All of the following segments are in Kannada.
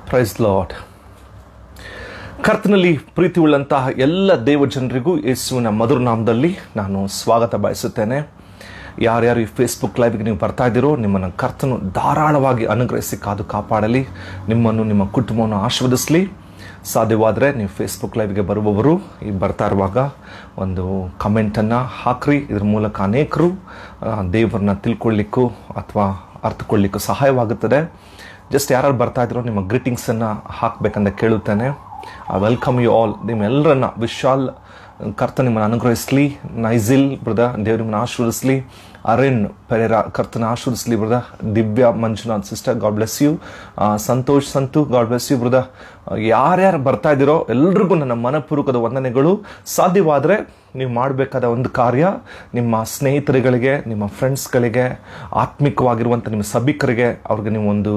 ಪ್ರೈಸ್ ಲಾರ್ಡ್ ಕರ್ತನಲ್ಲಿ ಪ್ರೀತಿ ಉಳ್ಳಂತಹ ಎಲ್ಲ ದೇವ ಜನರಿಗೂ ಯೇಸುವಿನ ಮಧುರ ನಾಮದಲ್ಲಿ ನಾನು ಸ್ವಾಗತ ಬಯಸುತ್ತೇನೆ ಯಾರ್ಯಾರು ಈ ಫೇಸ್ಬುಕ್ ಲೈವ್ಗೆ ನೀವು ಬರ್ತಾ ಇದ್ದೀರೋ ನಿಮ್ಮನ್ನು ಕರ್ತನು ಧಾರಾಳವಾಗಿ ಅನುಗ್ರಹಿಸಿ ಕಾದು ಕಾಪಾಡಲಿ ನಿಮ್ಮನ್ನು ನಿಮ್ಮ ಕುಟುಂಬವನ್ನು ಆಶೀರ್ವದಿಸಲಿ ಸಾಧ್ಯವಾದರೆ ನೀವು ಫೇಸ್ಬುಕ್ ಲೈವ್ಗೆ ಬರುವವರು ಈ ಬರ್ತಾ ಇರುವಾಗ ಒಂದು ಕಮೆಂಟನ್ನು ಹಾಕ್ರಿ ಇದ್ರ ಮೂಲಕ ಅನೇಕರು ಆ, ದೇವರನ್ನ ತಿಳ್ಕೊಳ್ಳಿಕ್ಕೂ ಅಥವಾ ಅರ್ಥಕೊಳ್ಳಿಕ್ಕೂ ಸಹಾಯವಾಗುತ್ತದೆ ಜಸ್ಟ್ ಯಾರು ಬರ್ತಾ ಇದ್ರೋ ನಿಮ್ಮ ಗ್ರೀಟಿಂಗ್ಸನ್ನು ಹಾಕಬೇಕಂತ ಕೇಳುತ್ತೇನೆ ವೆಲ್ಕಮ್ ಯು ಆಲ್ ನಿಮ್ಮೆಲ್ಲರನ್ನ ವಿಶಾಲ್ ಕರ್ತ ನಿಮ್ಮನ್ನು ಅನುಗ್ರಹಿಸಲಿ ನೈಜಿಲ್ ಬ್ರದ ದೇವ್ರು ನಿಮ್ಮನ್ನು ಆಶೀರ್ವದಿಸಲಿ ಅರೆನ್ ಪೆರೇರಾ ಕರ್ತನ ಆಶೀರ್ವದಿಸಲಿ brother Divya Manjunath sister God bless you Santosh Santu God bless you brother ಯಾರ್ಯಾರು ಬರ್ತಾ ಇದ್ದೀರೋ ಎಲ್ರಿಗೂ ನನ್ನ ಮನಪೂರ್ವಕದ ವಂದನೆಗಳು ಸಾಧ್ಯವಾದರೆ ನೀವು ಮಾಡಬೇಕಾದ ಒಂದು ಕಾರ್ಯ ನಿಮ್ಮ ಸ್ನೇಹಿತರುಗಳಿಗೆ ನಿಮ್ಮ ಫ್ರೆಂಡ್ಸ್ಗಳಿಗೆ ಆತ್ಮಿಕವಾಗಿರುವಂಥ ನಿಮ್ಮ ಸಭಿಕರಿಗೆ ಅವ್ರಿಗೆ ನೀವು ಒಂದು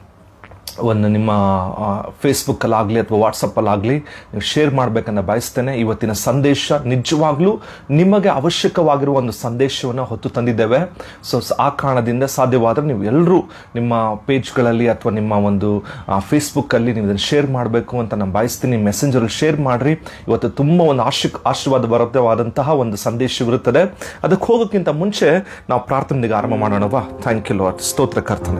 ಒಂದು ನಿಮ್ಮ ಫೇಸ್ಬುಕ್ಕಲ್ಲಾಗಲಿ ಅಥವಾ ವಾಟ್ಸಪ್ಪಲ್ಲಾಗಲಿ ನೀವು ಶೇರ್ ಮಾಡಬೇಕನ್ನ ಬಯಸ್ತೇನೆ ಇವತ್ತಿನ ಸಂದೇಶ ನಿಜವಾಗ್ಲೂ ನಿಮಗೆ ಅವಶ್ಯಕವಾಗಿರುವ ಒಂದು ಸಂದೇಶವನ್ನು ಹೊತ್ತು ತಂದಿದ್ದೇವೆ ಸೊ ಆ ಕಾರಣದಿಂದ ಸಾಧ್ಯವಾದರೆ ನೀವು ಎಲ್ಲರೂ ನಿಮ್ಮ ಪೇಜ್ಗಳಲ್ಲಿ ಅಥವಾ ನಿಮ್ಮ ಒಂದು ಫೇಸ್ಬುಕ್ಕಲ್ಲಿ ನೀವು ಇದನ್ನು ಶೇರ್ ಮಾಡಬೇಕು ಅಂತ ನಾನು ಬಯಸ್ತೀನಿ ಮೆಸೆಂಜರಲ್ಲಿ ಶೇರ್ ಮಾಡಿರಿ ಇವತ್ತು ತುಂಬ ಒಂದು ಆಶಿ ಆಶೀರ್ವಾದ ಬರದವಾದಂತಹ ಒಂದು ಸಂದೇಶವಿರುತ್ತದೆ ಅದಕ್ಕೆ ಹೋಗೋಕ್ಕಿಂತ ಮುಂಚೆ ನಾವು ಪ್ರಾರ್ಥನೆಗೆ ಆರಂಭ ಮಾಡೋಣವಾ ಥ್ಯಾಂಕ್ ಯು ಲಾರ್ಡ್ ಸ್ತೋತ್ರ ಕರ್ತನೆ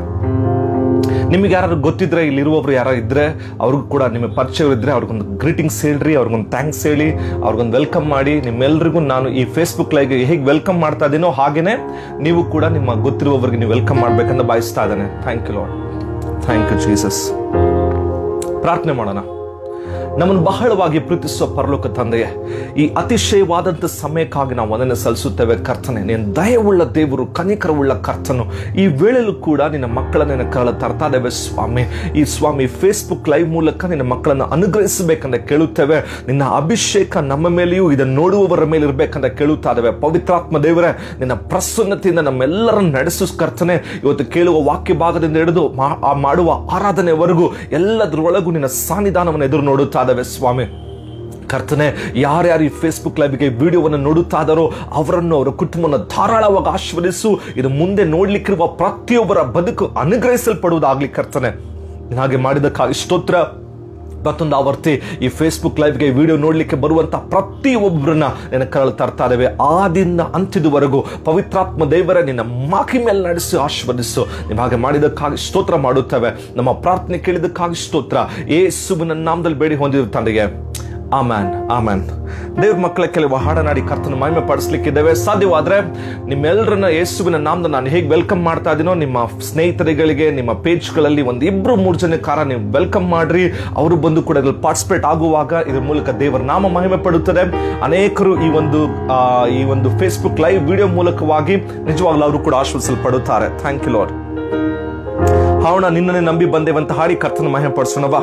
ನಿಮಗೆ ಯಾರು ಗೊತ್ತಿದ್ರೆ ಇಲ್ಲಿರುವವರು ಯಾರು ಇದ್ರೆ ಅವ್ರಿಗೂ ಕೂಡ ನಿಮ್ಮ ಪರಿಚಯವಿದ್ರೆ ಅವ್ರಿಗೊಂದು ಗ್ರೀಟಿಂಗ್ಸ್ ಹೇಳ್ರಿ ಅವ್ರಿಗೊಂದು ಥ್ಯಾಂಕ್ಸ್ ಹೇಳಿ ಅವ್ರಿಗೊಂದು ವೆಲ್ಕಮ್ ಮಾಡಿ ನಿಮ್ಮೆಲ್ರಿಗೂ ನಾನು ಈ ಫೇಸ್ಬುಕ್ ಲೈವ್ಗೆ ಹೇಗೆ ವೆಲ್ಕಮ್ ಮಾಡ್ತಾ ಇದ್ದೀನೋ ಹಾಗೇನೆ ನೀವು ಕೂಡ ನಿಮ್ಮ ಗೊತ್ತಿರುವವರಿಗೆ ನೀವು ವೆಲ್ಕಮ್ ಮಾಡ್ಬೇಕಂತ ಬಯಸ್ತಾ ಇದ್ದಾನೆ thank you Lord thank you Jesus ಪ್ರಾರ್ಥನೆ ಮಾಡೋಣ ನಮ್ಮನ್ನು ಬಹಳವಾಗಿ ಪ್ರೀತಿಸುವ ಪರಲೋಕ ತಂದೆಯೇ ಈ ಅತಿಶಯವಾದಂಥ ಸಮಯಕ್ಕಾಗಿ ನಾವು ವಂದನೆ ಸಲ್ಲಿಸುತ್ತೇವೆ ಕರ್ತನೆ ನೀನು ದಯವುಳ್ಳ ದೇವರು ಕನಿಕರವುಳ್ಳ ಕರ್ತನು ಈ ವೇಳೆಯಲ್ಲೂ ಕೂಡ ನಿನ್ನ ಮಕ್ಕಳನ್ನ ನಿನ್ನ ಕರಳ ತರ್ತಾ ಇದ್ದೇವೆ ಸ್ವಾಮಿ ಈ ಸ್ವಾಮಿ ಫೇಸ್ಬುಕ್ ಲೈವ್ ಮೂಲಕ ನಿನ್ನ ಮಕ್ಕಳನ್ನು ಅನುಗ್ರಹಿಸಬೇಕಂತ ಕೇಳುತ್ತೇವೆ ನಿನ್ನ ಅಭಿಷೇಕ ನಮ್ಮ ಮೇಲೆಯೂ ಇದನ್ನು ನೋಡುವವರ ಮೇಲೆ ಇರಬೇಕಂತ ಕೇಳುತ್ತಾ ಇದ್ದೇವೆ ಪವಿತ್ರಾತ್ಮ ದೇವರೇ ನಿನ್ನ ಪ್ರಸನ್ನತೆಯಿಂದ ನಮ್ಮೆಲ್ಲರನ್ನು ನಡೆಸು ಕರ್ತನೆ ಇವತ್ತು ಕೇಳುವ ವಾಕ್ಯ ಭಾಗದಿಂದ ಹಿಡಿದು ಮಾ- ಆ ಮಾಡುವ ಆರಾಧನೆವರೆಗೂ ಎಲ್ಲದರೊಳಗೂ ನಿನ್ನ ಸಾನ್ನಿಧಾನವನ್ನು ಎದುರು ನೋಡುತ್ತಾ ಇದ್ದಾವೆ ಸ್ವಾಮಿ ಕರ್ತನೆ ಯಾರ್ಯಾರು ಈ ಫೇಸ್ಬುಕ್ ಲೈವ್ಗೆ ವಿಡಿಯೋವನ್ನು ನೋಡುತ್ತಾ ಇದ್ದಾರೋ ಅವರನ್ನು ಅವರ ಕುಟುಂಬವನ್ನು ಧಾರಾಳವಾಗಿ ಆಶೀರ್ವದಿಸು ಇದು ಮುಂದೆ ನೋಡ್ಲಿಕ್ಕಿರುವ ಪ್ರತಿಯೊಬ್ಬರ ಬದುಕು ಅನುಗ್ರಹಿಸಲ್ಪಡುವುದಾಗ್ಲಿ ಕರ್ತನೆ ನೀನು ಹಾಗೆ ಮಾಡಿದಕ್ಕಾಗಿ ಸ್ತೋತ್ರ ಮತ್ತೊಂದು ಆವರ್ತಿ ಈ ಫೇಸ್ಬುಕ್ ಲೈವ್ಗೆ ವಿಡಿಯೋ ನೋಡಲಿಕ್ಕೆ ಬರುವಂತ ಪ್ರತಿಯೊಬ್ಬರನ್ನ ನಿನ್ನ ಕರಳು ತರ್ತಾ ಇದ್ದೇವೆ ಆದಿಂದ ಅಂತ್ಯದವರೆಗೂ ಪವಿತ್ರಾತ್ಮ ದೇವರ ನಿನ್ನ ಮಾಕಿ ಮೇಲೆ ನಡೆಸಿ ಆಶೀರ್ವದಿಸು ನೀವು ಹಾಗೆ ಮಾಡಿದಕ್ಕಾಗಿ ಸ್ತೋತ್ರ ಮಾಡುತ್ತೇವೆ ನಮ್ಮ ಪ್ರಾರ್ಥನೆ ಕೇಳಿದಕ್ಕಾಗಿ ಸ್ತೋತ್ರ ಏಸುವಿನ ನಾಮದಲ್ಲಿ ಬೇಡಿ ಹೊಂದಿದ ತಂದೆಗೆ ಆಮ್ಯಾನ್ ಆಮ್ಯಾನ್ ದೇವ್ರ ಮಕ್ಕಳ ಕೆಲವು ಹಾಡನಾಡಿ ಕರ್ತನ ಮಹಿಮೆ ಪಡಿಸ್ಲಿಕ್ಕಿದ್ದೇವೆ ಸಾಧ್ಯವಾದ್ರೆ ನಿಮ್ಮೆಲ್ಲರನ್ನ ಯೇಸುವಿನ ನಾಮದ ನಾನು ಹೇಗೆ ವೆಲ್ಕಮ್ ಮಾಡ್ತಾ ಇದೀನೋ ನಿಮ್ಮ ಸ್ನೇಹಿತರುಗಳಿಗೆ ನಿಮ್ಮ ಪೇಜ್ಗಳಲ್ಲಿ ಒಂದು ಇಬ್ರು ಮೂರು ಜನ ಕಾರ ನೀವು ವೆಲ್ಕಮ್ ಮಾಡ್ರಿ ಅವರು ಬಂದು ಕೂಡ ಇದ್ರಲ್ಲಿ ಪಾರ್ಟಿಸಿಪೇಟ್ ಆಗುವಾಗ ಇದ್ರ ಮೂಲಕ ದೇವರ ನಾಮ ಮಹಿಮೆ ಪಡುತ್ತದೆ ಅನೇಕರು ಈ ಒಂದು ಆ, ಈ ಒಂದು ಫೇಸ್ಬುಕ್ ಲೈವ್ ವಿಡಿಯೋ ಮೂಲಕವಾಗಿ ನಿಜವಾಗ್ಲೂ ಅವರು ಕೂಡ ಆಶ್ವದಿಸಲ್ಪಡುತ್ತಾರೆ ಥ್ಯಾಂಕ್ ಯು ಲಾರ್ಡ್ ಹಾವಣ ನಿನ್ನನ್ನೇ ನಂಬಿ ಬಂದೇವಂತ ಹಾಡಿ ಕರ್ತನ ಮಹಿಮೆ ಪಡಿಸೋಣವಾ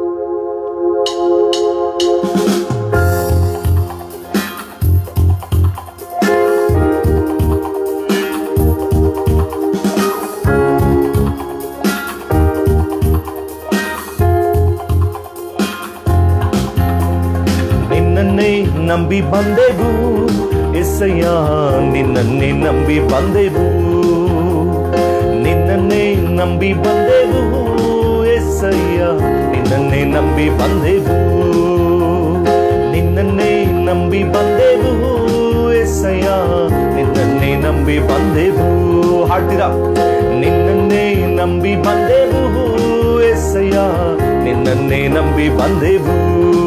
ನಿನ್ನನ್ನೇ ನಂಬಿ ಬಂದೆವು ಎಸಯ್ಯ ನಿನ್ನನ್ನೇ ನಂಬಿ ಬಂದೆವು ನಿನ್ನನ್ನೇ ನಂಬಿ ಬಂದೆವು ಎಸಯ್ಯ ನಿನ್ನನ್ನೇ ನಂಬಿ ಬಂದೆವು ನಿನ್ನನ್ನೇ ನಂಬಿ ಬಂದೆವು ಎಸಯ್ಯ ನಿನ್ನನ್ನೇ ನಂಬಿ ಬಂದೆವು ಹಾಡ್ತೀರಾ ನಿನ್ನನ್ನೇ ನಂಬಿ ಬಂದೆವು ಎಸಯ್ಯ ನಿನ್ನನ್ನೇ ನಂಬಿ ಬಂದೆವು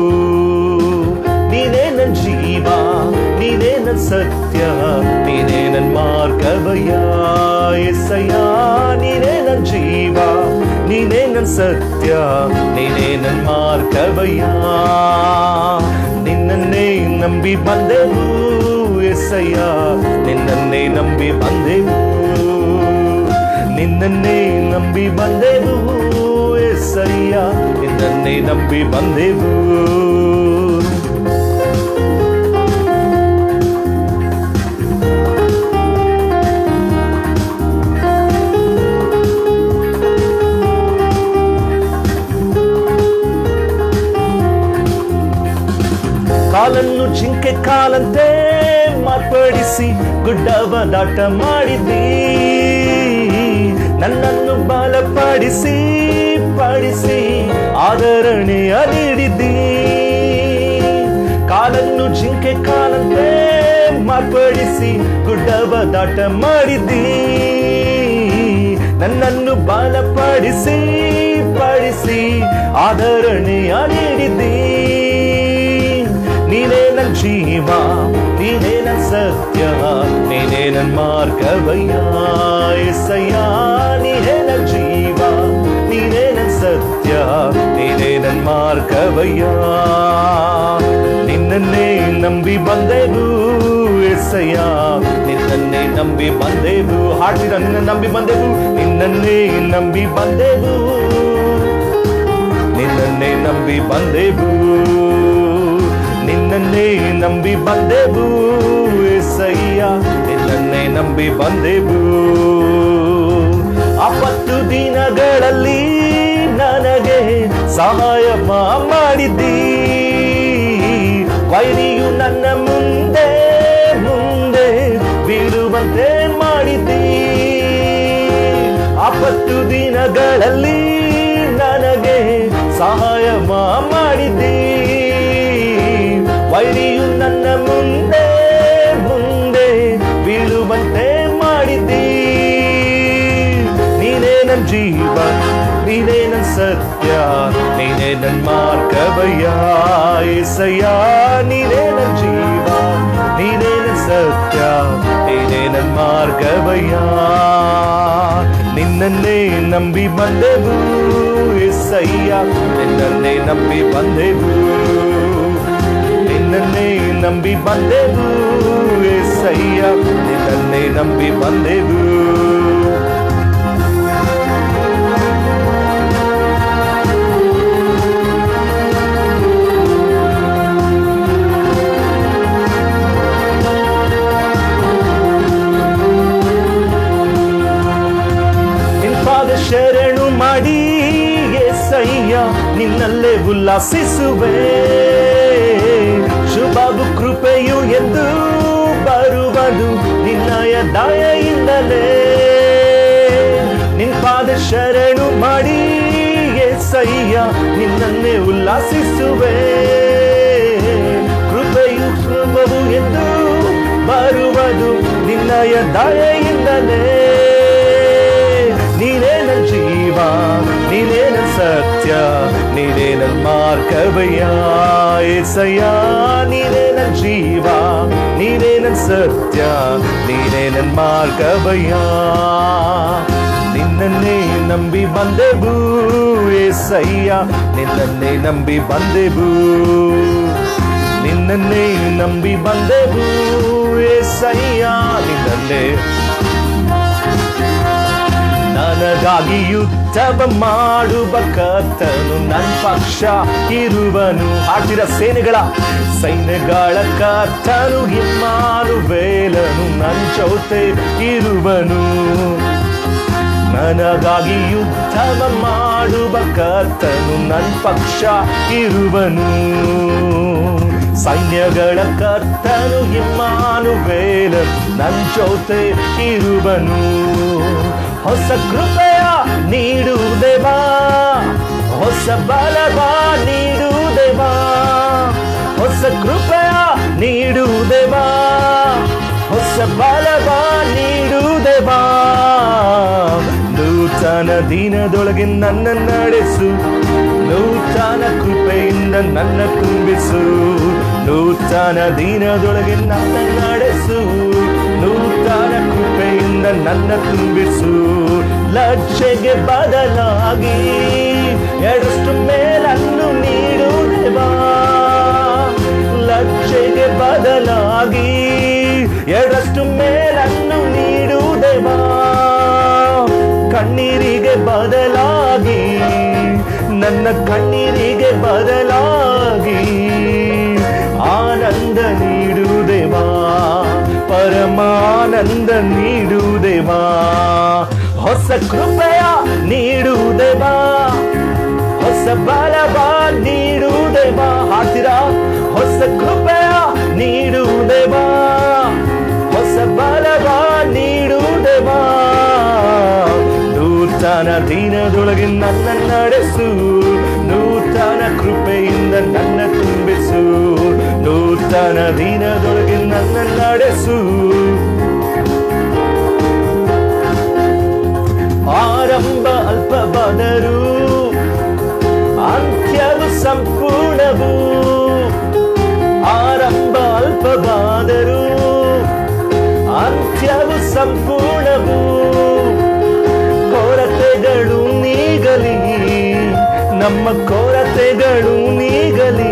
ನೀನೇ ನನ್ ಜೀವ ನೀನೇ ನನ್ ಸತ್ಯ ನೀನೇ ನನ್ ಮಾರ್ಗವಯ್ಯ ಎಸಯ್ಯ ನೀನೇ ನನ್ ಜೀವ ನೀನೇ ನನ್ ಸತ್ಯ ನೀನೇ ನನ್ ಮಾರ್ಗವಯ್ಯ ನಿನ್ನನ್ನೇ ನಂಬಿ ಬಂದೆವು ಎಸಯ್ಯ ನಿನ್ನನ್ನೇ ನಂಬಿ ಬಂದೆವು ನಿನ್ನನ್ನೇ ನಂಬಿ ಬಂದೆವು ಎಸಯ್ಯ ನಿನ್ನನ್ನೇ ನಂಬಿ ಬಂದೆವು ಕಾಲನ್ನು ಜಿಂಕೆ ಕಾಲಂತೆ ಮಾರ್ಪಡಿಸಿ ಗುಡ್ಡವ ದಾಟ ಮಾಡಿದ್ದೀ ನನ್ನನ್ನು ಬಲಪಡಿಸಿ ಪಡಿಸಿ ಆದರಣೆಯ ನೀಡಿದ್ದೀ ಕಾಲನ್ನು ಜಿಂಕೆ ಕಾಲಂತೆ ಮಾರ್ಪಡಿಸಿ ಗುಡ್ಡವ ದಾಟ ಮಾಡಿದ್ದೀ ನನ್ನನ್ನು ಬಲಪಡಿಸಿ ಪಡಿಸಿ ಆದರಣೆಯ ನೀಡಿದ್ದೀ ನೀನೇ ನನ್ ಜೀವ ನೀನೇ ನನ್ ಸತ್ಯ ನೀನೇ ನನ್ ಮಾರ್ಗವಯ್ಯ ಎಸಯ್ಯ ನೀನೇ ನನ್ ಜೀವ ನೀನೇ ನನ್ ಸತ್ಯ ನೀನೇ ನನ್ ಮಾರ್ಗವಯ್ಯ ನಿನ್ನನ್ನೇ ನಂಬಿ ಬಂದೆವು ಎಸಯ್ಯ ನಿನ್ನನ್ನೇ ನಂಬಿ ಬಂದೆವು ಹಾಡ್ತೀರ ನಿನ್ನ ನಂಬಿ ಬಂದೆವು ನಿನ್ನನ್ನೇ ನಂಬಿ ಬಂದೆವು ನಿನ್ನನ್ನೇ ನಂಬಿ ಬಂದೆವು ನಿನ್ನನ್ನೇ ನಂಬಿ ಬಂದೆವು ಎಸಯ್ಯ ನಿನ್ನನ್ನೇ ನಂಬಿ ಬಂದೆವು ಅಪ್ಪತ್ತು ದಿನಗಳಲ್ಲಿ ನನಗೆ ಸಹಾಯ ಮಾ- ಮಾಡಿದ್ದೀ ವೈರಿಯು ನನ್ನ ಮುಂದೆ ಮುಂದೆ ಬೀಳುವಂತೆ ಮಾಡಿದ್ದೀ ಅಪ್ಪತ್ತು ದಿನಗಳಲ್ಲಿ ನನಗೆ ಸಹಾಯ ಮಾ- ಮಾಡಿದ್ದೀ ವೈರಿಯು ನನ್ನ ಮುಂದೆ ಮುಂದೆ ಬೀಳುವಂತೆ ಮಾಡಿದ್ದೀ ನೀನೇ ನನ್ ಜೀವ ನೀನೇ ನನ್ ಸತ್ಯ ನೀನೇ ನನ್ ಮಾರ್ಗವಯ್ಯ ಏಸಯ್ಯ ನೀನೇ ನನ್ ಜೀವ ನೀನೇ ನನ್ ಸತ್ಯ ನೀನೇ ನನ್ ಮಾರ್ಗವಯ್ಯ ನಿನ್ನನ್ನೇ ನಂಬಿ ಬಂದೆವು ಎಸ್ಸಯ್ಯ ನಿನ್ನನ್ನೇ ನಂಬಿ ಬಂದೆವು ನಿನ್ನನ್ನೇ ನಂಬಿ ಬಂದೆವು ಎಸ್ಸಯ್ಯ ನಿನ್ನನ್ನೇ ನಂಬಿ ಬಂದೆವು ನಿನ್ಪಾದ ಶರಣು ಮಾಡಿ ಎಸಯ್ಯ ನಿನ್ನಲ್ಲೇ ಉಲ್ಲಾಸಿಸುವೆ ಶುಭಾಬು ಕೃಪೆಯು ಎಂದು ಬರುವುದು ನಿನ್ನಯ ದಯೆಯಿಂದಲೇ ನಿನ್ಪಾದ ಶರಣು ಮಾಡಿ ಎಸಯ್ಯ ನಿನ್ನನ್ನೇ ಉಲ್ಲಾಸಿಸುವೆ ಕೃಪೆಯು ಕೃಪವು ಎಂದು ಬರುವುದು ನಿನ್ನಯ ದಯೆಯಿಂದಲೇ ನೀನೇ ನನ್ ಜೀವ ನೀನೇ ನನ್ ಸತ್ಯ ನೀನೇ ನನ್ ಮಾರ್ಗವಯ್ಯ ಏಸಯ್ಯ ನೀನೇ ನನ್ ಜೀವ ನೀನೇ ನನ್ ಸತ್ಯ ನೀನೇ ನನ್ ಮಾರ್ಗವಯ್ಯ ನಿನ್ನನ್ನೇ ನಂಬಿ ಬಂದೆವು ಏಸಯ್ಯ ನಿನ್ನನ್ನೇ ನಂಬಿ ಬಂದೆವು ನಿನ್ನನ್ನೇ ನಂಬಿ ಬಂದೆವು ಏಸಯ್ಯ ನಿನ್ನನ್ನೇ ನನಗಾಗಿ ಯುದ್ಧವ ಮಾಡುವ ಕರ್ತನು ನನ್ನ ಪಕ್ಷ ಇರುವನು ಹಾಡಿರ ಸೇನೆಗಳ ಸೈನ್ಯಗಳ ಕರ್ತನು ಇಮ್ಮಾನುವೇಲನು ನನ್ನ ಜೊತೆ ಇರುವನು ನನಗಾಗಿ ಯುದ್ಧವ ಮಾಡುವ ಕರ್ತನು ನನ್ನ ಪಕ್ಷ ಇರುವನು ಸೈನ್ಯಗಳ ಕರ್ತನು ಇಮ್ಮಾನುವೇಲ ನನ್ನ ಜೊತೆ ಇರುವನು ಹೊಸ ಕೃಪೆಯ ನೀಡುವುದೇವಾ ಹೊಸ ಬಲವ ನೀಡುವುದೇವಾ ಹೊಸ ಕೃಪೆಯ ನೀಡುವುದೇವಾ ಹೊಸ ಬಲವ ನೀಡುವುದೇವಾ ನೂತನ ದಿನದೊಳಗೆ ನನ್ನ ನಡೆಸು ನೂತನ ಕೃಪೆಯಿಂದ ನನ್ನ ತುಂಬಿಸು ನೂತನ ದಿನದೊಳಗೆ ನನ್ನ ನಡೆಸು ನೂತನ ಕೃಪೆಯಿಂದ ನನ್ನ ತುಂಬಿಸು ಲಜ್ಜೆಗೆ ಬದಲಾಗಿ ಎರಡಷ್ಟು ಮೇಲನ್ನು ನೀಡುವುದೇವಾ ಲಜ್ಜೆಗೆ ಬದಲಾಗಿ ಎರಡಷ್ಟು ಮೇಲನ್ನು ನೀಡುವುದೇವಾ ಕಣ್ಣೀರಿಗೆ ಬದಲಾಗಿ ನನ್ನ ಕಣ್ಣೀರಿಗೆ ಬದಲಾಗಿ ಆನಂದ ನೀಡುವುದೇವಾ ಪರಮಾನಂದ ನೀಡುವುದೇವಾ ಹೊಸ ಕೃಪೆಯ ನೀಡುವುದೇವಾ ಹೊಸ ಬಲವ ನೀಡುವುದೇವಾ ಹಾಡ್ತೀರಾ ಹೊಸ ಕೃಪೆಯ ನೀಡುವುದೇವಾ ಹೊಸ ಬಲವ ನೀಡುವುದೇವಾ ನೂತನ ದಿನದೊಳಗೆ ನನ್ನ ನಡೆಸು ನೂತನ ನೂತನ ಕೃಪೆಯಿಂದ ನನ್ನ ತುಂಬಿಸು ನೂತನ ದಿನದೊಳಗೆ ನನ್ನ ನಡೆಸು ಆರಂಭ ಅಲ್ಪವಾದರೂ ಅಂತ್ಯವು ಸಂಪೂರ್ಣವು ಆರಂಭ ಅಲ್ಪವಾದರೂ ಅಂತ್ಯವು ಸಂಪೂರ್ಣವು ಕೊರತೆಗಳು ನೀಗಲಿ ನಮ್ಮ ಕೊರತೆಗಳು ನೀಗಲಿ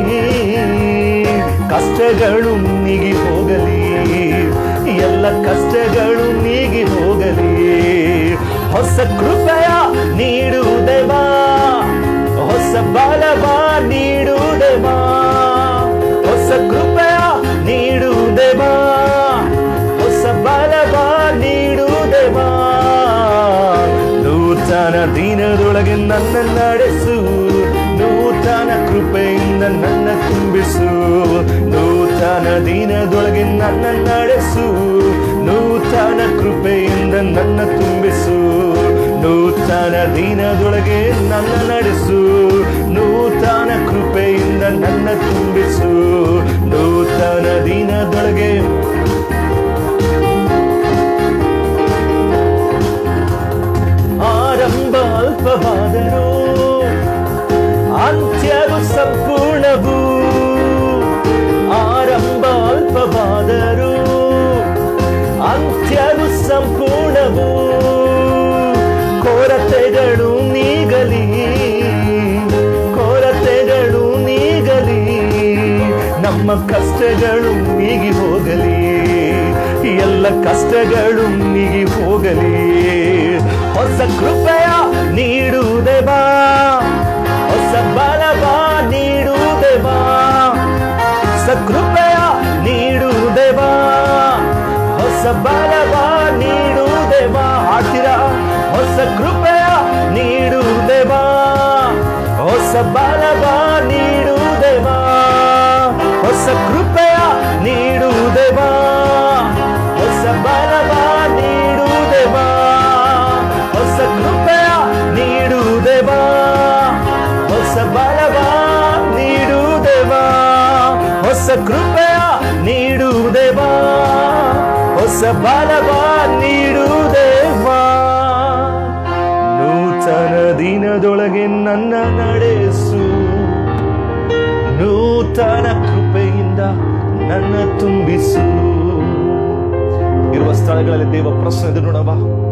ಕಷ್ಟಗಳು ನೀಗಿ ಹೋಗಲಿ ಎಲ್ಲ ಕಷ್ಟಗಳು ನೀಗಿ ಹೋಗಲಿ ಹೊಸ ಕೃಪೆಯ ನೀಡುವುದೇವಾ ಹೊಸ ಬಲವ ನೀಡುವುದೇವಾ ಹೊಸ ಕೃಪೆಯ ನೀಡುವುದೇವಾ ಹೊಸ ಬಲವ ನೀಡುವುದೇವಾ ನೂತನ ದಿನದೊಳಗೆ ನನ್ನ ನಡೆಸು ನೂತನ ಕೃಪೆಯಿಂದ ನನ್ನ ತುಂಬಿಸು ನೂತನ ದಿನದೊಳಗೆ ನನ್ನ ನಡೆಸು ನೂತನ ಕೃಪೆಯಿಂದ ನನ್ನ ತುಂಬಿಸು ನೂತನ ದಿನದೊಳಗೆ ನನ್ನ ನಡೆಸು ನೂತನ ಕೃಪೆಯಿಂದ ನನ್ನ ತುಂಬಿಸು ನೂತನ ದಿನದೊಳಗೆ ಆರಂಭ ಅಲ್ಪವಾದರೂ ಅಂತ್ಯವು ಸಂಪೂರ್ಣವು ಆರಂಭ ಅಲ್ಪವಾದರೂ ಅಂತ್ಯವು ಸಂಪೂರ್ಣವು ಕೊರತೆಗಳು ನೀಗಲಿ ಕೊರತೆಗಳು ನೀಗಲಿ ನಮ್ಮ ಕಷ್ಟಗಳು ನೀಗಿ ಹೋಗಲಿ ಎಲ್ಲ ಕಷ್ಟಗಳು ನೀಗಿ ಹೋಗಲಿ ಹೊಸ ಕೃಪೆಯ ನೀಡುವುದೇವಾ ಹೊಸ ಬಲವ ನೀಡುವುದೇವಾ ಹೊಸ ಕೃಪೆಯ ನೀಡುವುದೇವಾ ಹೊಸ ಬಲವ ನೀಡುವುದೇವಾ ಹಾಡ್ತೀರಾ ಹೊಸ ಕೃಪೆಯ ನೀಡುವುದೇವಾ ಹೊಸ ಬಲವ ನೀಡುವುದೇವಾ ಹೊಸ ಕೃಪೆಯ ನೀಡುವುದೇವಾ ಹೊಸ ಬಲವ ನೀಡುವುದೇವಾ ಹೊಸ ಕೃಪೆಯ ನೀಡುವುದೇವಾ ಹೊಸ ಬಲವ ನೀಡುವುದೇವಾ ಹೊಸ ಕೃಪೆಯ ನೀಡುವುದೇವಾ ಹೊಸ ಬಲವ ನೀಡುವುದೇವಾ ನೂತನ ದಿನದೊಳಗೆ ನನ್ನ ನಡೆಸು ನೂತನ ಕೃಪೆಯಿಂದ ನನ್ನ ತುಂಬಿಸು ಇರುವ ಸ್ಥಳಗಳಲ್ಲಿ ದೇವ ಪ್ರಶ್ನೆ ನೋಡವ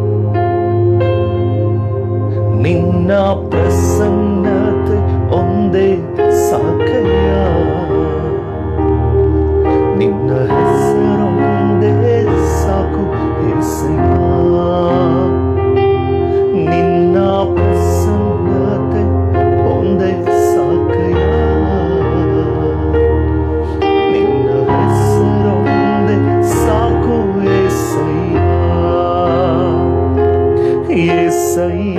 ನಿನ್ನ ಪ್ರಸನ್ನತೆ ಒಂದೇ ಸಾಕಯ್ಯ ನಿನ್ನ ಹೆಸರೊಂದೇ ಸಾಕು ಹೆಸಯ್ಯ ನಿನ್ನ ಪ್ರಸನ್ನತೆ ಒಂದೇ ಸಾಕಯ್ಯ ನಿನ್ನ ಹೆಸರೊಂದೇ ಸಾಕು ಏಸಯ್ಯ ಏಸಯ್ಯ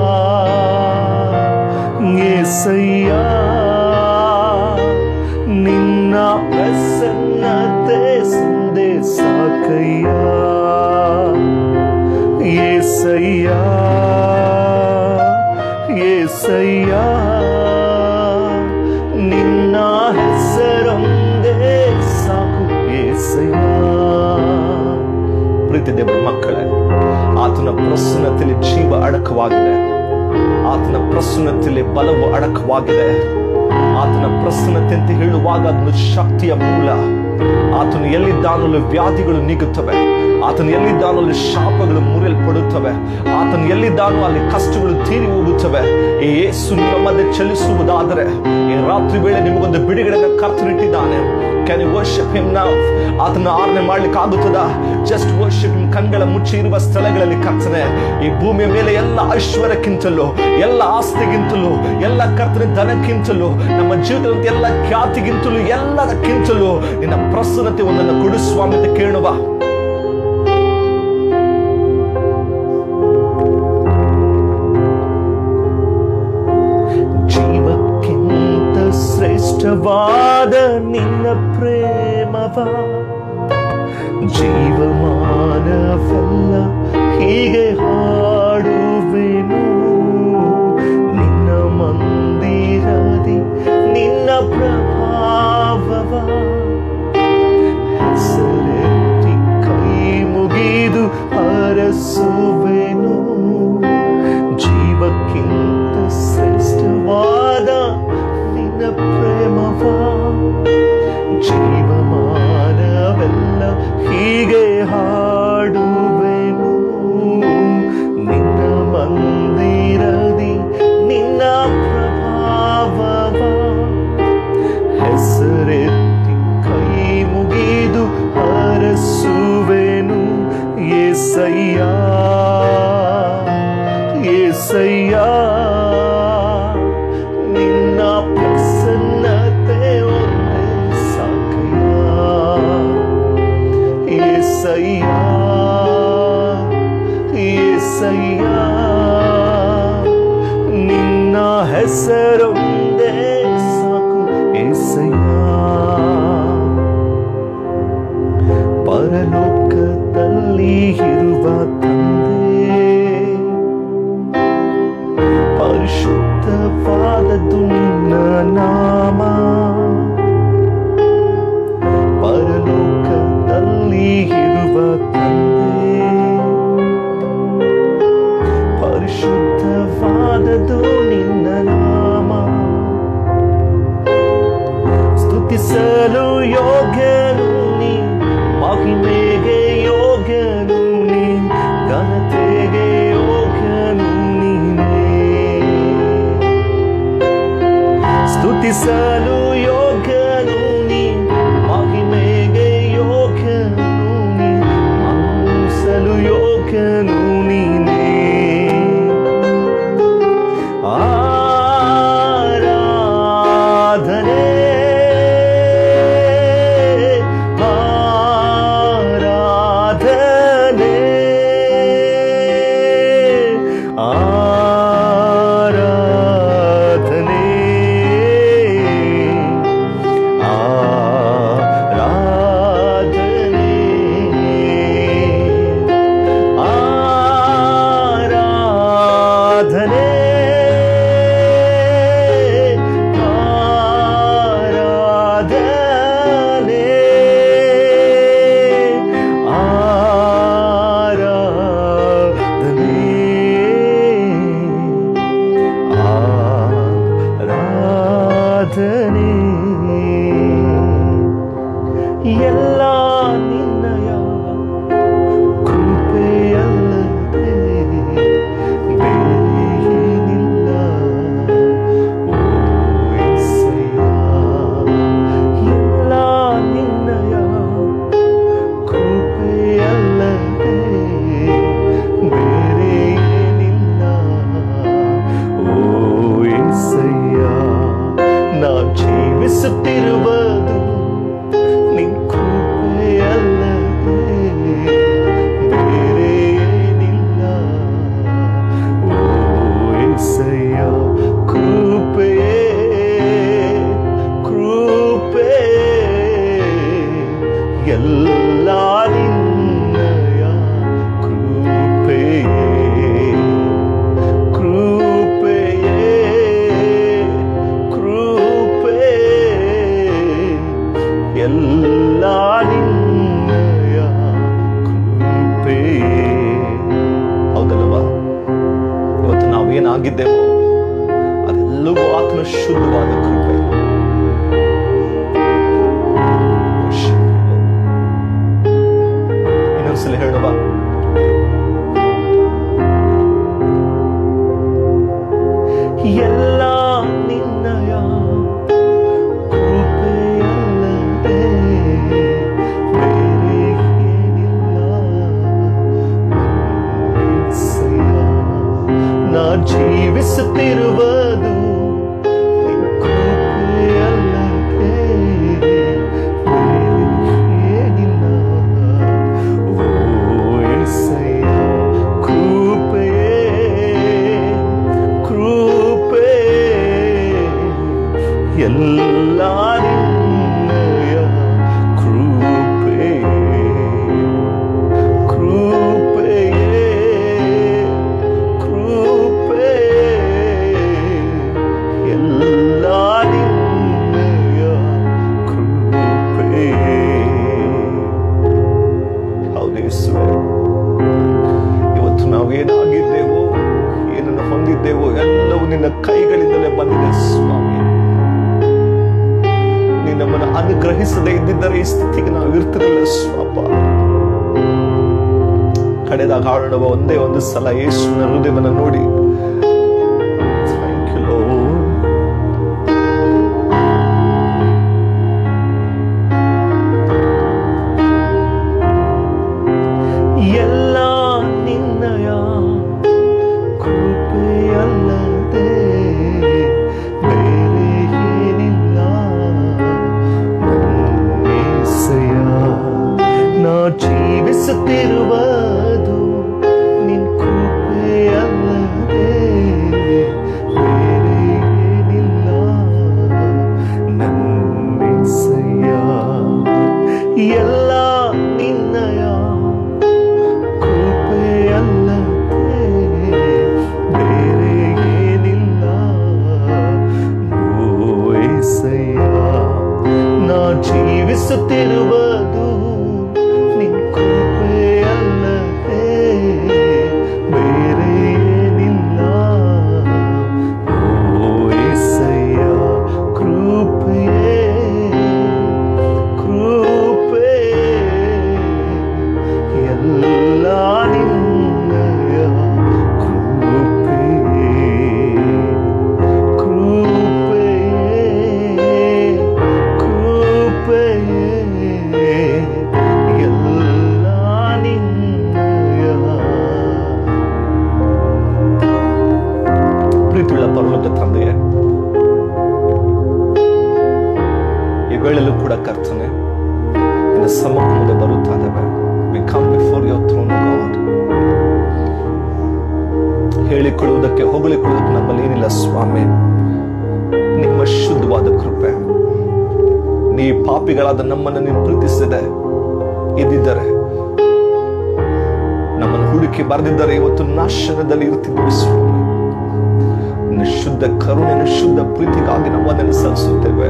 ಏಸಯ್ಯ ನಿನ್ನ ಪ್ರಸನ್ನತೆ ಸಂದೇ ಸಾಕಯ್ಯ ಏಸಯ್ಯ ಏಸಯ್ಯ ನಿನ್ನ ಹೆಸರೊಂದೇ ಸಾಕು ಏಸಯ್ಯ ಪ್ರೀತಿ ದೇವರ ಮಕ್ಕಳೇ ಆತನ ಪ್ರಸನ್ನತೆಯಲ್ಲಿ ಜೀವ ಅಡಕವಾಗಿದೆ ಆತನ ಪ್ರಸನ್ನತೆಯಲ್ಲಿ ಬಲವು ಅಡಕವಾಗಿದೆ ಆತನ ಪ್ರಸನ್ನತೆ ಅಂತ ಹೇಳುವಾಗ ಅದನ್ನು ಶಕ್ತಿಯ ಮೂಲ ಆತನು ಎಲ್ಲಿದ್ದಾನಲ್ಲೂ ವ್ಯಾಧಿಗಳು ನೀಗುತ್ತವೆ ಆತನು ಎಲ್ಲಿದ್ದಾನೋ ಶಾಪಗಳು ಮುರಿಯಲ್ಪಡುತ್ತವೆ ಆತನು ಎಲ್ಲಿದ್ದಾನೋ ಅಲ್ಲಿ ಕಷ್ಟಗಳು ತೀರಿ ಹೋಗುತ್ತವೆ ಈ ಯೇಸು ನಿಮ್ಮ ಮಧ್ಯೆ ಚಲಿಸುವುದಾದರೆ ಈ ರಾತ್ರಿ ವೇಳೆ ನಿಮಗೊಂದು ಬಿಡುಗಡೆನ ಕರ್ತನಿಟ್ಟಿದ್ದಾನೆ ಕ್ಯಾನ್ ಯು ವರ್ಷಿಪ್ ಹಿಮ್ ನಾವ್ ಆತನ ಆರಣೆ ಮಾಡ್ಲಿಕ್ಕೆ ಆಗುತ್ತದ ಜಸ್ಟ್ ವರ್ಷಿಪ್ ಹಿಮ್ ಕಣ್ಗಳ ಮುಚ್ಚಿ ಇರುವ ಸ್ಥಳಗಳಲ್ಲಿ ಕರ್ತನೆ ಈ ಭೂಮಿಯ ಮೇಲೆ ಎಲ್ಲ ಐಶ್ವರ್ಯಕ್ಕಿಂತಲೂ ಎಲ್ಲ ಆಸ್ತಿಗಿಂತಲೂ ಎಲ್ಲ ಕರ್ತನ ಧನಕ್ಕಿಂತಲೂ ನಮ್ಮ ಜೀವಿತದ ಎಲ್ಲ ಖ್ಯಾತಿಗಿಂತಲೂ ಎಲ್ಲದಕ್ಕಿಂತಲೂ ನಿನ್ನ ಪ್ರಸನ್ನತೆ ಒಂದನ್ನು ಕೊಡು ಸ್ವಾಮಿ ಅಂತ ಕೇಳುವ ಜೀವಕ್ಕಿಂತ ಶ್ರೇಷ್ಠವಾದ ನಿನ್ನ ಪ್ರೇಮವ ಜೀವಮಾನವೆಲ್ಲ ಹೀಗೆ ಹಾಡುವೆನು ನಿನ್ನ ಮಂದಿರದಿ ಹಾಡುವೆನು ನಿನ್ನ ಮಂದಿರದಿ ನಿನ್ನ ಪ್ರಭಾವವ ಹೆಸರೆತ್ತಿ ಕೈ ಮುಗಿದು ಹರಸುವೆನು ಏಸಯ್ಯ ಏಸಯ್ಯ ನಿನ್ನ ಪ್ರಸನ್ನತೆ ಒಂದೇ ಸಾಕಯ್ಯ ಏಸಯ್ಯ ಏಸಯ್ಯ ನಿನ್ನ ಹೆಸರೊಂದೇ ಸಾಕು ಏಸಯ್ಯ ಪರಲೋಕದಲ್ಲಿ ಇರುವ ತಂದೆ ಪರಿಶುದ್ಧವಾದದ್ದು ನಿನ್ನ ನಾಮ ಪರಲೋಕದಲ್ಲಿ ಇರುವ ತಂದೆ ಪರಿಶುದ್ಧವಾದದ್ದು ನಿನ್ನ ನಾಮ ಸ್ತುತಿಸಲು ಯೋಗ್ಯನು ನೀ ಮಹಿಮೆಗೆ ಯೋಗ್ಯನು ನೀ ಘನತೆಗೆ ಯೋಗ್ಯನು ನೀನೇ ಸ್ತುತಿಸಲು ಯೋಗ್ಯನು ನೀ ಮಹಿಮೆಗೆ ಯೋಗ್ಯನು ನೀ ಮಾನಿಸಲು ಯೋಗ್ಯನು ನೀನೇ ಆರಾಧನೆ ಆರಾಧನೆ ಆರಾಧನೆ ಆರಾಧನೆ ಆರಾಧನೆ ಆರಾಧನೆ ಆರಾಧನೆ ಆರಾಧನೆ ಎಲ್ಲ ನಿನ್ನಯ ಕೃಪೆಯಲ್ಲದೆ ಬೇರೇನಿಲ್ಲ ಓ యేసయ్య ಎಲ್ಲ ನಿನ್ನಯ ಕೃಪೆಯಲ್ಲದೆ ಬೇರೇನಿಲ್ಲ ಓ యేసయ్య ನಾ ಜೀವಿಸುತ್ತಿರುವುದು ನಿನ್ ಕೃಪೆಯಲ್ಲದೆ ಬೇರೆ ಏನಿಲ್ಲ ಓ యేసయ్య ಕೃಪೆಯೇ ಕೃಪೆ ಎಲ್ಲ ನಿನ್ನಯ ಕೃಪೆಯೇ ಕೃಪೆಯೇ ಕೃಪೆ ಎಲ್ಲ ನಿನ್ನಯ ಕೃಪೆಯೇ ಹೌದಲ್ವಾ ಇವತ್ತು ನಾವೇನಾಗಿದ್ದೇವೋ ಅದೆಲ್ಲವೂ ಆತನ ಶುದ್ಧವಾದ ಕೃಪೆ ಇನ್ನೊಂದ್ಸಲ ಹೇಳುವ ಎಲ್ಲ ನಿನ್ನಯ ಕೃಪೆಯಲ್ಲದೆ ಬೇರೆ ಏನಿಲ್ಲ యేಸಯ್ಯ, ನಾ ಜೀವಿಸುತ್ತಿರುವುದು ನಿನ್ ಕೃಪೆಯಲ್ಲದೆ ಬೇರೆ ಏನಿಲ್ಲ ಓ యేಸಯ್ಯ, ಕೃಪೆಯೇ ಕೃಪೆ ಎಲ್ಲ ನಿನ್ನಯ ಕೃಪೆ ಕೃಪೆಯೇ ಕೃಪೆ ಎಲ್ಲ ನಿನ್ನಯ ಕೃಪೆ ಹೌದು ಯೇಸುವೆ ಇವತ್ತು ನಾವೇನಾಗಿದ್ದೇವೋ ಏನನ್ನು ಹೊಂದಿದ್ದೇವೋ ಎಲ್ಲವೂ ನಿನ್ನ ಕೈಗಳಿಂದಲೇ ಬಂದಿದೆ ಸ್ವಾಮಿ ನೀನು ನಮ್ಮನ್ನು ಅನುಗ್ರಹಿಸದೇ ಇದ್ದಿದ್ದರೆ ಈ ಸ್ಥಿತಿಗೆ ನಾವು ಇರ್ತಿರಲಿಲ್ಲ ಸ್ವಾಪ ಕಡೆದಾಗ ಹಾಡುವ ಒಂದೇ ಒಂದು ಸಲ ಯೇಸುವಿನ ಹೃದಯವನ್ನು ನೋಡಿ Thank you, Lord. ಎಲ್ಲ ನಿನ್ನಯ ಕೃಪೆಯಲ್ಲದೆ ಬೇರೆ ಏನಿಲ್ಲ ನನ್ನೇಸಯ್ಯ. ನಾ ಜೀವಿಸುತ್ತಿರುವುದು ನಿನ್ ಕೃಪೆಯಲ್ಲದೆ ಬೇರೆ ಏನಿಲ್ಲ ನನ್ನೇಸಯ್ಯ. ಎಲ್ಲ ನಿನ್ನಯ ಕೃಪೆಯಲ್ಲದೆ ಬೇರೆ ಏನಿಲ್ಲ ಓ ಏಸಯ್ಯ ನಾ ಜೀವಿಸುತ್ತಿರುವುದು ನಿನ್ ಕೃಪೆಯಲ್ಲದೆ ಬೇರೆ ಏನಿಲ್ಲ ಓ ಏಸಯ್ಯ ಕೃಪೆಯೇ ಕೃಪೆ ಎಲ್ಲ ನಿನ್ನಯ ಕೃಪೆ ಕೃಪೆ ಕೃಪೆ ಎಲ್ಲ ನಿನ್ನಯ ಪ್ರೀತಿಯುಳ್ಳ ಪರಲೋಕ ತಂದೆಯೇ ಈ ವೇಳೆಯಲ್ಲೂ ಕೂಡ ಕರ್ತನೆ ನಿನ್ನ ಸಮ್ಮುಖದ ಬರುತ್ತಾ ಇದ್ದಾವೆ we come before your throne God ಹೇಳಿಕೊಳ್ಳುವುದಕ್ಕೆ ಹೊಗಳಿಕೊಳ್ಳುವುದಕ್ಕೆ ನಮ್ಮಲ್ಲಿ ಏನಿಲ್ಲ ಸ್ವಾಮಿ ನಿಮ್ಮ ಶುದ್ಧವಾದ ಕೃಪೆ ನೀ ಪಾಪಿಗಳಾದ ನಮ್ಮನ್ನು ನೀನು ಪ್ರೀತಿಸಿದೆ ಇದ್ದಿದ್ದರೆ ನಮ್ಮನ್ನು ಹುಡುಕಿ ಬರೆದಿದ್ದರೆ ಇವತ್ತು ನಾಶನದಲ್ಲಿ ಇರುತ್ತಿದ್ದೇವೆ ಸ್ವಾಮಿ ನಿನ್ನ ಶುದ್ಧ ಕರುಣೆ ನಿನ್ನ ಶುದ್ಧ ಪ್ರೀತಿಗಾಗಿ ನಾವು ಅದನ್ನು ಸಲ್ಲಿಸುತ್ತೇವೆ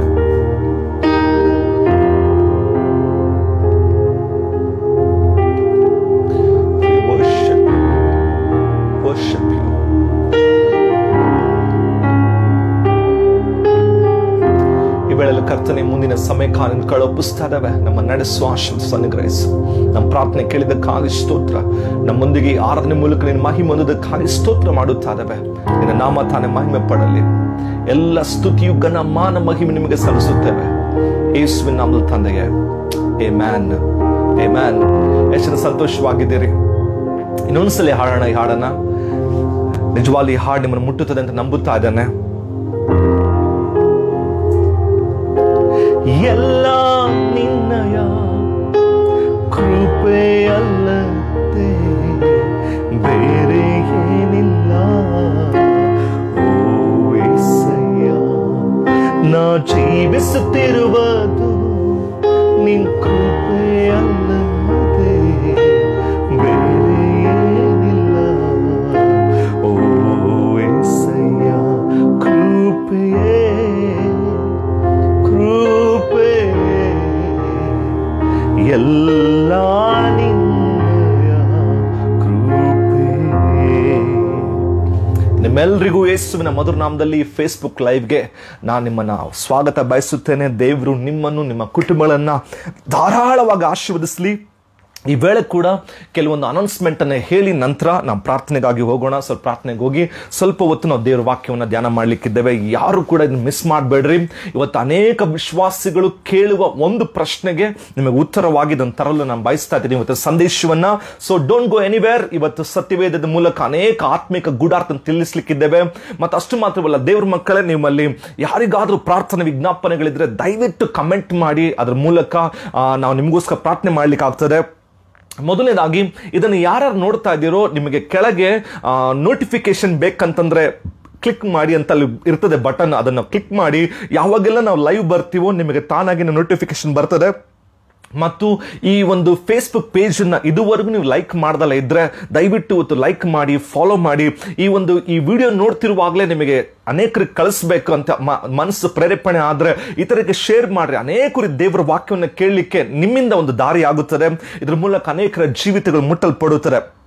We worship you. Worship you. ಈ ವೇಳೆಯಲ್ಲಿ ಕರ್ತನೆ ಮುಂದಿನ ಸಮಯ ಕಾಲ ಕಳೊಪ್ಪಿಸ್ತಾ ಇದ್ದಾವೆ ನಮ್ಮ ನಡೆಸುವ ಆಶೀರ್ವಾದ ಅನುಗ್ರಹಿಸು ನಮ್ಮ ಪ್ರಾರ್ಥನೆ ಕೇಳಿದಕ್ಕಾಗಿ ಸ್ತೋತ್ರ ನಮ್ಮೊಂದಿಗೆ ಈ ಆರಾಧನೆ ಮೂಲಕ ನಿನ್ನ ಮಹಿಮೆ ಹೊಂದೋದಕ್ಕಾಗಿ ಸ್ತೋತ್ರ ಮಾಡುತ್ತಾ ಇದ್ದಾವೆ ನಿನ್ನ ನಾಮ ತಾನೇ ಮಹಿಮೆ ಪಡಲಿ ಎಲ್ಲ ಸ್ತುತಿಯು ಘನ ಮಾನ ಮಹಿಮೆ ನಿಮಗೆ ಸಲ್ಲಿಸುತ್ತೇವೆ ಯೇಸುವಿನ ನಾಮದ ತಂದೆಯೇ ಏ ಮ್ಯಾನ್ ಏ ಮ್ಯಾನ್ ಎಷ್ಟು ಸಂತೋಷವಾಗಿದ್ದೀರಿ ಇನ್ನೊಂದ್ಸಲಿ ಹಾಡೋಣ ಈ ಹಾಡನ್ನ ನಿಜವಾಗ್ಲೂ ಈ ಹಾಡು ನಿಮ್ಮನ್ನು ಮುಟ್ಟುತ್ತದೆ ಅಂತ ನಂಬುತ್ತಾ ಇದ್ದಾನೆ ಎಲ್ಲ ನಿನ್ನಯ ಕೃಪೆಯಲ್ಲದೆ ಬೇರೆ ಏನಿಲ್ಲ ಓ ಏಸಯ್ಯ ನಾ ಜೀವಿಸುತ್ತಿರುವುದು ನಿನ್ ಕೃಪೆಯಲ್ಲದೆ ಬೇರೆ ಏನಿಲ್ಲ ಓ ಏಸಯ್ಯ ಕೃಪೆಯೇ ಕೃಪೆ ಎಲ್ಲ ನಿನ್ನಯ ಕೃಪೆ ನಿಮ್ಮೆಲ್ರಿಗೂ ಯೇಸುವಿನ ಮಧುರ ನಾಮದಲ್ಲಿ ಫೇಸ್ಬುಕ್ ಲೈವ್ಗೆ ನಾನು ನಿಮ್ಮನ್ನ ಸ್ವಾಗತ ಬಯಸುತ್ತೇನೆ ದೇವರು ನಿಮ್ಮನ್ನು ನಿಮ್ಮ ಕುಟುಂಬಗಳನ್ನ ಧಾರಾಳವಾಗಿ ಆಶೀರ್ವದಿಸಲಿ ಈ ವೇಳೆ ಕೂಡ ಕೆಲವೊಂದು ಅನೌನ್ಸ್ಮೆಂಟ್ ಅನ್ನು ಹೇಳಿ ನಂತರ ನಾವು ಪ್ರಾರ್ಥನೆಗಾಗಿ ಹೋಗೋಣ ಸ್ವಲ್ಪ ಪ್ರಾರ್ಥನೆಗೆ ಹೋಗಿ ಸ್ವಲ್ಪ ಹೊತ್ತು ನಾವು ದೇವರ ವಾಕ್ಯವನ್ನು ಧ್ಯಾನ ಮಾಡ್ಲಿಕ್ಕಿದ್ದೇವೆ ಯಾರು ಕೂಡ ಇದನ್ನ ಮಿಸ್ ಮಾಡಬೇಡ್ರಿ ಇವತ್ತು ಅನೇಕ ವಿಶ್ವಾಸಿಗಳು ಕೇಳುವ ಒಂದು ಪ್ರಶ್ನೆಗೆ ನಿಮಗೆ ಉತ್ತರವಾಗಿ ಇದನ್ನು ತರಲು ನಾನು ಬಯಸ್ತಾ ಇದ್ದೀನಿ ಇವತ್ತು ಸಂದೇಶವನ್ನ ಸೊ ಡೋಂಟ್ ಗೋ ಎನಿವೇರ್ ಇವತ್ತು ಸತ್ಯವೇದದ ಮೂಲಕ ಅನೇಕ ಆತ್ಮಿಕ ಗೂಢಾರ್ಥ ತಿಳಿಸ್ಲಿಕ್ಕಿದ್ದೇವೆ ಮತ್ತು ಅಷ್ಟು ಮಾತ್ರವಲ್ಲ ದೇವ್ರ ಮಕ್ಕಳೇ ನಿಮ್ಮಲ್ಲಿ ಯಾರಿಗಾದ್ರೂ ಪ್ರಾರ್ಥನೆ ವಿಜ್ಞಾಪನೆಗಳಿದ್ರೆ ದಯವಿಟ್ಟು ಕಮೆಂಟ್ ಮಾಡಿ ಅದ್ರ ಮೂಲಕ ಆ, ನಾವು ನಿಮಗೋಸ್ಕರ ಪ್ರಾರ್ಥನೆ ಮಾಡ್ಲಿಕ್ಕೆ ಆಗ್ತದೆ ಮೊದಲನೇದಾಗಿ ಇದನ್ನು ಯಾರ್ಯಾರು ನೋಡ್ತಾ ಇದ್ದೀರೋ ನಿಮಗೆ ಕೆಳಗೆ ನೋಟಿಫಿಕೇಶನ್ ಬೇಕಂತಂದ್ರೆ ಕ್ಲಿಕ್ ಮಾಡಿ ಅಂತ ಅಲ್ಲಿ ಇರ್ತದೆ ಬಟನ್ ಅದನ್ನು ಕ್ಲಿಕ್ ಮಾಡಿ ಯಾವಾಗೆಲ್ಲ ನಾವು ಲೈವ್ ಬರ್ತೀವೋ ನಿಮಗೆ ತಾನಾಗಿ ನೋಟಿಫಿಕೇಶನ್ ಬರ್ತದೆ ಮತ್ತು ಈ ಒಂದು ಫೇಸ್ಬುಕ್ ಪೇಜನ್ನು ಇದುವರೆಗೂ ನೀವು ಲೈಕ್ ಮಾಡ್ದಲ್ಲ ಇದ್ರೆ ದಯವಿಟ್ಟು ಇವತ್ತು ಲೈಕ್ ಮಾಡಿ ಫಾಲೋ ಮಾಡಿ ಈ ಒಂದು ಈ ವಿಡಿಯೋ ನೋಡ್ತಿರುವಾಗಲೇ ನಿಮಗೆ ಅನೇಕರಿಗೆ ಕಳಿಸ್ಬೇಕು ಅಂತ ಮ- ಮನಸ್ಸು ಪ್ರೇರೇಪಣೆ ಆದರೆ ಇತರರಿಗೆ ಶೇರ್ ಮಾಡ್ರಿ ಅನೇಕರಿಗೆ ದೇವರ ವಾಕ್ಯವನ್ನು ಕೇಳಲಿಕ್ಕೆ ನಿಮ್ಮಿಂದ ಒಂದು ದಾರಿ ಆಗುತ್ತದೆ ಇದ್ರ ಮೂಲಕ ಅನೇಕರ ಜೀವಿತಗಳು ಮುಟ್ಟಲ್ಪಡುತ್ತದೆ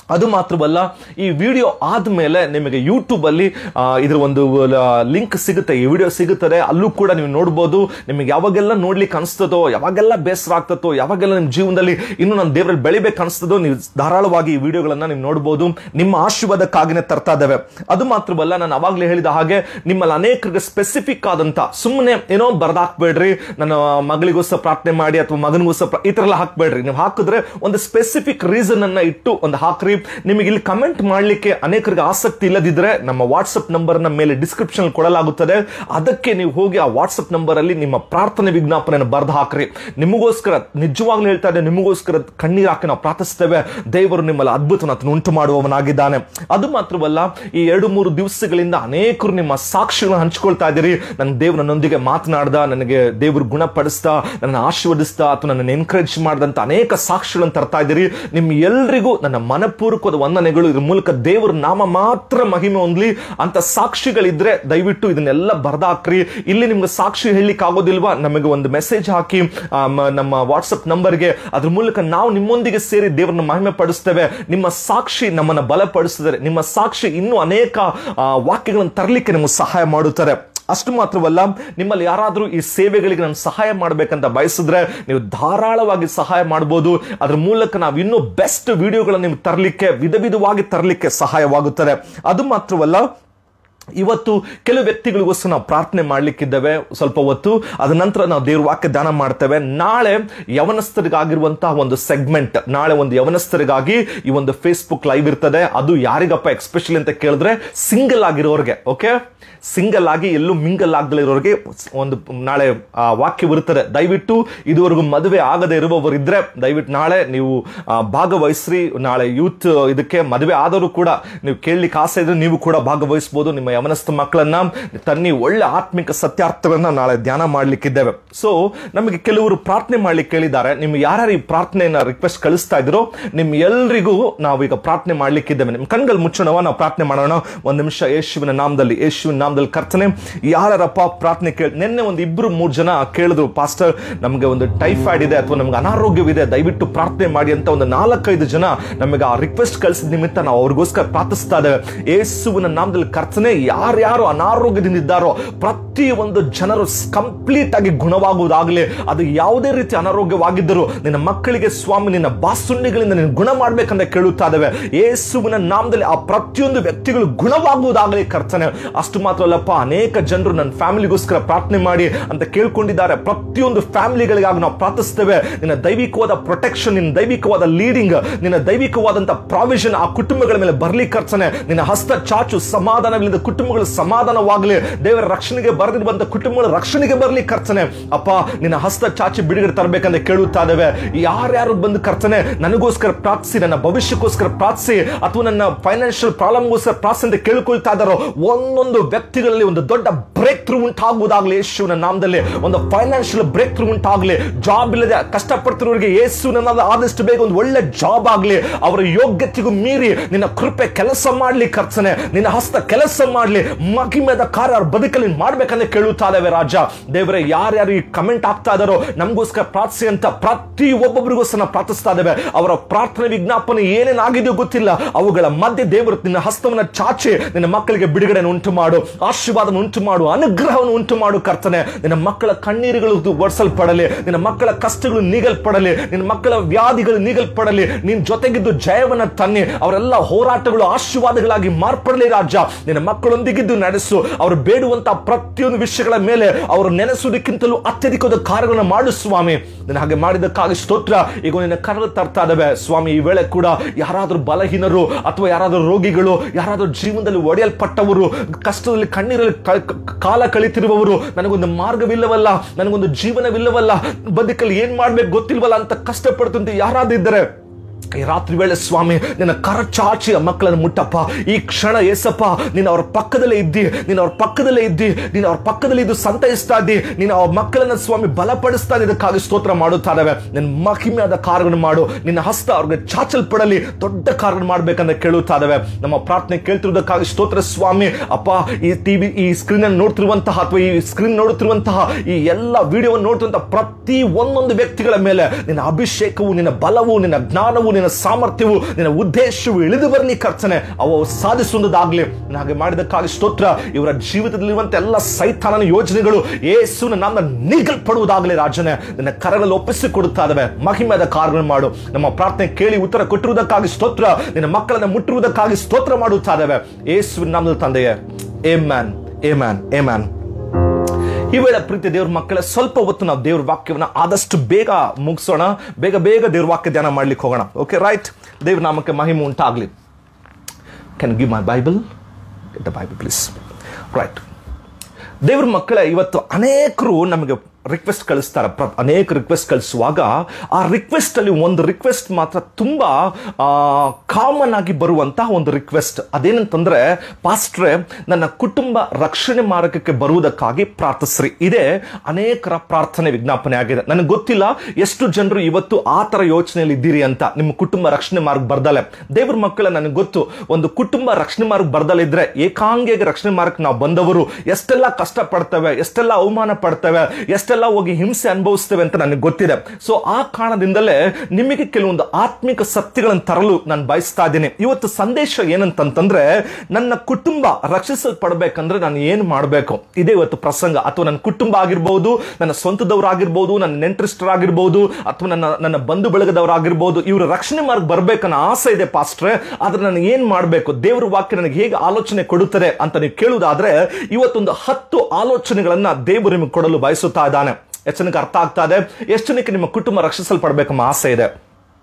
ಅದು ಮಾತ್ರವಲ್ಲ ಈ ವಿಡಿಯೋ ಆದಮೇಲೆ ನಿಮಗೆ ಯೂಟ್ಯೂಬಲ್ಲಿ ಆ, ಇದ್ರ ಒಂದು ಲಿಂಕ್ ಸಿಗುತ್ತೆ ಈ ವಿಡಿಯೋ ಸಿಗುತ್ತದೆ ಅಲ್ಲೂ ಕೂಡ ನೀವು ನೋಡ್ಬೋದು ನಿಮಗೆ ಯಾವಾಗೆಲ್ಲ ನೋಡ್ಲಿಕ್ಕೆ ಅನಿಸ್ತದೋ ಯಾವಾಗೆಲ್ಲ ಬೇಸರ ಆಗ್ತದೋ ಯಾವಾಗೆಲ್ಲ ನಿಮ್ಮ ಜೀವನದಲ್ಲಿ ಇನ್ನೂ ನಾನು ದೇವರಲ್ಲಿ ಬೆಳಿಬೇಕು ಅನಿಸ್ತದೋ ನೀವು ಧಾರಾಳವಾಗಿ ಈ ವಿಡಿಯೋಗಳನ್ನ ನೀವು ನೋಡ್ಬೋದು ನಿಮ್ಮ ಆಶೀರ್ವಾದಕ್ಕಾಗಿನೇ ತರ್ತಾ ಇದ್ದಾವೆ ಅದು ಮಾತ್ರವಲ್ಲ ನಾನು ಅವಾಗಲೇ ಹೇಳಿದ ಹಾಗೆ ನಿಮ್ಮಲ್ಲಿ ಅನೇಕರಿಗೆ ಸ್ಪೆಸಿಫಿಕ್ ಆದಂತ ಸುಮ್ಮನೆ ಏನೋ ಬರ್ದಾಕ್ಬೇಡ್ರಿ ನನ್ನ ಮಗಳಿಗೋಸ್ಕರ ಪ್ರಾರ್ಥನೆ ಮಾಡಿ ಅಥವಾ ಮಗನಿಗೋಸ್ಕರ ಪ್ರ- ಈ ತರ ಎಲ್ಲ ಹಾಕ್ಬೇಡ್ರಿ ನೀವು ಹಾಕಿದ್ರೆ ಒಂದು ಸ್ಪೆಸಿಫಿಕ್ ರೀಸನ್ ಅನ್ನ ಇಟ್ಟು ಒಂದು ಹಾಕ್ರಿ ನಿಮಗೆ ಇಲ್ಲಿ ಕಮೆಂಟ್ ಮಾಡ್ಲಿಕ್ಕೆ ಅನೇಕರಿಗೆ ಆಸಕ್ತಿ ಇಲ್ಲದಿದ್ರೆ ನಮ್ಮ ವಾಟ್ಸಪ್ ನಂಬರ್ ನ ಮೇಲೆ ಡಿಸ್ಕ್ರಿಪ್ಷನ್ ಕೊಡಲಾಗುತ್ತದೆ ಅದಕ್ಕೆ ನೀವು ಹೋಗಿ ಆ ವಾಟ್ಸಪ್ ನಂಬರ್ ಅಲ್ಲಿ ನಿಮ್ಮ ಪ್ರಾರ್ಥನೆ ವಿಜ್ಞಾಪನೆಯನ್ನು ಬರೆದು ಹಾಕ್ರಿ ನಿಮಗೋಸ್ಕರ ನಿಜವಾಗ್ಲೂ ಹೇಳ್ತಾ ಇದ್ದೆ ನಿಮಗೋಸ್ಕರ ಕಣ್ಣೀರು ಹಾಕಿ ನಾವು ಪ್ರಾರ್ಥಿಸ್ತೇವೆ ದೇವರು ನಿಮ್ಮಲ್ಲಿ ಅದ್ಭುತನ ಆತನು ಉಂಟು ಮಾಡುವವನಾಗಿದ್ದಾನೆ ಅದು ಮಾತ್ರವಲ್ಲ ಈ ಎರಡು ಮೂರು ದಿವಸಗಳಿಂದ ಅನೇಕರು ನಿಮ್ಮ ಸಾಕ್ಷಿಗಳನ್ನು ಹಂಚ್ಕೊಳ್ತಾ ಇದ್ದೀರಿ ನನ್ನ ದೇವ್ರು ನನ್ನೊಂದಿಗೆ ಮಾತನಾಡ್ದ ನನಗೆ ದೇವರು ಗುಣಪಡಿಸ್ತಾ ನನ್ನ ಆಶೀರ್ವದಿಸ್ತಾ ಅಥವಾ ನನ್ನನ್ನು ಎನ್ಕರೇಜ್ ಮಾಡಿದಂತ ಅನೇಕ ಸಾಕ್ಷಿಗಳನ್ನು ತರ್ತಾ ಇದ್ದೀರಿ ನಿಮ್ಮ ಎಲ್ರಿಗೂ ನನ್ನ ಮನಪೂರ್ವಕವಾದ ವಂದನೆಗಳು ಇದ್ರ ಮೂಲಕ ದೇವರ ನಾಮ ಮಾತ್ರ ಮಹಿಮೆ ಹೊಂದ್ಲಿ ಅಂತ ಸಾಕ್ಷಿಗಳಿದ್ರೆ ದಯವಿಟ್ಟು ಇದನ್ನೆಲ್ಲ ಬರ್ದಾಕ್ರಿ ಇಲ್ಲಿ ನಿಮ್ಗೆ ಸಾಕ್ಷಿ ಹೇಳಲಿಕ್ಕೆ ಆಗೋದಿಲ್ವಾ ನಮಗೆ ಒಂದು ಮೆಸೇಜ್ ಹಾಕಿ ಆ, ಮ- ನಮ್ಮ ವಾಟ್ಸಪ್ ನಂಬರ್ಗೆ ಅದ್ರ ಮೂಲಕ ನಾವು ನಿಮ್ಮೊಂದಿಗೆ ಸೇರಿ ದೇವರನ್ನ ಮಹಿಮೆ ಪಡಿಸ್ತೇವೆ ನಿಮ್ಮ ಸಾಕ್ಷಿ ನಮ್ಮನ್ನ ಬಲಪಡಿಸಿದರೆ ನಿಮ್ಮ ಸಾಕ್ಷಿ ಇನ್ನೂ ಅನೇಕ ಆ, ವಾಕ್ಯಗಳನ್ನು ತರಲಿಕ್ಕೆ ನಿಮಗೆ ಸಹಾಯ ಮಾಡುತ್ತಾರೆ ಅಷ್ಟು ಮಾತ್ರವಲ್ಲ ನಿಮ್ಮಲ್ಲಿ ಯಾರಾದರೂ ಈ ಸೇವೆಗಳಿಗೆ ನಾನು ಸಹಾಯ ಮಾಡಬೇಕಂತ ಬಯಸಿದ್ರೆ ನೀವು ಧಾರಾಳವಾಗಿ ಸಹಾಯ ಮಾಡ್ಬೋದು ಅದ್ರ ಮೂಲಕ ನಾವು ಇನ್ನೂ ಬೆಸ್ಟ್ ವಿಡಿಯೋಗಳನ್ನು ನಿಮ್ಗೆ ತರಲಿಕ್ಕೆ ವಿಧ ವಿಧವಾಗಿ ತರಲಿಕ್ಕೆ ಸಹಾಯವಾಗುತ್ತದೆ ಅದು ಮಾತ್ರವಲ್ಲ ಇವತ್ತು ಕೆಲವು ವ್ಯಕ್ತಿಗಳಿಗೋಸ್ಕರ ನಾವು ಪ್ರಾರ್ಥನೆ ಮಾಡ್ಲಿಕ್ಕಿದ್ದೇವೆ ಸ್ವಲ್ಪ ಹೊತ್ತು ಅದ ನಂತರ ನಾವು ದೇವ್ರ ವಾಕ್ಯ ದಾನ ಮಾಡ್ತೇವೆ ನಾಳೆ ಯವನಸ್ಥರಿಗಾಗಿರುವಂತಹ ಒಂದು ಸೆಗ್ಮೆಂಟ್ ನಾಳೆ ಒಂದು ಯವನಸ್ಥರಿಗಾಗಿ ಈ ಒಂದು ಫೇಸ್ಬುಕ್ ಲೈವ್ ಇರ್ತದೆ ಅದು ಯಾರಿಗಪ್ಪ ಎಕ್ಸ್ಪೆಷಲಿ ಅಂತ ಕೇಳಿದ್ರೆ ಸಿಂಗಲ್ ಆಗಿರೋರಿಗೆ ಓಕೆ ಸಿಂಗಲ್ ಆಗಿ ಎಲ್ಲೂ ಮಿಂಗಲ್ ಆಗದಲ್ಲೇ ಇರೋರಿಗೆ ಒಂದು ನಾಳೆ ಆ ವಾಕ್ಯ ಬರುತ್ತದೆ ದಯವಿಟ್ಟು ಇದುವರೆಗೂ ಮದುವೆ ಆಗದೆ ಇರುವವರು ಇದ್ರೆ ದಯವಿಟ್ಟು ನಾಳೆ ನೀವು ಆ, ಭಾಗವಹಿಸ್ರಿ ನಾಳೆ ಯೂತ್ ಇದಕ್ಕೆ ಮದುವೆ ಆದರೂ ಕೂಡ ನೀವು ಕೇಳಲಿಕ್ಕೆ ಆಸೆ ಇದ್ರೆ ನೀವು ಕೂಡ ಭಾಗವಹಿಸಬಹುದು ನಿಮ್ಮ ಯವನಸ್ಥ ಮಕ್ಕಳನ್ನ ತನ್ನಿ ಒಳ್ಳೆ ಆತ್ಮಿಕ ಸತ್ಯಾರ್ಥಗಳನ್ನ ನಾಳೆ ಧ್ಯಾನ ಮಾಡ್ಲಿಕ್ಕಿದ್ದೇವೆ ಸೊ ನಮಗೆ ಕೆಲವರು ಪ್ರಾರ್ಥನೆ ಮಾಡ್ಲಿಕ್ಕೆ ಕೇಳಿದ್ದಾರೆ ನಿಮ್ ಯಾರ್ಯಾರು ಈ ಪ್ರಾರ್ಥನೆಯನ್ನ ರಿಕ್ವೆಸ್ಟ್ ಕಳಿಸ್ತಾ ಇದ್ರೋ ನಿಮ್ ಎಲ್ರಿಗೂ ನಾವು ಈಗ ಪ್ರಾರ್ಥನೆ ಮಾಡ್ಲಿಕ್ಕಿದ್ದೇವೆ ನಿಮ್ ಕಣ್ಗಳು ಮುಚ್ಚೋಣವ ನಾವು ಪ್ರಾರ್ಥನೆ ಮಾಡೋಣ ಒಂದ್ ನಿಮಿಷ ಯೇಸುವಿನ ನಾಮದಲ್ಲಿ ಯೇಸುವಿನ ನಾಮದಲ್ಲಿ ಕರ್ತನೆ ಯಾರಪ್ಪ ಪ್ರಾರ್ಥನೆ ಕೇಳಿ ನಿನ್ನೆ ಒಂದು ಇಬ್ರು ಮೂರು ಜನ ಕೇಳಿದ್ರು ಪಾಸ್ಟರ್ ನಮಗೆ ಒಂದು ಟೈಫಾಯ್ಡ್ ಇದೆ ಅಥವಾ ನಮ್ಗೆ ಅನಾರೋಗ್ಯವಿದೆ ದಯವಿಟ್ಟು ಪ್ರಾರ್ಥನೆ ಮಾಡಿ ಅಂತ ಒಂದು ನಾಲ್ಕೈದು ಜನ ನಮಗೆ ಆ ರಿಕ್ವೆಸ್ಟ್ ಕಳಿಸಿದ ನಿಮಿತ್ತ ನಾವು ಅವ್ರಿಗೋಸ್ಕರ ಪ್ರಾರ್ಥಿಸ್ತಾ ಇದ್ದೇವೆ ಯೇಸುವಿನ ನಾಮದಲ್ಲಿ ಕರ್ತನೆ ಯಾರ್ಯಾರು ಅನಾರೋಗ್ಯದಿಂದ ಇದ್ದಾರೋ ಪ್ರತಿ ಒಂದು ಜನರು ಕಂಪ್ಲೀಟ್ ಆಗಿ ಗುಣವಾಗುವುದಾಗಲಿ ಅದು ಯಾವುದೇ ರೀತಿ ಅನಾರೋಗ್ಯವಾಗಿದ್ದರೂ ನಿನ್ನ ಮಕ್ಕಳಿಗೆ ಸ್ವಾಮಿ ನಿನ್ನ ಬಾಸುಣ್ಣಿಗಳಿಂದ ನೀನು ಗುಣ ಮಾಡ್ಬೇಕಂತ ಕೇಳುತ್ತಾ ಇದ್ದೇವೆ ಯೇಸುವಿನ ನಾಮದಲ್ಲಿ ಆ ಪ್ರತಿಯೊಂದು ವ್ಯಕ್ತಿಗಳು ಗುಣವಾಗುವುದಾಗಲಿ ಕರ್ತನೆ ಅಷ್ಟು ಮಾತ್ರ ಅಲ್ಲಪ್ಪ ಅನೇಕ ಜನರು ನನ್ನ ಫ್ಯಾಮಿಲಿಗೋಸ್ಕರ ಪ್ರಾರ್ಥನೆ ಮಾಡಿ ಅಂತ ಕೇಳ್ಕೊಂಡಿದ್ದಾರೆ ಪ್ರತಿಯೊಂದು ಫ್ಯಾಮಿಲಿಗಳಿಗಾಗಿ ನಾವು ಪ್ರಾರ್ಥಿಸ್ತೇವೆ ನಿನ್ನ ದೈವಿಕವಾದ ಪ್ರೊಟೆಕ್ಷನ್ ನಿನ್ನ ದೈವಿಕವಾದ ಲೀಡಿಂಗ್ ನಿನ್ನ ದೈವಿಕವಾದಂತ ಪ್ರಾವಿಷನ್ ಆ ಕುಟುಂಬಗಳ ಮೇಲೆ ಬರ್ಲಿ ಕರ್ತನೆ ನಿನ್ನ ಹಸ್ತ ಚಾಚು ಸಮಾಧಾನವಿಲ್ಲದ ಕುಟುಂಬಗಳು ಸಮಾಧಾನವಾಗಲಿ ದೇವರ ರಕ್ಷಣೆಗೆ ಬರೆದಿರುವಂತ ಕುಟುಂಬಗಳ ರಕ್ಷಣೆಗೆ ಬರ್ಲಿ ಕರ್ತನೆ ಅಪ್ಪ ನಿನ್ನ ಹಸ್ತ ಚಾಚಿ ಬಿಡುಗಡೆ ತರಬೇಕಂತ ಕೇಳುತ್ತಾ ಇದ್ದೇವೆ ಯಾರ್ಯಾರು ಬಂದು ಕರ್ತನೆ ನನಗೋಸ್ಕರ ಪ್ರಾರ್ಥಿಸಿ ನನ್ನ ಭವಿಷ್ಯಕ್ಕೋಸ್ಕರ ಪ್ರಾರ್ಥಿಸಿ ಅಥವಾ ನನ್ನ ಫೈನಾನ್ಷಿಯಲ್ ಪ್ರಾಬ್ಲಮ್ಗೋಸ್ಕರ ಪ್ರಾರ್ಥನೆ ಅಂತ ಕೇಳ್ಕೊಳ್ತಾ ಇದ್ದಾರೋ ಒಂದೊಂದು ವ್ಯಕ್ತಿಗಳಲ್ಲಿ ಒಂದು ದೊಡ್ಡ ಬ್ರೇಕ್ ಥ್ರೂ ಉಂಟಾಗುವುದಾಗಲಿ ಯೇಸುವಿನ ನಾಮದಲ್ಲಿ ಒಂದು ಫೈನಾನ್ಷಿಯಲ್ ಬ್ರೇಕ್ ಥ್ರೂ ಉಂಟಾಗಲಿ ಜಾಬ್ ಇಲ್ಲದೆ ಕಷ್ಟಪಡ್ತಿರೋರಿಗೆ ಯೇಸುವಿನ ನಾಮದಲ್ಲಿ ಆದಷ್ಟು ಬೇಗ ಒಂದು ಒಳ್ಳೆ ಜಾಬ್ ಆಗಲಿ ಅವರ ಯೋಗ್ಯತೆಗೂ ಮೀರಿ ನಿನ್ನ ಕೃಪೆ ಕೆಲಸ ಮಾಡ್ಲಿ ಕರ್ತನೆ ನಿನ್ನ ಹಸ್ತ ಕೆಲಸ ಮಾಡ್ಲಿ ಮಹಿಮೆದ ಕಾರ್ಯ ಅವ್ರ ಬದುಕಲ್ಲಿ ಮಾಡ್ಬೇಕಂತ ಕೇಳುತ್ತಾ ಇದ್ದೇವೆ ರಾಜ ದೇವರೇ ಯಾರ್ಯಾರು ಈ ಕಮೆಂಟ್ ಆಗ್ತಾ ಇದಾರೋ ನಮಗೋಸ್ಕರ ಪ್ರಾರ್ಥಿಸಿ ಅಂತ ಪ್ರತಿ ಒಬ್ಬೊಬ್ಬರಿಗೋಸ್ಕರ ನಾವು ಪ್ರಾರ್ಥಿಸ್ತಾ ಇದ್ದೇವೆ ಅವರ ಪ್ರಾರ್ಥನೆ ವಿಜ್ಞಾಪನೆ ಏನೇನಾಗಿದೆಯೋ ಗೊತ್ತಿಲ್ಲ ಅವುಗಳ ಮಧ್ಯೆ ದೇವರು ನಿನ್ನ ಹಸ್ತವನ್ನ ಚಾಚಿ ನಿನ್ನ ಮಕ್ಕಳಿಗೆ ಬಿಡುಗಡೆ ಉಂಟು ಮಾಡು ಆಶೀರ್ವಾದನ ಉಂಟು ಮಾಡು ಅನುಗ್ರಹವನ್ನು ಉಂಟು ಮಾಡು ಕರ್ತನೆ ನಿನ್ನ ಮಕ್ಕಳ ಕಣ್ಣೀರುಗಳು ಒಡಿಸಲ್ಪಡಲಿ ನಿನ್ನ ಮಕ್ಕಳ ಕಷ್ಟಗಳು ನೀಗಲ್ಪಡಲಿ ನಿನ್ನ ಮಕ್ಕಳ ವ್ಯಾಧಿಗಳು ನೀಗಲ್ಪಡಲಿ ನಿನ್ ಜೊತೆಗಿದ್ದು ಜಯವನ್ನ ತನ್ನಿ ಅವರೆಲ್ಲ ಹೋರಾಟಗಳು ಆಶೀರ್ವಾದಗಳಾಗಿ ಮಾರ್ಪಡಲಿ ರಾಜ ನಿನ್ನ ಮಕ್ಕಳೊಂದಿಗಿದ್ದು ನಡೆಸು ಅವರು ಬೇಡುವಂತ ಪ್ರತಿಯೊಂದು ವಿಷಯಗಳ ಮೇಲೆ ಅವರು ನೆನೆಸುವುದಕ್ಕಿಂತಲೂ ಅತ್ಯಧಿಕವಾದ ಕಾರ್ಯಗಳನ್ನು ಮಾಡು ಸ್ವಾಮಿ ನಿನ್ನ ಹಾಗೆ ಮಾಡಿದ್ದಕ್ಕಾಗಿ ಸ್ತೋತ್ರ ಈಗ ನಿನ್ನ ಕರೆದು ತರ್ತಾ ಇದ್ದಾವೆ ಸ್ವಾಮಿ ಈ ವೇಳೆ ಕೂಡ ಯಾರಾದರೂ ಬಲಹೀನರು ಅಥವಾ ಯಾರಾದರೂ ರೋಗಿಗಳು ಯಾರಾದರೂ ಜೀವನದಲ್ಲಿ ಒಡೆಯಲ್ಪಟ್ಟವರು ಕಷ್ಟದಲ್ಲಿ ಕಣ್ಣೀರಲ್ಲಿ ಕ- ಕ- ಕಾಲ ಕಳಿತಿರುವವರು ನನಗೊಂದು ಮಾರ್ಗವಿಲ್ಲವಲ್ಲ ನನಗೊಂದು ಜೀವನವಿಲ್ಲವಲ್ಲ ಬದುಕಲ್ಲಿ ಏನ್ ಮಾಡ್ಬೇಕು ಗೊತ್ತಿಲ್ವಲ್ಲ ಅಂತ ಕಷ್ಟಪಡ್ತಂತೆ ಯಾರಾದ್ರೂ ಇದ್ದರೆ ಈ ರಾತ್ರಿ ವೇಳೆ ಸ್ವಾಮಿ ನಿನ್ನ ಕರ ಚಾಚಿ ಆ ಮಕ್ಕಳನ್ನು ಮುಟ್ಟಪ್ಪ ಈ ಕ್ಷಣ ಏಸಪ್ಪ ನೀನು ಅವ್ರ ಪಕ್ಕದಲ್ಲೇ ಇದ್ದಿ ನೀನು ಅವ್ರ ಪಕ್ಕದಲ್ಲೇ ಇದ್ದಿ ನೀನು ಅವ್ರ ಪಕ್ಕದಲ್ಲಿ ಇದ್ದು ಸಂತೈಸ್ತಾ ಇದ್ದಿ ನೀನು ಅವ್ರ ಮಕ್ಕಳನ್ನ ಸ್ವಾಮಿ ಬಲಪಡಿಸ್ತಾ ಇದಕ್ಕಾಗಿ ಸ್ತೋತ್ರ ಮಾಡುತ್ತಾ ಇದ್ದಾವೆ ನಿನ್ನ ಮಹಿಮೆಯಾದ ಕಾರ್ಯಗಳನ್ನು ಮಾಡು ನಿನ್ನ ಹಸ್ತ ಅವ್ರಿಗೆ ಚಾಚಲ್ಪಡಲಿ ದೊಡ್ಡ ಕಾರ್ಯ ಮಾಡ್ಬೇಕಂತ ಕೇಳುತ್ತಾ ಇದ್ದಾವೆ ನಮ್ಮ ಪ್ರಾರ್ಥನೆ ಕೇಳ್ತಿರೋದಕ್ಕಾಗಿ ಸ್ತೋತ್ರ ಸ್ವಾಮಿ ಅಪ್ಪ ಈ ಟಿವಿ ಈ ಸ್ಕ್ರೀನ್ ಅನ್ನು ನೋಡ್ತಿರುವಂತಹ ಅಥವಾ ಈ ಸ್ಕ್ರೀನ್ ನೋಡುತ್ತಿರುವಂತಹ ಈ ಎಲ್ಲ ವಿಡಿಯೋವನ್ನು ನೋಡ್ತಿರುವಂತಹ ಪ್ರತಿ ಒಂದೊಂದು ವ್ಯಕ್ತಿಗಳ ಮೇಲೆ ನಿನ್ನ ಅಭಿಷೇಕವು ನಿನ್ನ ಬಲವು ನಿನ್ನ ಜ್ಞಾನವು ನಿನ್ನ ನಿನ್ನ ಸಾಮರ್ಥ್ಯವು ನಿನ್ನ ಉದ್ದೇಶವು ಇಳಿದು ಬರಲಿ ಕರ್ತನೆ ಅವು ಸಾಧಿಸುವುದಾಗ್ಲಿ ಹಾಗೆ ಮಾಡಿದಕ್ಕಾಗಿ ಸ್ತೋತ್ರ ಇವರ ಜೀವಿತದಲ್ಲಿರುವಂತ ಎಲ್ಲ ಸೈತಾನನ ಯೋಜನೆಗಳು ಯೇಸುವಿನ ನಾಮ ನೀಗಲ್ಪಡುವುದಾಗಲಿ ರಾಜನೇ ನಿನ್ನ ಕರಗಳಲ್ಲಿ ಒಪ್ಪಿಸಿಕೊಡುತ್ತಾ ಇದಾವೆ ಮಹಿಮೆಯಾದ ಕಾರ್ಯಗಳನ್ನು ಮಾಡು ನಮ್ಮ ಪ್ರಾರ್ಥನೆ ಕೇಳಿ ಉತ್ತರ ಕೊಟ್ಟಿರುವುದಕ್ಕಾಗಿ ಸ್ತೋತ್ರ ನಿನ್ನ ಮಕ್ಕಳನ್ನ ಮುಟ್ಟಿರುವುದಕ್ಕಾಗಿ ಸ್ತೋತ್ರ ಮಾಡುತ್ತಾ ಇದಾವೆ ಯೇಸುವಿನ ನಾಮದ ತಂದೆಯೇ ಏ ಮ್ಯಾನ್ ಏ ಮ್ಯಾನ್ ಏ ಮ್ಯಾನ್ ಈ ವೇಳೆ ಪ್ರೀತಿ ದೇವ್ರ ಮಕ್ಕಳ ಸ್ವಲ್ಪ ಹೊತ್ತು ನಾವು ದೇವ್ರ ವಾಕ್ಯವನ್ನ ಆದಷ್ಟು ಬೇಗ ಮುಗಿಸೋಣ ಬೇಗ ಬೇಗ ದೇವ್ರ ವಾಕ್ಯ ಧ್ಯಾನ ಮಾಡ್ಲಿಕ್ಕೆ ಹೋಗೋಣ ಓಕೆ ರೈಟ್ ದೇವ್ರ ನಾಮಕ್ಕೆ ಮಹಿಮೆ ಉಂಟಾಗ್ಲಿ can give my Bible get the Bible please right ದೇವ್ರ ಮಕ್ಕಳ ಇವತ್ತು ಅನೇಕರು ನಮಗೆ ರಿಕ್ವೆಸ್ಟ್ ಕಳಿಸ್ತಾರೆ ಪ್ರ- ಅನೇಕ ರಿಕ್ವೆಸ್ಟ್ ಕಳಿಸುವಾಗ ಆ ರಿಕ್ವೆಸ್ಟ್ ಅಲ್ಲಿ ಒಂದು ರಿಕ್ವೆಸ್ಟ್ ಮಾತ್ರ ತುಂಬಾ ಕಾಮನ್ ಆಗಿ ಬರುವಂತಹ ಒಂದು ರಿಕ್ವೆಸ್ಟ್ ಅದೇನಂತಂದ್ರೆ ಪಾಸ್ಟ್ರೆ ನನ್ನ ಕುಟುಂಬ ರಕ್ಷಣೆ ಮಾರ್ಗಕ್ಕೆ ಬರುವುದಕ್ಕಾಗಿ ಪ್ರಾರ್ಥಿಸ್ರಿ ಇದೇ ಅನೇಕರ ಪ್ರಾರ್ಥನೆ ವಿಜ್ಞಾಪನೆ ಆಗಿದೆ ನನಗೆ ಗೊತ್ತಿಲ್ಲ ಎಷ್ಟು ಜನರು ಇವತ್ತು ಆ ತರ ಯೋಚನೆಯಲ್ಲಿ ಇದ್ದೀರಿ ಅಂತ ನಿಮ್ಮ ಕುಟುಂಬ ರಕ್ಷಣೆ ಮಾರ್ಗ ಬರ್ದಲೆ ದೇವ್ರ ಮಕ್ಕಳ ನನಗೆ ಗೊತ್ತು ಒಂದು ಕುಟುಂಬ ರಕ್ಷಣೆ ಮಾರ್ಗ ಬರ್ದಲೆ ಇದ್ರೆ ಏಕಾಂಗಿಯಾಗಿ ರಕ್ಷಣೆ ಮಾರ್ಗಕ್ಕೆ ನಾವು ಬಂದವರು ಎಷ್ಟೆಲ್ಲ ಕಷ್ಟ ಪಡ್ತೇವೆ ಎಷ್ಟೆಲ್ಲ ಅವಮಾನ ಪಡ್ತೇವೆ ಎಷ್ಟೆಲ್ಲ ಹೋಗಿ ಹಿಂಸೆ ಅನುಭವಿಸ್ತೇವೆ ಅಂತ ನನಗೆ ಗೊತ್ತಿದೆ ಸೊ ಆ ಕಾರಣದಿಂದಲೇ ನಿಮಗೆ ಕೆಲವೊಂದು ಆತ್ಮಿಕ ಸತ್ಯಗಳನ್ನು ತರಲು ನಾನು ಬಯಸ್ತಾ ಇದ್ದೀನಿ ಇವತ್ತು ಸಂದೇಶ ಏನಂತಂತಂದ್ರೆ ನನ್ನ ಕುಟುಂಬ ರಕ್ಷಿಸಲ್ಪಡಬೇಕಂದ್ರೆ ನಾನು ಏನು ಮಾಡಬೇಕು ಇದೇ ಇವತ್ತು ಪ್ರಸಂಗ ಅಥವಾ ನನ್ನ ಕುಟುಂಬ ಆಗಿರ್ಬೋದು ನನ್ನ ಸ್ವಂತದವರಾಗಿರ್ಬೋದು ನನ್ನ ನೆಂಟರಿಷ್ಟರಾಗಿರ್ಬೋದು ಅಥವಾ ನನ್ನ ನನ್ನ ಬಂಧು ಬಳಗದವರಾಗಿರ್ಬೋದು ಇವರು ರಕ್ಷಣೆ ಮಾರ್ಗ ಬರ್ಬೇಕನ್ನೋ ಆಸೆ ಇದೆ ಪಾಸ್ಟ್ರೆ ಆದ್ರೆ ನಾನು ಏನ್ ಮಾಡಬೇಕು ದೇವ್ರ ವಾಕ್ಯ ನನಗೆ ಹೇಗೆ ಆಲೋಚನೆ ಕೊಡುತ್ತದೆ ಅಂತ ನೀವು ಕೇಳುವುದಾದ್ರೆ ಇವತ್ತೊಂದು ಹತ್ತು ಆಲೋಚನೆಗಳನ್ನ ದೇವರು ನಿಮಗೆ ಕೊಡಲು ಬಯಸುತ್ತಾ ಇದ್ದಾನೆ ಎಷ್ಟು ಜನಕ್ಕೆ ಅರ್ಥ ಆಗ್ತಾ ಇದೆ ಎಷ್ಟು ಜನಕ್ಕೆ ನಿಮ್ಮ ಕುಟುಂಬ ರಕ್ಷಿಸಲ್ಪಡ್ಬೇಕೆಂಬ ಆಸೆ ಇದೆ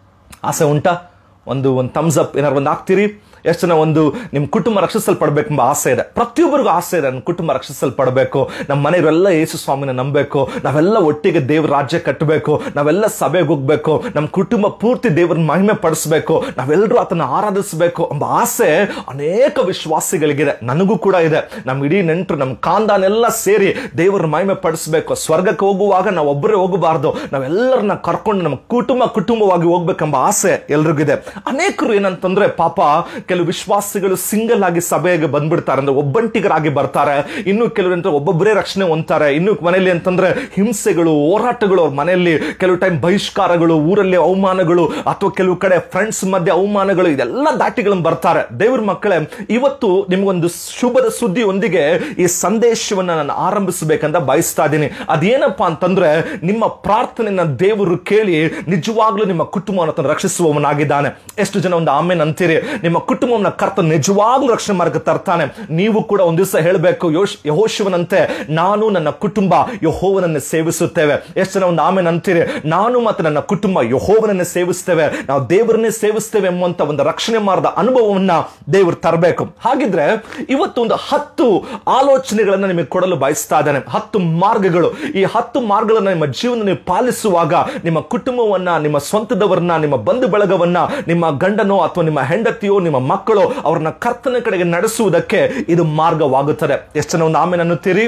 ಆಸೆ ಉಂಟಾ ಒಂದು ಒಂದು ಥಮ್ಸ್ ಅಪ್ ಏನಾರು ಒಂದು ಹಾಕ್ತೀರಿ ಎಷ್ಟು ಜನ ಒಂದು ನಿಮ್ಮ ಕುಟುಂಬ ರಕ್ಷಿಸಲ್ಪಡಬೇಕೆಂಬ ಆಸೆ ಇದೆ ಪ್ರತಿಯೊಬ್ಬರಿಗೂ ಆಸೆ ಇದೆ ನನ್ನ ಕುಟುಂಬ ರಕ್ಷಿಸಲ್ಪಡಬೇಕು ನಮ್ಮ ಮನೆಯವರೆಲ್ಲ ಯೇಸು ಸ್ವಾಮಿನ ನಂಬಬೇಕು ನಾವೆಲ್ಲ ಒಟ್ಟಿಗೆ ದೇವ್ರ ರಾಜ್ಯ ಕಟ್ಟಬೇಕು ನಾವೆಲ್ಲ ಸಭೆಗೆ ಹೋಗ್ಬೇಕು ನಮ್ಮ ಕುಟುಂಬ ಪೂರ್ತಿ ದೇವ್ರನ್ನ ಮಹಿಮೆ ಪಡಿಸ್ಬೇಕು ನಾವೆಲ್ಲರೂ ಆತನ ಆರಾಧಿಸಬೇಕು ಎಂಬ ಆಸೆ ಅನೇಕ ವಿಶ್ವಾಸಿಗಳಿಗಿದೆ ನನಗೂ ಕೂಡ ಇದೆ ನಮ್ಮ ಇಡೀ ನೆಂಟರು ನಮ್ಮ ಕಾಂದಾನೆಲ್ಲ ಸೇರಿ ದೇವರ ಮಹಿಮೆ ಪಡಿಸ್ಬೇಕು ಸ್ವರ್ಗಕ್ಕೆ ಹೋಗುವಾಗ ನಾವು ಒಬ್ಬರೇ ಹೋಗಬಾರ್ದು ನಾವೆಲ್ಲರನ್ನ ಕರ್ಕೊಂಡು ನಮ್ಮ ಕುಟುಂಬ ಕುಟುಂಬವಾಗಿ ಹೋಗ್ಬೇಕೆಂಬ ಆಸೆ ಎಲ್ರಿಗಿದೆ ಅನೇಕರು ಏನಂತಂದ್ರೆ ಪಾಪ ಕೆಲವು ವಿಶ್ವಾಸಿಗಳು ಸಿಂಗಲ್ ಆಗಿ ಸಭೆಗೆ ಬಂದ್ಬಿಡ್ತಾರೆ ಅಂದ್ರೆ ಒಬ್ಬಂಟಿಗರಾಗಿ ಬರ್ತಾರೆ ಇನ್ನು ಕೆಲವರು ಒಬ್ಬೊಬ್ಬರೇ ರಕ್ಷಣೆ ಹೊಂತಾರೆ ಇನ್ನು ಮನೆಯಲ್ಲಿ ಅಂತಂದ್ರೆ ಹಿಂಸೆಗಳು ಹೋರಾಟಗಳು ಅವ್ರ ಮನೆಯಲ್ಲಿ ಕೆಲವು ಟೈಮ್ ಬಹಿಷ್ಕಾರಗಳು ಊರಲ್ಲಿ ಅವಮಾನಗಳು ಅಥವಾ ಕೆಲವು ಕಡೆ ಫ್ರೆಂಡ್ಸ್ ಮಧ್ಯೆ ಅವಮಾನಗಳು ಇದೆಲ್ಲ ದಾಟಿಗಳನ್ನು ಬರ್ತಾರೆ ದೇವ್ರ ಮಕ್ಕಳೇ ಇವತ್ತು ನಿಮ್ಗೊಂದು ಶುಭದ ಸುದ್ದಿಯೊಂದಿಗೆ ಈ ಸಂದೇಶವನ್ನ ನಾನು ಆರಂಭಿಸಬೇಕಂತ ಬಯಸ್ತಾ ಇದ್ದೀನಿ ಅದೇನಪ್ಪಾ ಅಂತಂದ್ರೆ ನಿಮ್ಮ ಪ್ರಾರ್ಥನೆಯನ್ನ ದೇವರು ಕೇಳಿ ನಿಜವಾಗ್ಲೂ ನಿಮ್ಮ ಕುಟುಂಬವನ್ನು ಆತನು ರಕ್ಷಿಸುವವನಾಗಿದ್ದಾನೆ ಎಷ್ಟು ಜನ ಒಂದು ಆಮೇನ್ ಅಂತೀರಿ ನಿಮ್ಮ ಕುಟುಂಬವನ್ನ ಕರ್ತ ನಿಜವಾಗ್ಲೂ ರಕ್ಷಣೆ ಮಾರ್ಗ ತರ್ತಾನೆ ನೀವು ಕೂಡ ಒಂದ್ ದಿವಸ ಹೇಳಬೇಕು ಯೋಶ್ ಯಹೋಶುವನಂತೆ ನಾನು ನನ್ನ ಕುಟುಂಬ ಯಹೋವನನ್ನು ಸೇವಿಸುತ್ತೇವೆ ಎಷ್ಟು ಜನ ಒಂದು ಆಮೇನ್ ಅಂತೀರಿ ನಾನು ಮತ್ತು ನನ್ನ ಕುಟುಂಬ ಯಹೋವನನ್ನೇ ಸೇವಿಸ್ತೇವೆ ನಾವು ದೇವರನ್ನೇ ಸೇವಿಸ್ತೇವೆ ಎಂಬುವಂತ ಒಂದು ರಕ್ಷಣೆ ಮಾರ್ಗದ ಅನುಭವವನ್ನ ದೇವರು ತರಬೇಕು ಹಾಗಿದ್ರೆ ಇವತ್ತು ಒಂದು ಹತ್ತು ಆಲೋಚನೆಗಳನ್ನ ನಿಮಗೆ ಕೊಡಲು ಬಯಸ್ತಾ ಇದ್ದಾನೆ ಹತ್ತು ಮಾರ್ಗಗಳು ಈ ಹತ್ತು ಮಾರ್ಗಗಳನ್ನ ನಿಮ್ಮ ಜೀವನ ನೀವು ಪಾಲಿಸುವಾಗ ನಿಮ್ಮ ಕುಟುಂಬವನ್ನ ನಿಮ್ಮ ಸ್ವಂತದವರನ್ನ ನಿಮ್ಮ ಬಂಧು ಬಳಗವನ್ನ ನಿಮ್ಮ ಗಂಡನೋ ಅಥವಾ ನಿಮ್ಮ ಹೆಂಡತಿಯೋ ನಿಮ್ಮ ಮಕ್ಕಳು ಅವ್ರನ್ನ ಕರ್ತನ ಕಡೆಗೆ ನಡೆಸುವುದಕ್ಕೆ ಇದು ಮಾರ್ಗವಾಗುತ್ತದೆ ಎಷ್ಟು ಜನ ಒಂದು ಆಮೇಲೆ ಅನ್ನುತ್ತೀರಿ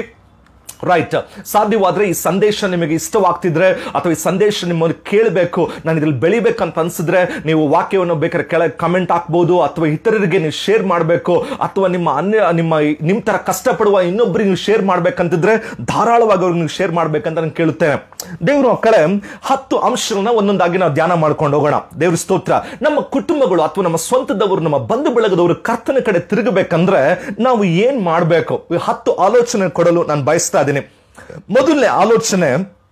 ರೈಟ್ ಸಾಧ್ಯವಾದ್ರೆ ಈ ಸಂದೇಶ ನಿಮಗೆ ಇಷ್ಟವಾಗ್ತಿದ್ರೆ ಅಥವಾ ಈ ಸಂದೇಶ ನಿಮ್ಮನ್ನು ಕೇಳಬೇಕು ನಾನು ಇದ್ರಲ್ಲಿ ಬೆಳಿಬೇಕಂತ ಅನ್ಸಿದ್ರೆ ನೀವು ವಾಕ್ಯವನ್ನು ಬೇಕಾದ್ರೆ ಕೆಳಗೆ ಕಮೆಂಟ್ ಹಾಕ್ಬೋದು ಅಥವಾ ಇತರರಿಗೆ ನೀವು ಶೇರ್ ಮಾಡಬೇಕು ಅಥವಾ ನಿಮ್ಮ ಅನ್ಯ ನಿಮ್ಮ ನಿಮ್ಮ ತರ ಕಷ್ಟಪಡುವ ಇನ್ನೊಬ್ಬರಿಗೆ ನೀವು ಶೇರ್ ಮಾಡ್ಬೇಕಂತಿದ್ರೆ ಧಾರಾಳವಾಗಿ ಅವ್ರಿಗೆ ನೀವು ಶೇರ್ ಮಾಡ್ಬೇಕಂತ ನಾನು ಕೇಳುತ್ತೇನೆ ದೇವ್ರ ಮಕ್ಕಳೇ ಹತ್ತು ಅಂಶಗಳನ್ನ ಒಂದೊಂದಾಗಿ ನಾವು ಧ್ಯಾನ ಮಾಡ್ಕೊಂಡು ಹೋಗೋಣ ದೇವ್ರ ಸ್ತೋತ್ರ ನಮ್ಮ ಕುಟುಂಬಗಳು ಅಥವಾ ನಮ್ಮ ಸ್ವಂತದವರು ನಮ್ಮ ಬಂಧು ಬಳಗದವರು ಕರ್ತನ ಕಡೆ ತಿರುಗಬೇಕಂದ್ರೆ ನಾವು ಏನ್ ಮಾಡಬೇಕು ಹತ್ತು ಆಲೋಚನೆ ಕೊಡಲು ನಾನು ಬಯಸ್ತಾ ಇದ್ದೀನಿ ಮೊದಲನೇ ಆಲೋಚನೆ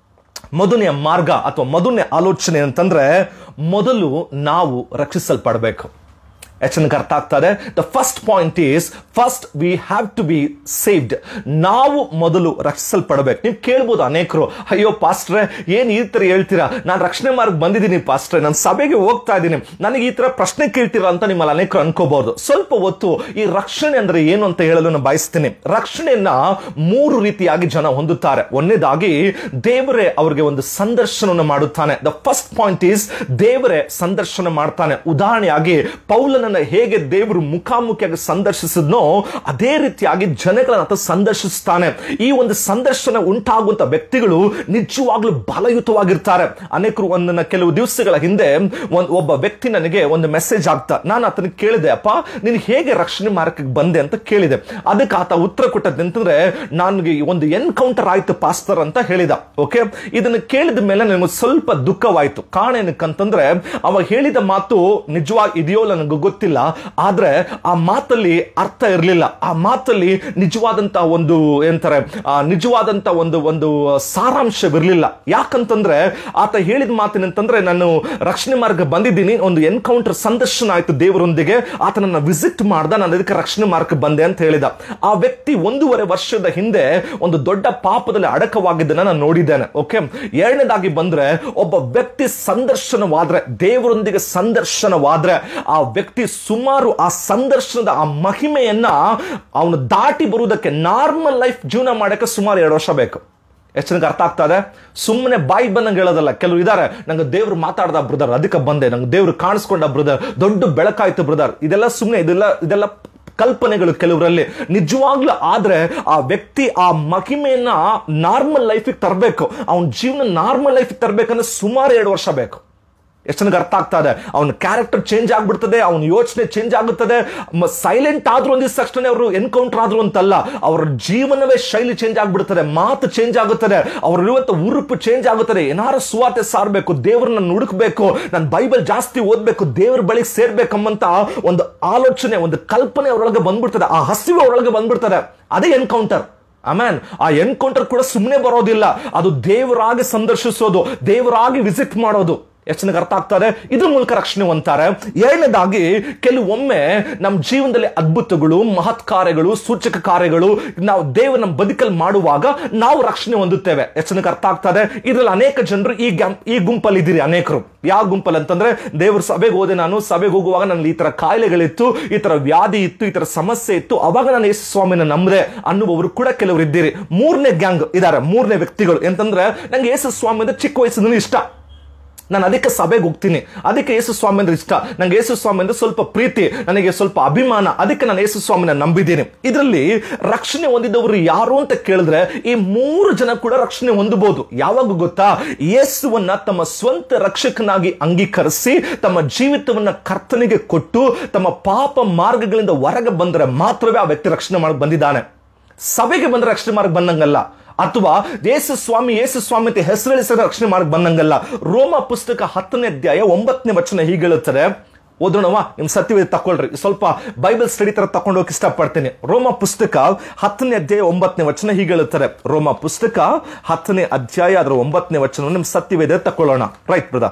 ಮೊದಲನೆಯ ಮಾರ್ಗ ಅಥವಾ ಮೊದಲನೇ ಆಲೋಚನೆ ಅಂತಂದ್ರೆ ಮೊದಲು ನಾವು ರಕ್ಷಿಸಲ್ಪಡಬೇಕು ಹೆಚ್ಚಿನ ಅರ್ಥ ಆಗ್ತದೆ the first point is first we have to be saved ನಾವು ಮೊದಲು ರಕ್ಷಿಸಲ್ಪಡಬೇಕು ನೀವು ಕೇಳ್ಬೋದು ಅನೇಕರು ಅಯ್ಯೋ ಪಾಸ್ಟ್ರೆ ಏನ್ ಈ ತರ ಹೇಳ್ತೀರಾ ನಾನು ರಕ್ಷಣೆ ಮಾರ್ಗ ಬಂದಿದ್ದೀನಿ ಪಾಸ್ಟ್ರೆ ನಾನು ಸಭೆಗೆ ಹೋಗ್ತಾ ಇದ್ದೀನಿ ನನಗೆ ಈ ತರ ಪ್ರಶ್ನೆ ಕೇಳ್ತೀರಾ ಅಂತ ನಿಮ್ಮಲ್ಲಿ ಅನೇಕರು ಅನ್ಕೋಬಹುದು ಸ್ವಲ್ಪ ಹೊತ್ತು ಈ ರಕ್ಷಣೆ ಅಂದ್ರೆ ಏನು ಅಂತ ಹೇಳಲು ನಾನು ಬಯಸ್ತೀನಿ ರಕ್ಷಣೆಯನ್ನ ಮೂರು ರೀತಿಯಾಗಿ ಜನ ಹೊಂದುತ್ತಾರೆ ಒಂದನೇದಾಗಿ ದೇವರೇ ಅವರಿಗೆ ಒಂದು ಸಂದರ್ಶನವನ್ನು ಮಾಡುತ್ತಾನೆ ದ ಫಸ್ಟ್ ಪಾಯಿಂಟ್ ಈಸ್ ದೇವರೇ ಸಂದರ್ಶನ ಮಾಡ್ತಾನೆ ಉದಾಹರಣೆಯಾಗಿ ಪೌಲನ ದಾವಿದನನ್ನ ಹೇಗೆ ದೇವರು ಮುಖಾಮುಖಿಯಾಗಿ ಸಂದರ್ಶಿಸಿದ್ನೋ ಅದೇ ರೀತಿಯಾಗಿ ಜನಗಳನ್ನ ಆತ ಸಂದರ್ಶಿಸ್ತಾನೆ ಈ ಒಂದು ಸಂದರ್ಶನ ಉಂಟಾಗುವಂತ ವ್ಯಕ್ತಿಗಳು ನಿಜವಾಗ್ಲೂ ಬಲಯುತವಾಗಿರ್ತಾರೆ ಅನೇಕರು ಒಂದನ್ನ ಕೆಲವು ದಿವಸಗಳ ಹಿಂದೆ ಒಂದ್ ಒಬ್ಬ ವ್ಯಕ್ತಿ ನನಗೆ ಒಂದು ಮೆಸೇಜ್ ಆಗ್ತಾ ನಾನು ಆತನಿಗೆ ಕೇಳಿದೆ ಅಪ್ಪ ನೀನು ಹೇಗೆ ರಕ್ಷಣೆ ಮಾರ್ಗಕ್ಕೆ ಬಂದೆ ಅಂತ ಕೇಳಿದೆ ಅದಕ್ಕೆ ಆತ ಉತ್ತರ ಕೊಟ್ಟದ್ದು ಅಂತಂದ್ರೆ ನನಗೆ ಒಂದು ಎನ್ಕೌಂಟರ್ ಆಯ್ತು ಪಾಸ್ಟರ್ ಅಂತ ಹೇಳಿದ ಓಕೆ ಇದನ್ನ ಕೇಳಿದ ಮೇಲೆ ನನಗೆ ಸ್ವಲ್ಪ ದುಃಖವಾಯ್ತು ಕಾರಣ ಏನಕ್ಕಂತಂದ್ರೆ ಅವ ಹೇಳಿದ ಮಾತು ನಿಜವಾಗಿ ಇದೆಯೋ ನನಗೆ ಗೊತ್ತಿಲ್ಲ ಆದ್ರೆ ಆ ಮಾತಲ್ಲಿ ಅರ್ಥ ಇರಲಿಲ್ಲ ಆ ಮಾತಲ್ಲಿ ನಿಜವಾದಂತ ಒಂದು ಏನಂತಾರೆ ಆ ನಿಜವಾದಂತ ಒಂದು ಒಂದು ಸಾರಾಂಶವಿರಲಿಲ್ಲ ಯಾಕಂತಂದ್ರೆ ಆತ ಹೇಳಿದ ಮಾತಿನಂತಂದ್ರೆ ನಾನು ರಕ್ಷಣೆ ಮಾರ್ಗ ಬಂದಿದ್ದೀನಿ ಒಂದು ಎನ್ಕೌಂಟರ್ ಸಂದರ್ಶನ ಆಯ್ತು ದೇವರೊಂದಿಗೆ ಆತನನ್ನ ವಿಸಿಟ್ ಮಾಡ್ದ ನಾನು ಅದಕ್ಕೆ ರಕ್ಷಣೆ ಮಾರ್ಗ ಬಂದೆ ಅಂತ ಹೇಳಿದ ಆ ವ್ಯಕ್ತಿ ಒಂದೂವರೆ ವರ್ಷದ ಹಿಂದೆ ಒಂದು ದೊಡ್ಡ ಪಾಪದಲ್ಲಿ ಅಡಕವಾಗಿದ್ದನ್ನ ನಾನು ನೋಡಿದ್ದೇನೆ ಓಕೆ ಎರಡನೇದಾಗಿ ಬಂದ್ರೆ ಒಬ್ಬ ವ್ಯಕ್ತಿ ಸಂದರ್ಶನವಾದ್ರೆ ದೇವರೊಂದಿಗೆ ಸಂದರ್ಶನವಾದ್ರೆ ಆ ವ್ಯಕ್ತಿ ಸುಮಾರು ಆ ಸಂದರ್ಶನದ ಆ ಮಹಿಮೆಯನ್ನ ಅವನು ದಾಟಿ ಬರುವುದಕ್ಕೆ ನಾರ್ಮಲ್ ಲೈಫ್ ಜೀವನ ಮಾಡಕ್ಕೆ ಸುಮಾರು ಎರಡು ವರ್ಷ ಬೇಕು ಎಷ್ಟು ನನಗೆ ಅರ್ಥ ಆಗ್ತದೆ ಸುಮ್ಮನೆ ಬಾಯಿ ಬಂದಂಗೆ ಹೇಳೋದಲ್ಲ ಕೆಲವರು ಇದ್ದಾರೆ ನಂಗೆ ದೇವ್ರು ಮಾತಾಡ್ದ ಬ್ರದರ್ ಅದಕ್ಕೆ ಬಂದೆ ನಂಗೆ ದೇವ್ರು ಕಾಣಿಸ್ಕೊಂಡ ಬ್ರದರ್ ದೊಡ್ಡ ಬೆಳಕಾಯ್ತು ಬ್ರದರ್ ಇದೆಲ್ಲ ಸುಮ್ಮನೆ ಇದೆಲ್ಲ ಇದೆಲ್ಲ ಕಲ್ಪನೆಗಳು ಕೆಲವರಲ್ಲಿ ನಿಜವಾಗ್ಲೂ ಆದ್ರೆ ಆ ವ್ಯಕ್ತಿ ಆ ಮಹಿಮೆಯನ್ನ ನಾರ್ಮಲ್ ಲೈಫಿಗೆ ತರಬೇಕು ಅವನ ಜೀವನ ನಾರ್ಮಲ್ ಲೈಫಿಗೆ ತರಬೇಕಂದ್ರೆ ಸುಮಾರು ಎರಡು ವರ್ಷ ಬೇಕು ಎಷ್ಟು ನನಗೆ ಅರ್ಥ ಆಗ್ತಾ ಇದೆ ಅವನ ಕ್ಯಾರೆಕ್ಟರ್ ಚೇಂಜ್ ಆಗ್ಬಿಡ್ತದೆ ಅವನ ಯೋಚನೆ ಚೇಂಜ್ ಆಗುತ್ತದೆ ಸೈಲೆಂಟ್ ಆದ್ರೂ ಒಂದಿವ್ಸ ತಕ್ಷಣ ಅವರು ಎನ್ಕೌಂಟರ್ ಆದ್ರು ಅಂತಲ್ಲ ಅವರ ಜೀವನವೇ ಶೈಲಿ ಚೇಂಜ್ ಆಗ್ಬಿಡ್ತದೆ ಮಾತು ಚೇಂಜ್ ಆಗುತ್ತದೆ ಅವರಿರುವಂತ ಉರುಪು ಚೇಂಜ್ ಆಗುತ್ತದೆ ಏನಾರು ಸುವಾರ್ತೆ ಸಾರಬೇಕು ದೇವ್ರನ್ನ ಹುಡುಕ್ಬೇಕು ನಾನು ಬೈಬಲ್ ಜಾಸ್ತಿ ಓದ್ಬೇಕು ದೇವ್ರ ಬಳಿಗೆ ಸೇರ್ಬೇಕಂಬಂತ ಒಂದು ಆಲೋಚನೆ ಒಂದು ಕಲ್ಪನೆ ಅವರೊಳಗೆ ಬಂದ್ಬಿಡ್ತದೆ ಆ ಹಸಿವು ಅವರೊಳಗೆ ಬಂದ್ಬಿಡ್ತದೆ ಅದೇ ಎನ್ಕೌಂಟರ್ ಅಮ್ಯಾನ್ ಆ ಎನ್ಕೌಂಟರ್ ಕೂಡ ಸುಮ್ಮನೆ ಬರೋದಿಲ್ಲ ಅದು ದೇವರಾಗಿ ಸಂದರ್ಶಿಸೋದು ದೇವರಾಗಿ ವಿಸಿಟ್ ಮಾಡೋದು ಎಷ್ಟು ನನಗೆ ಅರ್ಥ ಆಗ್ತದೆ ಇದ್ರ ಮೂಲಕ ರಕ್ಷಣೆ ಹೊಂತಾರೆ ಎರಡನೇದಾಗಿ ಕೆಲವೊಮ್ಮೆ ನಮ್ಮ ಜೀವನದಲ್ಲಿ ಅದ್ಭುತಗಳು ಮಹತ್ ಕಾರ್ಯಗಳು ಸೂಚಕ ಕಾರ್ಯಗಳು ನಾವು ದೇವರು ನಮ್ಮ ಬದುಕಲ್ಲಿ ಮಾಡುವಾಗ ನಾವು ರಕ್ಷಣೆ ಹೊಂದುತ್ತೇವೆ ಎಷ್ಟು ನನಗೆ ಅರ್ಥ ಆಗ್ತದೆ ಇದರಲ್ಲಿ ಅನೇಕ ಜನರು ಈ ಗ್ಯಾಂ ಈ ಗುಂಪಲ್ಲಿ ಇದ್ದೀರಿ ಅನೇಕರು ಯಾವ ಗುಂಪಲ್ಲಿ ಅಂತಂದ್ರೆ ದೇವ್ರ ಸಭೆಗೆ ಹೋದೆ ನಾನು ಸಭೆಗೆ ಹೋಗುವಾಗ ನನಗೆ ಈ ತರ ಕಾಯಿಲೆಗಳಿತ್ತು ಈ ತರ ವ್ಯಾಧಿ ಇತ್ತು ಈ ತರ ಸಮಸ್ಯೆ ಇತ್ತು ಅವಾಗ ನಾನು ಯೇಸು ಸ್ವಾಮಿನ ನಂಬದೆ ಅನ್ನುವವರು ಕೂಡ ಕೆಲವರು ಇದ್ದೀರಿ ಮೂರನೇ ಗ್ಯಾಂಗ್ ಇದ್ದಾರೆ ಮೂರನೇ ವ್ಯಕ್ತಿಗಳು ಅಂತಂದ್ರೆ ನಂಗೆ ಯೇಸು ಸ್ವಾಮಿ ಅಂದ್ರೆ ಚಿಕ್ಕ ವಯಸ್ಸಿನ ಇಷ್ಟ ನಾನು ಅದಕ್ಕೆ ಸಭೆಗೆ ಹೋಗ್ತೀನಿ ಅದಕ್ಕೆ ಯೇಸು ಸ್ವಾಮಿ ಅಂದ್ರೆ ಇಷ್ಟ ನಂಗೆ ಯೇಸು ಸ್ವಾಮಿ ಅಂದ್ರೆ ಸ್ವಲ್ಪ ಪ್ರೀತಿ ನನಗೆ ಸ್ವಲ್ಪ ಅಭಿಮಾನ ಅದಕ್ಕೆ ನಾನು ಯೇಸು ಸ್ವಾಮಿನ ನಂಬಿದ್ದೀನಿ ಇದರಲ್ಲಿ ರಕ್ಷಣೆ ಹೊಂದಿದವರು ಯಾರು ಅಂತ ಕೇಳಿದ್ರೆ ಈ ಮೂರು ಜನ ಕೂಡ ರಕ್ಷಣೆ ಹೊಂದಬಹುದು ಯಾವಾಗ ಗೊತ್ತಾ ಯೇಸುವನ್ನ ತಮ್ಮ ಸ್ವಂತ ರಕ್ಷಕನಾಗಿ ಅಂಗೀಕರಿಸಿ ತಮ್ಮ ಜೀವಿತವನ್ನ ಕರ್ತನಿಗೆ ಕೊಟ್ಟು ತಮ್ಮ ಪಾಪ ಮಾರ್ಗಗಳಿಂದ ಹೊರಗೆ ಬಂದರೆ ಮಾತ್ರವೇ ಆ ವ್ಯಕ್ತಿ ರಕ್ಷಣೆ ಮಾಡಿ ಬಂದಿದ್ದಾನೆ ಸಭೆಗೆ ಬಂದ್ರೆ ರಕ್ಷಣೆ ಮಾರ್ಗ ಬಂದಂಗಲ್ಲ ಅಥವಾ ಯೇಸು ಸ್ವಾಮಿ ಯೇಸು ಸ್ವಾಮಿ ಅಂತ ಹೆಸರಿಸಿದ ರಕ್ಷಣೆ ಮಾಡಕ್ ಬಂದಂಗಲ್ಲ ರೋಮ ಪುಸ್ತಕ ಹತ್ತನೇ ಅಧ್ಯಾಯ ಒಂಬತ್ತನೇ ವಚನ ಹೀಗೆ ಹೇಳುತ್ತದೆ ಓದೋಣವಾ ನಿಮ್ ಸತ್ಯವೇ ತಕೊಳ್ರಿ ಸ್ವಲ್ಪ ಬೈಬಲ್ ಸ್ಟಡಿ ತರ ತಕೊಂಡು ಹೋಗಿ ಇಷ್ಟಪಡ್ತೀನಿ ರೋಮ ಪುಸ್ತಕ ಹತ್ತನೇ ಅಧ್ಯಾಯ ಒಂಬತ್ತನೇ ವಚನ ಹೀಗೆ ಹೇಳುತ್ತಾರೆ ರೋಮ ಪುಸ್ತಕ ಹತ್ತನೇ ಅಧ್ಯಾಯ ಅದರ ಒಂಬತ್ತನೇ ವಚನ ನಿಮ್ ಸತ್ಯವೇದ ತಕೊಳ್ಳೋಣ ರೈಟ್ ಬ್ರದರ್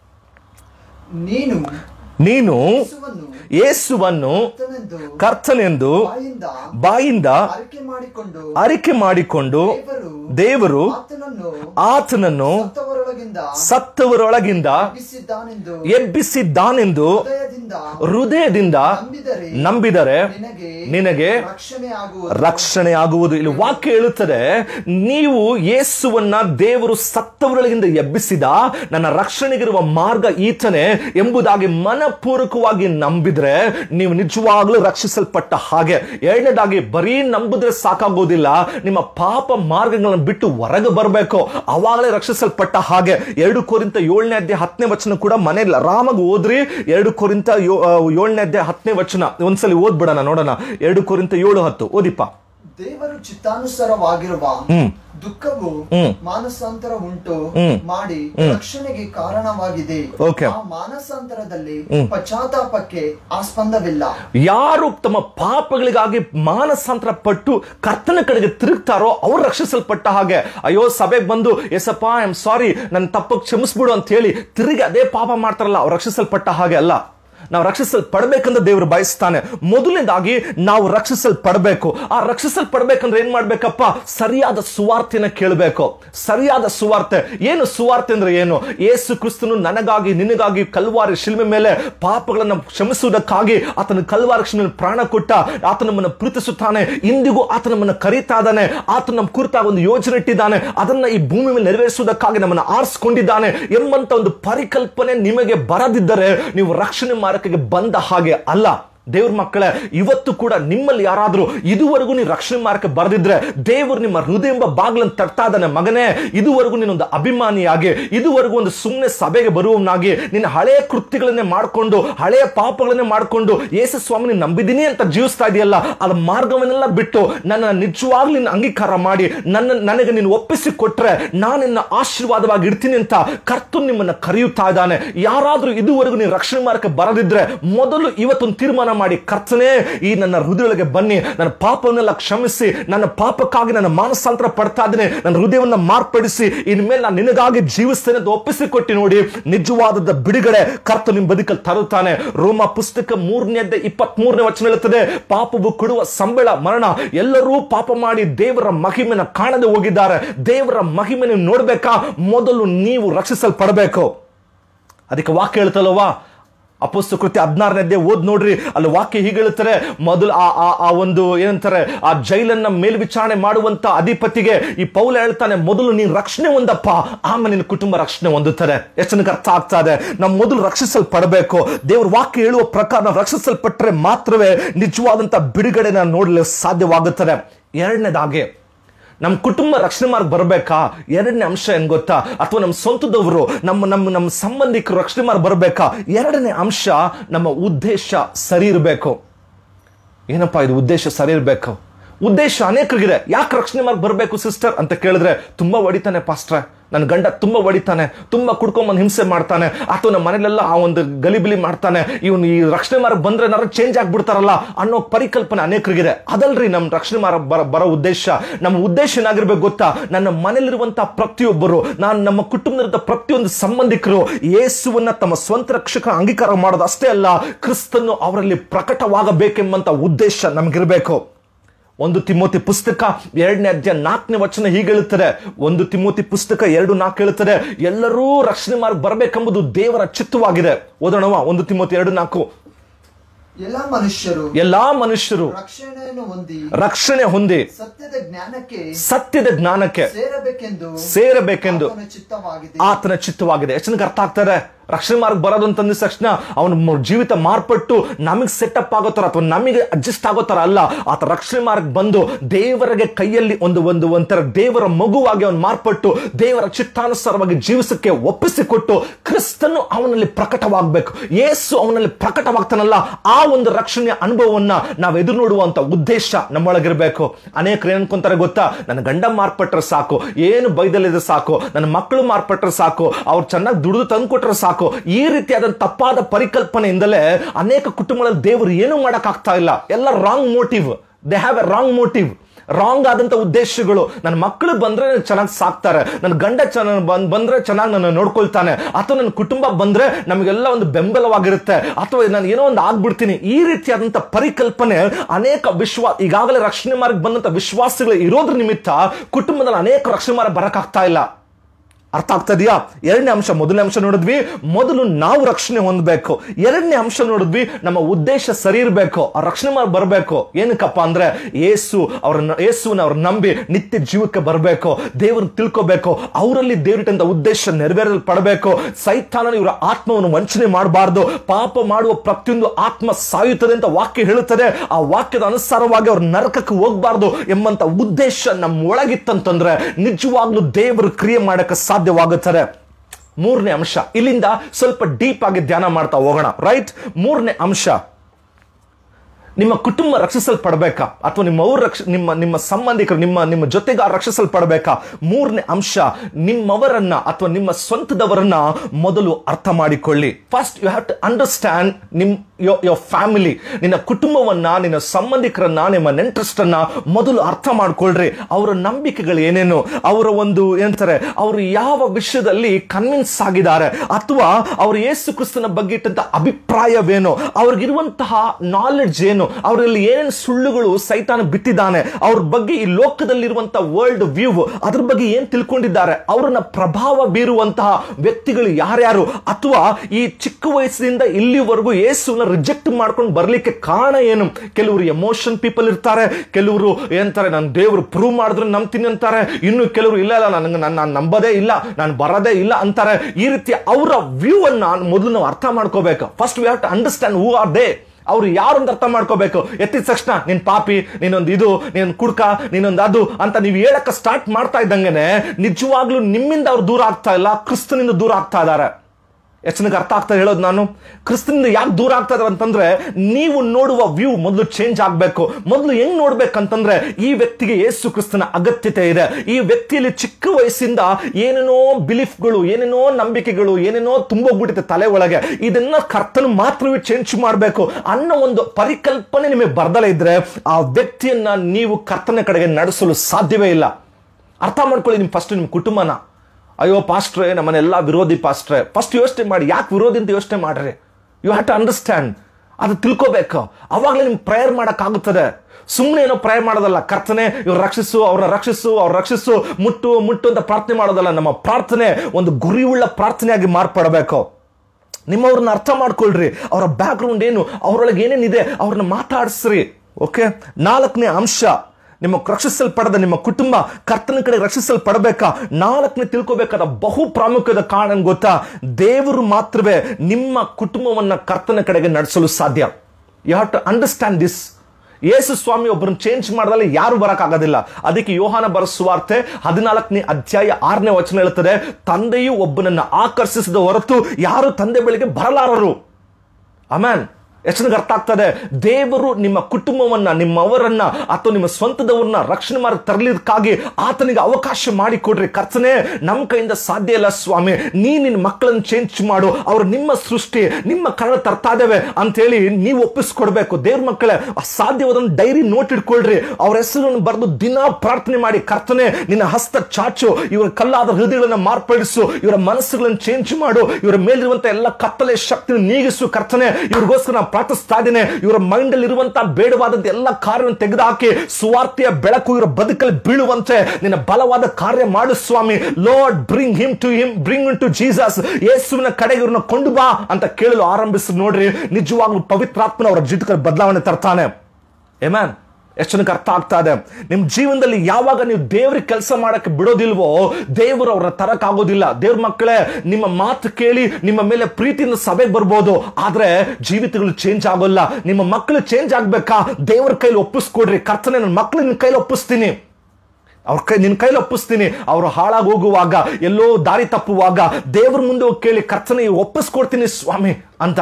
ನೀನು ನೀನು ಯೇಸುವನ್ನು ಯೇಸುವನ್ನು ಕರ್ತನೆಂದು ಕರ್ತನೆಂದು ಬಾಯಿಂದ ಬಾಯಿಂದ ಆರಿಕೆ ಮಾಡಿಕೊಂಡು ಅರಿಕೆ ಮಾಡಿಕೊಂಡು ದೇವರು ದೇವರು ಆತನನ್ನು ಆತನನ್ನು ಸತ್ತವರೊಳಗಿಂದ ಸತ್ತವರೊಳಗಿಂದ ಎಬ್ಬಿಸಿದ್ದಾನೆಂದು ಎಬ್ಬಿಸಿದ್ದಾನೆಂದು ಹೃದಯದಿಂದ ಹೃದಯದಿಂದ ನಂಬಿದರೆ ನಂಬಿದರೆ ನಿನಗೆ ನಿನಗೆ ರಕ್ಷಣೆ ಆಗುವುದು ರಕ್ಷಣೆ ಆಗುವುದು ಇಲ್ಲಿ ವಾಕ್ಯ ಹೇಳುತ್ತದೆ ನೀವು ಯೇಸುವನ್ನ ದೇವರು ಸತ್ತವರೊಳಗಿಂದ ಎಬ್ಬಿಸಿದ ನನ್ನ ರಕ್ಷಣೆಗಿರುವ ಮಾರ್ಗ ಈತನೇ ಎಂಬುದಾಗಿ ಮನಪೂರ್ವಕವಾಗಿ ನಂಬಿದ್ರೆ ನೀವು ನಿಜವಾಗ್ಲೂ ರಕ್ಷಿಸಲ್ಪಟ್ಟ ಹಾಗೆ ಎರಡನೇದಾಗಿ ಬರೀ ನಂಬಿದ್ರೆ ಸಾಕಾಗೋದಿಲ್ಲ ನಿಮ್ಮ ಪಾಪ ಮಾರ್ಗಗಳನ್ನು ಬಿಟ್ಟು ಹೊರಗೆ ಬರಬೇಕು ಅವಾಗಲೇ ರಕ್ಷಿಸಲ್ಪಟ್ಟ ಹಾಗೆ ಎರಡು ಕೋರಿಂತ ಏಳನೇ ಅಧ್ಯಾಯ ಹತ್ತನೇ ವಚನ ಕೂಡ ಮನೇಲಿ ಆರಾಮಾಗಿ ಓದ್ರಿ ಎರಡು ಕೋರಿಂತ ಯೋ- ಆ, ಏಳನೇ ಅಧ್ಯಾಯ ಹತ್ತನೇ ವಚನ ಒಂದ್ಸಲಿ ಓದ್ಬಿಡೋಣ ನೋಡೋಣ ಎರಡು ಕೋರಿಂತ ಏಳು ಹತ್ತು ಓದಿಪ್ಪ ದೇವರು ಚಿತ್ತಾನುಸಾರವಾಗಿರುವ ಹ್ಮ್ ದುಃಖವು ಹ್ಮ್. ಮಾನಸಾಂತರ ಉಂಟು ಹ್ಮ್. ಮಾಡಿ ರಕ್ಷಣೆಗೆ ಕಾರಣವಾಗಿದೆ Okay. ಆ ಮಾನಸಾಂತರದಲ್ಲಿ ಪಶ್ಚಾತ್ತಾಪಕ್ಕೆ ಆಸ್ಪಂದವಿಲ್ಲ ಯಾರು ತಮ್ಮ ಪಾಪಗಳಿಗಾಗಿ ಮಾನಸಾಂತರ ಪಟ್ಟು ಕರ್ತನ ಕಡೆಗೆ ತಿರುಗ್ತಾರೋ ಅವ್ರು ರಕ್ಷಿಸಲ್ಪಟ್ಟ ಹಾಗೆ ಅಯ್ಯೋ ಸಭೆಗೆ ಬಂದು ಎಸಪ್ಪ ಐ ಆಮ್ ಸಾರಿ ನನ್ನ ತಪ್ಪಕ್ಕೆ ಕ್ಷಮಿಸ್ಬಿಡು ಅಂತ ಹೇಳಿ ತಿರುಗಿ ಅದೇ ಪಾಪ ಮಾಡ್ತಾರಲ್ಲ ಅವ್ರು ರಕ್ಷಿಸಲ್ಪಟ್ಟ ಹಾಗೆ ಅಲ್ಲ ನಾವು ರಕ್ಷಿಸಲ್ಪಡ್ಬೇಕಂತ ದೇವರು ಬಯಸ್ತಾನೆ ಮೊದಲನೇದಾಗಿ ನಾವು ರಕ್ಷಿಸಲ್ಪಡಬೇಕು ಆ ರಕ್ಷಿಸಲ್ಪಡ್ಬೇಕಂದ್ರೆ ಏನ್ ಮಾಡ್ಬೇಕಪ್ಪ ಸರಿಯಾದ ಸುವಾರ್ತೆನ ಕೇಳಬೇಕು ಸರಿಯಾದ ಸುವಾರ್ತೆ ಏನು ಸುವಾರ್ತೆ ಅಂದ್ರೆ ಏನು ಯೇಸು ಕ್ರಿಸ್ತನು ನನಗಾಗಿ ನಿನಗಾಗಿ ಕಲ್ವಾರಿ ಶಿಲ್ಮೆ ಮೇಲೆ ಪಾಪಗಳನ್ನು ಕ್ಷಮಿಸುವುದಕ್ಕಾಗಿ ಆತನ ಕಲ್ವಾರಿ ಶಿಲ್ಮೆ ಪ್ರಾಣ ಕೊಟ್ಟ ಆತ ನಮ್ಮನ್ನು ಪ್ರೀತಿಸುತ್ತಾನೆ ಇಂದಿಗೂ ಆತ ನಮ್ಮನ್ನು ಕರೀತಾ ಇದ್ದಾನೆ ಆತ ನಮ್ಮ ಕುರಿತಾಗಿ ಒಂದು ಯೋಜನೆ ಇಟ್ಟಿದ್ದಾನೆ ಅದನ್ನ ಈ ಭೂಮಿ ಮೇಲೆ ನೆರವೇರಿಸುವುದಕ್ಕಾಗಿ ನಮ್ಮನ್ನು ಆರಿಸಿಕೊಂಡಿದ್ದಾನೆ ಎಂಬಂತ ಒಂದು ಪರಿಕಲ್ಪನೆ ನಿಮಗೆ ಬರದಿದ್ದರೆ ನೀವು ರಕ್ಷಣೆ ಮಾರಕ್ಕೆ ಮಾರ್ಗಕ್ಕೆ ಬಂದ ಹಾಗೆ ಅಲ್ಲ ದೇವ್ರ ಮಕ್ಕಳೇ ಇವತ್ತು ಕೂಡ ನಿಮ್ಮಲ್ಲಿ ಯಾರಾದರೂ ಇದುವರೆಗೂ ನೀವು ರಕ್ಷಣೆ ಮಾರ್ಗಕ್ಕೆ ಬರೆದಿದ್ರೆ ದೇವರು ನಿಮ್ಮ ಹೃದಯ ಎಂಬ ಬಾಗಿಲನ್ನು ತಟ್ತಾ ಇದ್ದಾನೆ ಮಗನೇ ಇದುವರೆಗೂ ನೀನೊಂದು ಅಭಿಮಾನಿಯಾಗಿ ಇದುವರೆಗೂ ಒಂದು ಸುಮ್ಮನೆ ಸಭೆಗೆ ಬರುವವನಾಗಿ ನಿನ್ನ ಹಳೆಯ ಕೃತ್ಯಗಳನ್ನೇ ಮಾಡಿಕೊಂಡು ಹಳೆಯ ಪಾಪಗಳನ್ನೇ ಮಾಡಿಕೊಂಡು ಯೇಸು ಸ್ವಾಮಿ ನೀನು ನಂಬಿದ್ದೀನಿ ಅಂತ ಜೀವಿಸ್ತಾ ಇದೆಯಲ್ಲ ಅದ ಮಾರ್ಗವನ್ನೆಲ್ಲ ಬಿಟ್ಟು ನನ್ನ ನಿಜವಾಗ್ಲೂ ನಿನ್ನ ಅಂಗೀಕಾರ ಮಾಡಿ ನನ್ನ ನನಗೆ ನೀನು ಒಪ್ಪಿಸಿ ಕೊಟ್ರೆ ನಾನು ನಿನ್ನ ಆಶೀರ್ವಾದವಾಗಿ ಇಡ್ತೀನಿ ಅಂತ ಕರ್ತು ನಿಮ್ಮನ್ನ ಕರೆಯುತ್ತಾ ಇದ್ದಾನೆ ಯಾರಾದ್ರೂ ಇದುವರೆಗೂ ನೀವು ರಕ್ಷಣೆ ಮಾರ್ಗಕ್ಕೆ ಬರದಿದ್ರೆ ಮೊದಲು ಇವತ್ತೊಂದು ತೀರ್ಮಾನ ಮಾಡಿ ಕರ್ತನೆ ಈ ನನ್ನ ಹೃದಯೊಳಗೆ ಬನ್ನಿ ನನ್ನ ಪಾಪವನ್ನೆಲ್ಲ ಕ್ಷಮಿಸಿ ನನ್ನ ಪಾಪಕ್ಕಾಗಿ ನನ್ನ ಮಾನಸಾಂತರ ಪಡ್ತಾ ಇದ್ದೇನೆ ನನ್ನ ಹೃದಯವನ್ನ ಮಾರ್ಪಡಿಸಿ ಇನ್ಮೇಲೆ ನಾನು ನಿನಗಾಗಿ ಜೀವಿಸ್ತೇನೆ ಅಂತ ಒಪ್ಪಿಸಿಕೊಟ್ಟು ನೋಡಿ ನಿಜವಾದ ಬಿಡುಗಡೆ ಕರ್ತ ನಿಮ್ಮ ಬದುಕಲ್ಲಿ ತರುತ್ತಾನೆ ರೋಮ ಪುಸ್ತಕ ಮೂರನೇದ್ದೆ ಇಪ್ಪತ್ತ್ ಮೂರನೇ ವಚನ ಹೇಳುತ್ತದೆ ಪಾಪವು ಕೊಡುವ ಸಂಬಳ ಮರಣ ಎಲ್ಲರೂ ಪಾಪ ಮಾಡಿ ದೇವರ ಮಹಿಮೆನ ಕಾಣದೆ ಹೋಗಿದ್ದಾರೆ ದೇವರ ಮಹಿಮೆ ನೀವು ನೋಡ್ಬೇಕಾ ಮೊದಲು ನೀವು ರಕ್ಷಿಸಲ್ಪಡಬೇಕು ಅದಕ್ಕೆ ವಾಕ್ಯ ಹೇಳ್ತಲ್ವಾ ಅಪೋಸ್ತ ಕೃತ್ಯ ಹದಿನಾರನೇದ್ದೇ ಓದ್ ನೋಡ್ರಿ ಅಲ್ಲಿ ವಾಕ್ಯ ಹೀಗೆ ಹೇಳ್ತಾರೆ ಮೊದಲು ಆ ಆ ಆ ಒಂದು ಏನಂತಾರೆ ಆ ಜೈಲನ್ನ ಮೇಲ್ವಿಚಾರಣೆ ಮಾಡುವಂತ ಅಧಿಪತಿಗೆ ಈ ಪೌಲ ಹೇಳ್ತಾನೆ ಮೊದಲು ನೀನು ರಕ್ಷಣೆ ಹೊಂದಪ್ಪ ಆಮೇಲೆ ನಿನ್ನ ಕುಟುಂಬ ರಕ್ಷಣೆ ಹೊಂದುತ್ತದೆ ಎಷ್ಟು ಜನಕ್ಕೆ ಅರ್ಥ ಆಗ್ತಾ ಇದೆ ನಾವು ಮೊದಲು ರಕ್ಷಿಸಲ್ಪಡಬೇಕು ದೇವ್ರ ವಾಕ್ಯ ಹೇಳುವ ಪ್ರಕಾರ ನಾವು ರಕ್ಷಿಸಲ್ಪಟ್ಟರೆ ಮಾತ್ರವೇ ನಿಜವಾದಂತ ಬಿಡುಗಡೆ ನಾವು ನೋಡಲು ಸಾಧ್ಯವಾಗುತ್ತದೆ ಎರಡನೇದಾಗಿ ನಮ್ಮ ಕುಟುಂಬ ರಕ್ಷಣೆ ಮಾರ್ಗ ಬರಬೇಕಾ ಎರಡನೇ ಅಂಶ ಏನ್ ಗೊತ್ತಾ ಅಥವಾ ನಮ್ಮ ಸ್ವಂತದವರು ನಮ್ಮ ನಮ್ಮ ನಮ್ಮ ಸಂಬಂಧಿಕರು ರಕ್ಷಣೆ ಮಾರ್ಗ ಬರಬೇಕಾ ಎರಡನೇ ಅಂಶ ನಮ್ಮ ಉದ್ದೇಶ ಸರಿ ಇರಬೇಕು ಏನಪ್ಪಾ ಇದು ಉದ್ದೇಶ ಸರಿ ಇರಬೇಕು ಉದ್ದೇಶ ಅನೇಕರಿಗಿದೆ ಯಾಕೆ ರಕ್ಷಣೆ ಮಾರ್ಗ ಬರಬೇಕು ಸಿಸ್ಟರ್ ಅಂತ ಕೇಳಿದ್ರೆ ತುಂಬಾ ಹೊಡಿತಾನೆ ಪಾಸ್ಟ್ರೆ ನನ್ನ ಗಂಡ ತುಂಬಾ ಹೊಡಿತಾನೆ ತುಂಬಾ ಕುಡ್ಕೊಂಬಂದು ಹಿಂಸೆ ಮಾಡ್ತಾನೆ ಅಥವಾ ನಮ್ಮ ಮನೇಲೆಲ್ಲ ಆ ಒಂದು ಗಲಿಬಿಲಿ ಮಾಡ್ತಾನೆ ಇವನು ಈ ರಕ್ಷಣೆ ಮಾರ್ಗ ಬಂದ್ರೆ ಏನಾದ್ರು ಚೇಂಜ್ ಆಗ್ಬಿಡ್ತಾರಲ್ಲ ಅನ್ನೋ ಪರಿಕಲ್ಪನೆ ಅನೇಕರಿಗಿದೆ ಅದಲ್ರಿ ನಮ್ಮ ರಕ್ಷಣೆ ಮಾರ್ಗ ಬರ ಬರೋ ಉದ್ದೇಶ ನಮ್ಮ ಉದ್ದೇಶ ಏನಾಗಿರ್ಬೇಕು ಗೊತ್ತಾ ನನ್ನ ಮನೇಲಿರುವಂತಹ ಪ್ರತಿಯೊಬ್ಬರು ನಾನು ನಮ್ಮ ಕುಟುಂಬದ ಪ್ರತಿಯೊಂದು ಸಂಬಂಧಿಕರು ಯೇಸುವನ್ನ ತಮ್ಮ ಸ್ವಂತ ರಕ್ಷಕ ಅಂಗೀಕಾರ ಮಾಡೋದು ಅಷ್ಟೇ ಅಲ್ಲ ಕ್ರಿಸ್ತನ್ನು ಅವರಲ್ಲಿ ಪ್ರಕಟವಾಗಬೇಕೆಂಬಂತ ಉದ್ದೇಶ ನಮಗಿರಬೇಕು ಒಂದು ತಿಮೋತಿ ಪುಸ್ತಕ ಎರಡನೇ ಅಧ್ಯಾಯ ನಾಲ್ಕನೇ ವಚನ ಹೀಗೆ ಹೇಳುತ್ತದೆ ಒಂದು ತಿಮೋತಿ ಪುಸ್ತಕ ಎರಡು ನಾಲ್ಕು ಹೇಳುತ್ತದೆ ಎಲ್ಲರೂ ರಕ್ಷಣೆ ಮಾರ್ಗ ಬರಬೇಕೆಂಬುದು ದೇವರ ಚಿತ್ತವಾಗಿದೆ ಓದೋಣವಾ ಒಂದು ತಿಮೋತಿ ಎರಡು ನಾಲ್ಕು ಎಲ್ಲ ಮನುಷ್ಯರು ಎಲ್ಲಾ ಮನುಷ್ಯರು ರಕ್ಷಣೆಯನ್ನು ಹೊಂದಿ ರಕ್ಷಣೆ ಹೊಂದಿ ಸತ್ಯದ ಜ್ಞಾನಕ್ಕೆ ಸತ್ಯದ ಜ್ಞಾನಕ್ಕೆ ಸೇರಬೇಕೆಂದು ಸೇರಬೇಕೆಂದು ಆತನ ಚಿತ್ತವಾಗಿದೆ ಆತನ ಚಿತ್ತವಾಗಿದೆ ಎಷ್ಟು ಜನಕ್ಕೆ ಅರ್ಥ ಆಗ್ತಾರೆ ರಕ್ಷಣೆ ಮಾರ್ಗ ಬರೋದು ಅಂತ ಅಂದಿದ ತಕ್ಷಣ ಅವನ ಮ- ಜೀವಿತ ಮಾರ್ಪಟ್ಟು ನಮಗೆ ಸೆಟಪ್ ಆಗೋ ಥರ ಅಥವಾ ನಮಗೆ ಅಡ್ಜಸ್ಟ್ ಆಗೋ ಥರ ಅಲ್ಲ ಆತ ರಕ್ಷಣೆ ಮಾರ್ಗ ಬಂದು ದೇವರಿಗೆ ಕೈಯಲ್ಲಿ ಒಂದು ಒಂದು ಒಂಥರ ದೇವರ ಮಗುವಾಗಿ ಅವನು ಮಾರ್ಪಟ್ಟು ದೇವರ ಚಿತ್ತಾನುಸಾರವಾಗಿ ಜೀವಿಸಕ್ಕೆ ಒಪ್ಪಿಸಿಕೊಟ್ಟು ಕ್ರಿಸ್ತನು ಅವನಲ್ಲಿ ಪ್ರಕಟವಾಗಬೇಕು ಯೇಸು ಅವನಲ್ಲಿ ಪ್ರಕಟವಾಗ್ತಾನಲ್ಲ ಆ ಒಂದು ರಕ್ಷಣೆಯ ಅನುಭವವನ್ನ ನಾವು ಎದುರು ನೋಡುವಂತ ಉದ್ದೇಶ ನಮ್ಮೊಳಗಿರ್ಬೇಕು ಅನೇಕರು ಏನ್ ಅನ್ಕೊಂತಾರೆ ಗೊತ್ತಾ ನನ್ನ ಗಂಡ ಮಾರ್ಪಟ್ರೆ ಸಾಕು ಏನು ಬೈದಲ್ಲಿದ್ರೆ ಸಾಕು ನನ್ನ ಮಕ್ಕಳು ಮಾರ್ಪಟ್ರೆ ಸಾಕು ಅವ್ರು ಚೆನ್ನಾಗಿ ದುಡಿದು ತಂದ್ಕೊಟ್ರೆ ಸಾಕು ಈ ರೀತಿಯಾದ ತಪ್ಪಾದ ಪರಿಕಲ್ಪನೆಯಿಂದಲೇ ಅನೇಕ ಕುಟುಂಬಗಳಲ್ಲಿ ದೇವರು ಏನು ಮಾಡಕ್ ಆಗ್ತಾ ಇಲ್ಲ ಎಲ್ಲ wrong motive they have a wrong motive wrong ಆದಂತ ಉದ್ದೇಶಗಳು ನನ್ನ ಮಕ್ಕಳು ಬಂದ್ರೆ ಚೆನ್ನಾಗಿ ಸಾಕ್ತಾರೆ ನನ್ನ ಗಂಡ ಚೆನ್ನಾಗಿ ಬಂದ್ ಬಂದ್ರೆ ಚೆನ್ನಾಗಿ ನನ್ನ ನೋಡ್ಕೊಳ್ತಾನೆ ಅಥವಾ ನನ್ನ ಕುಟುಂಬ ಬಂದ್ರೆ ನಮಗೆಲ್ಲ ಒಂದು ಬೆಂಬಲವಾಗಿರುತ್ತೆ ಅಥವಾ ನಾನು ಏನೋ ಒಂದು ಆಗ್ಬಿಡ್ತೀನಿ ಈ ರೀತಿಯಾದಂತ ಪರಿಕಲ್ಪನೆ ಅನೇಕ ವಿಶ್ವ ಈಗಾಗಲೇ ರಕ್ಷಣೆ ಮಾರ್ಗ ಬಂದಂತ ವಿಶ್ವಾಸಗಳು ಇರೋದ್ರ ನಿಮಿತ್ತ ಕುಟುಂಬದಲ್ಲಿ ಅನೇಕ ರಕ್ಷಣೆ ಮಾರ್ಗ ಬರಕ್ಕಾಗ್ತಾ ಇಲ್ಲ ಅರ್ಥ ಆಗ್ತದೆಯಾ ಎರಡನೇ ಅಂಶ ಮೊದಲನೇ ಅಂಶ ನೋಡಿದ್ವಿ ಮೊದಲು ನಾವು ರಕ್ಷಣೆ ಹೊಂದಬೇಕು ಎರಡನೇ ಅಂಶ ನೋಡಿದ್ವಿ ನಮ್ಮ ಉದ್ದೇಶ ಸರಿ ಇರಬೇಕು ಆ ರಕ್ಷಣೆ ಮಾಡಿ ಬರಬೇಕು ಏನಕ್ಕಪ್ಪ ಅಂದ್ರೆ ಏಸು ಅವ್ರನ್ನ ಯೇಸುವನ್ನ ಅವ್ರ ನಂಬಿ ನಿತ್ಯ ಜೀವಕ್ಕೆ ಬರಬೇಕು ದೇವ್ರನ್ನ ತಿಳ್ಕೋಬೇಕು ಅವರಲ್ಲಿ ದೇವರಿಟ್ಟಂತ ಉದ್ದೇಶ ನೆರವೇರಲ್ಪಡಬೇಕು ಸೈತಾನ ಇವರ ಆತ್ಮವನ್ನು ವಂಚನೆ ಮಾಡಬಾರ್ದು ಪಾಪ ಮಾಡುವ ಪ್ರತಿಯೊಂದು ಆತ್ಮ ಸಾಯುತ್ತದೆ ಅಂತ ವಾಕ್ಯ ಹೇಳುತ್ತದೆ ಆ ವಾಕ್ಯದ ಅನುಸಾರವಾಗಿ ಅವ್ರ ನರಕಕ್ಕೆ ಹೋಗ್ಬಾರ್ದು ಎಂಬಂತ ಉದ್ದೇಶ ನಮ್ಮ ಒಳಗಿತ್ತಂತಂದ್ರೆ ನಿಜವಾಗ್ಲೂ ದೇವರು ಕ್ರಿಯೆ ಮಾಡಕ್ಕೆ ಸಾಧ್ಯವಾಗುತ್ತದೆ ಮೂರನೇ ಅಂಶ ಇಲ್ಲಿಂದ ಸ್ವಲ್ಪ ಡೀಪ್ ಆಗಿ ಧ್ಯಾನ ಮಾಡ್ತಾ ಹೋಗೋಣ ರೈಟ್ ಮೂರನೇ ಅಂಶ ನಿಮ್ಮ ಕುಟುಂಬ ರಕ್ಷಿಸಲ್ಪಡಬೇಕಾ ಅಥವಾ ನಿಮ್ಮವ್ರು ರಕ್ಷ ನಿಮ್ಮ ನಿಮ್ಮ ಸಂಬಂಧಿಕರು ನಿಮ್ಮ ನಿಮ್ಮ ಜೊತೆಗಾರ ರಕ್ಷಿಸಲ್ಪಡಬೇಕಾ ಮೂರನೇ ಅಂಶ ನಿಮ್ಮವರನ್ನ ಅಥವಾ ನಿಮ್ಮ ಸ್ವಂತದವರನ್ನ ಮೊದಲು ಅರ್ಥ ಮಾಡಿಕೊಳ್ಳಿ first you have to understand ನಿಮ್ ಯೋರ್ ಫ್ಯಾಮಿಲಿ ನಿನ್ನ ಕುಟುಂಬವನ್ನ ನಿನ್ನ ಸಂಬಂಧಿಕರನ್ನ ನಿಮ್ಮ ನೆಂಟ್ರಸ್ಟನ್ನ ಮೊದಲು ಅರ್ಥ ಮಾಡ್ಕೊಳ್ರಿ ಅವರ ನಂಬಿಕೆಗಳು ಏನೇನು ಅವರ ಒಂದು ಏನಂತಾರೆ ಅವರು ಯಾವ ವಿಷಯದಲ್ಲಿ ಕನ್ವಿನ್ಸ್ ಆಗಿದ್ದಾರೆ ಅಥವಾ ಅವರು ಯೇಸು ಕ್ರಿಸ್ತನ ಬಗ್ಗೆ ಇಟ್ಟಂತ ಅಭಿಪ್ರಾಯವೇನು ಅವ್ರಿಗಿರುವಂತಹ ನಾಲೆಡ್ಜ್ ಏನು ಏನು ಅವರಲ್ಲಿ ಏನೇನು ಸುಳ್ಳುಗಳು ಸೈತಾನ ಬಿಟ್ಟಿದ್ದಾನೆ ಅವ್ರ ಬಗ್ಗೆ ಈ ಲೋಕದಲ್ಲಿರುವಂತಹ ವರ್ಲ್ಡ್ ವ್ಯೂ ಅದ್ರ ಬಗ್ಗೆ ಏನ್ ತಿಳ್ಕೊಂಡಿದ್ದಾರೆ ಅವರನ್ನ ಪ್ರಭಾವ ಬೀರುವಂತಹ ವ್ಯಕ್ತಿಗಳು ಯಾರ್ಯಾರು ಅಥವಾ ಈ ಚಿಕ್ಕ ವಯಸ್ಸಿನಿಂದ ಇಲ್ಲಿವರೆಗೂ ಯೇಸುನ ರಿಜೆಕ್ಟ್ ಮಾಡ್ಕೊಂಡು ಬರ್ಲಿಕ್ಕೆ ಕಾರಣ ಏನು ಕೆಲವರು ಎಮೋಷನ್ ಪೀಪಲ್ ಇರ್ತಾರೆ ಕೆಲವರು ಏನಂತಾರೆ ನಾನು ದೇವರು ಪ್ರೂವ್ ಮಾಡಿದ್ರೆ ನಂಬ್ತೀನಿ ಅಂತಾರೆ ಇನ್ನು ಕೆಲವರು ಇಲ್ಲ ಇಲ್ಲ ನನಗೆ ನಾನು ನಾನು ನಂಬೋದೇ ಇಲ್ಲ ನಾನು ಬರೋದೇ ಇಲ್ಲ ಅಂತಾರೆ ಈ ರೀತಿ ಅವರ ವ್ಯೂ ಅನ್ನ ಮೊದಲು ನಾವು ಅರ್ಥ ಮಾಡ್ಕೋಬೇಕು first we have to understand who are they ಅವ್ರು ಯಾರು ಅಂತ ಅರ್ಥ ಮಾಡ್ಕೋಬೇಕು ಎತ್ತಿದ ತಕ್ಷಣ ನೀನ್ ಪಾಪಿ ನೀನೊಂದು ಇದು ನೀನ್ ಕುಡ್ಕ ನೀನೊಂದು ಅದು ಅಂತ ನೀವು ಹೇಳಕ್ಕೆ ಸ್ಟಾರ್ಟ್ ಮಾಡ್ತಾ ಇದ್ದಂಗೆನೆ ನಿಜವಾಗ್ಲೂ ನಿಮ್ಮಿಂದ ಅವ್ರು ದೂರ ಆಗ್ತಾ ಇಲ್ಲ ಕ್ರಿಸ್ತನಿಂದ ದೂರ ಆಗ್ತಾ ಇದ್ದಾರೆ ಎಷ್ಟು ಜನಕ್ಕೆ ಅರ್ಥ ಆಗ್ತಾ ಹೇಳೋದು ನಾನು ಕ್ರಿಸ್ತನಿಂದ ಯಾಕೆ ದೂರ ಆಗ್ತಾ ಇದ್ದಾರೆ ಅಂತಂದ್ರೆ ನೀವು ನೋಡುವ ವ್ಯೂ ಮೊದಲು ಚೇಂಜ್ ಆಗಬೇಕು ಮೊದಲು ಹೆಂಗ್ ನೋಡ್ಬೇಕಂತಂದ್ರೆ ಈ ವ್ಯಕ್ತಿಗೆ ಯೇಸು ಕ್ರಿಸ್ತನ ಅಗತ್ಯತೆ ಇದೆ ಈ ವ್ಯಕ್ತಿಯಲ್ಲಿ ಚಿಕ್ಕ ವಯಸ್ಸಿಂದ ಏನೇನೋ ಬಿಲೀಫ್ಗಳು ಏನೇನೋ ನಂಬಿಕೆಗಳು ಏನೇನೋ ತುಂಬೋಗ್ಬಿಟ್ಟಿದೆ ತಲೆ ಒಳಗೆ ಇದನ್ನ ಕರ್ತನು ಮಾತ್ರವೇ ಚೇಂಜ್ ಮಾಡಬೇಕು ಅನ್ನೋ ಒಂದು ಪರಿಕಲ್ಪನೆ ನಿಮಗೆ ಬರ್ದಲೇ ಇದ್ರೆ ಆ ವ್ಯಕ್ತಿಯನ್ನ ನೀವು ಕರ್ತನ ಕಡೆಗೆ ನಡೆಸಲು ಸಾಧ್ಯವೇ ಇಲ್ಲ ಅರ್ಥ ಮಾಡ್ಕೊಳ್ಳಿ ನಿಮ್ ಫಸ್ಟ್ ನಿಮ್ಮ ಕುಟುಂಬನ ಅಯ್ಯೋ ಪಾಸ್ಟ್ರೆ ನಮ್ಮನ್ನೆಲ್ಲ ವಿರೋಧಿ ಪಾಸ್ಟ್ರೆ ಫಸ್ಟ್ ಯೋಚನೆ ಮಾಡಿ ಯಾಕೆ ವಿರೋಧಿ ಅಂತ ಯೋಚನೆ ಮಾಡ್ರಿ ಯು ಹ್ಯಾವ್ ಟು ಅಂಡರ್ಸ್ಟ್ಯಾಂಡ್ ಅದು ತಿಳ್ಕೋಬೇಕು ಅವಾಗಲೇ ನಿಮ್ಗೆ ಪ್ರೇಯರ್ ಮಾಡೋಕ್ಕಾಗುತ್ತದೆ ಸುಮ್ಮನೆ ಏನೋ ಪ್ರೇಯರ್ ಮಾಡೋದಲ್ಲ ಕರ್ತನೆ ಇವ್ರು ರಕ್ಷಿಸು ಅವ್ರನ್ನ ರಕ್ಷಿಸು ಅವ್ರ ರಕ್ಷಿಸು ಮುಟ್ಟು ಮುಟ್ಟು ಅಂತ ಪ್ರಾರ್ಥನೆ ಮಾಡೋದಲ್ಲ ನಮ್ಮ ಪ್ರಾರ್ಥನೆ ಒಂದು ಗುರಿಯುಳ್ಳ ಪ್ರಾರ್ಥನೆಯಾಗಿ ಮಾರ್ಪಡಬೇಕು ನಿಮ್ಮವ್ರನ್ನ ಅರ್ಥ ಮಾಡ್ಕೊಳ್ರಿ ಅವರ ಬ್ಯಾಕ್ಗ್ರೌಂಡ್ ಏನು ಅವರೊಳಗೆ ಏನೇನಿದೆ ಅವ್ರನ್ನ ಮಾತಾಡಿಸ್ರಿ ಓಕೆ ನಾಲ್ಕನೇ ಅಂಶ ನಿಮ್ಮ ರಕ್ಷಿಸಲ್ಪಡದ ನಿಮ್ಮ ಕುಟುಂಬ ಕರ್ತನ ಕಡೆ ರಕ್ಷಿಸಲ್ಪಡಬೇಕಾ ನಾಲ್ಕನೇ ತಿಳ್ಕೋಬೇಕಾದ ಬಹು ಪ್ರಾಮುಖ್ಯದ ಕಾರಣ ಗೊತ್ತಾ ದೇವರು ಮಾತ್ರವೇ ನಿಮ್ಮ ಕುಟುಂಬವನ್ನ ಕರ್ತನ ಕಡೆಗೆ ನಡೆಸಲು ಸಾಧ್ಯ you have to understand this ಯೇಸು ಸ್ವಾಮಿ ಒಬ್ಬರನ್ನ ಚೇಂಜ್ ಮಾಡದಲ್ಲಿ ಯಾರು ಬರಕ್ಕಾಗೋದಿಲ್ಲ ಅದಕ್ಕೆ ಯೋಹಾನ ಬರೆಸುವಾರ್ತೆ ಹದಿನಾಲ್ಕನೇ ಅಧ್ಯಾಯ ಆರನೇ ವಚನ ಹೇಳುತ್ತದೆ ತಂದೆಯು ಒಬ್ಬನನ್ನ ಆಕರ್ಷಿಸಿದ ಹೊರತು ಯಾರು ತಂದೆ ಬಳಿಗೆ ಬರಲಾರರು ಅಮ್ಯಾನ್ ಎಷ್ಟು ಜನಕ್ಕೆ ಅರ್ಥ ಆಗ್ತದೆ ದೇವರು ನಿಮ್ಮ ಕುಟುಂಬವನ್ನ ನಿಮ್ಮವರನ್ನ ಅಥವಾ ನಿಮ್ಮ ಸ್ವಂತದವರನ್ನ ರಕ್ಷಣೆ ಮಾಡಿ ತರಲಿಕ್ಕಾಗಿ ಆತನಿಗೆ ಅವಕಾಶ ಮಾಡಿಕೊಡ್ರಿ ಕರ್ತನೆ ನಮ್ಮ ಕೈಯಿಂದ ಸಾಧ್ಯ ಇಲ್ಲ ಸ್ವಾಮಿ ನೀ ನಿನ್ನ ಮಕ್ಕಳನ್ನು ಚೇಂಜ್ ಮಾಡು ಅವ್ರು ನಿಮ್ಮ ಸೃಷ್ಟಿ ನಿಮ್ಮ ಕರಳ ತರ್ತಾ ಇದ್ದೇವೆ ಅಂತ ಹೇಳಿ ನೀವು ಒಪ್ಪಿಸ್ಕೊಡ್ಬೇಕು ದೇವ್ರ ಮಕ್ಕಳೇ ಸಾಧ್ಯವಾದ ಡೈರಿ ನೋಟ್ ಇಟ್ಕೊಳ್ರಿ ಅವ್ರ ಹೆಸರನ್ನು ಬರೆದು ದಿನ ಪ್ರಾರ್ಥನೆ ಮಾಡಿ ಕರ್ತನೆ ನಿನ್ನ ಹಸ್ತ ಚಾಚು ಇವರ ಕಲ್ಲಾದ ಹೃದಯಗಳನ್ನ ಮಾರ್ಪಡಿಸು ಇವರ ಮನಸ್ಸುಗಳನ್ನು ಚೇಂಜ್ ಮಾಡು ಇವರ ಮೇಲಿರುವಂತ ಎಲ್ಲ ಕತ್ತಲೆ ಶಕ್ತಿನ ನೀಗಿಸು ಕರ್ತನೆ ಇವ್ರಿಗೋಸ್ಕರ ನಾನು ಪ್ರಾರ್ಥಿಸ್ತಾ ಇದ್ದೇನೆ ಇವರ ಮೈಂಡ್ ಅಲ್ಲಿ ಇರುವಂತಹ ಬೇಡವಾದಂತ ಎಲ್ಲ ಕಾರ್ಯವನ್ನು ತೆಗೆದುಹಾಕಿ ಸುವಾರ್ತೆಯ ಬೆಳಕು ಇವರ ಬದುಕಲ್ಲಿ ಬೀಳುವಂತೆ ನಿನ್ನ ಬಲವಾದ ಕಾರ್ಯ ಮಾಡು ಸ್ವಾಮಿ Lord bring him to him bring to Jesus ಯೇಸುವಿನ ಕಡೆಗೆ ಇವ್ರನ್ನ ಕೊಂಡು ಬಾ ಅಂತ ಕೇಳಲು ಆರಂಭಿಸಿ ನೋಡ್ರಿ ನಿಜವಾಗ್ಲೂ ಪವಿತ್ರಾತ್ಮನ ಅವರ ಜೀವಿತದಲ್ಲಿ ಬದಲಾವಣೆ ತರ್ತಾನೆ ಏಮ್ಯಾನ್ ಎಷ್ಟು ಜನಕ್ಕೆ ಅರ್ಥ ಆಗ್ತಾ ಇದೆ ನಿಮ್ಮ ಜೀವನದಲ್ಲಿ ಯಾವಾಗ ನೀವು ದೇವ್ರಿಗೆ ಕೆಲಸ ಮಾಡಕ್ಕೆ ಬಿಡೋದಿಲ್ವೋ ದೇವರು ಅವ್ರನ್ನ ತರಕ್ಕಾಗೋದಿಲ್ಲ ದೇವ್ರ ಮಕ್ಕಳೇ ನಿಮ್ಮ ಮಾತು ಕೇಳಿ ನಿಮ್ಮ ಮೇಲೆ ಪ್ರೀತಿಯಿಂದ ಸಭೆಗೆ ಬರ್ಬೋದು ಆದ್ರೆ ಜೀವಿತಗಳು ಚೇಂಜ್ ಆಗೋಲ್ಲ ನಿಮ್ಮ ಮಕ್ಕಳು ಚೇಂಜ್ ಆಗ್ಬೇಕಾ ದೇವ್ರ ಕೈಲಿ ಒಪ್ಪಿಸ್ಕೊಡ್ರಿ ಕರ್ತನೆ ನನ್ನ ಮಕ್ಕಳು ನಿನ್ನ ಕೈಲಿ ಒಪ್ಪಿಸ್ತೀನಿ ಅವ್ರ ಕೈ ನಿನ್ನ ಕೈಲಿ ಒಪ್ಪಿಸ್ತೀನಿ ಅವರು ಹಾಳಾಗಿ ಹೋಗುವಾಗ ಎಲ್ಲೋ ದಾರಿ ತಪ್ಪುವಾಗ ದೇವ್ರ ಮುಂದೆ ಹೋಗಿ ಕೇಳಿ ಕರ್ತನೆ ಒಪ್ಪಿಸ್ಕೊಡ್ತೀನಿ ಸ್ವಾಮಿ ಅಂತ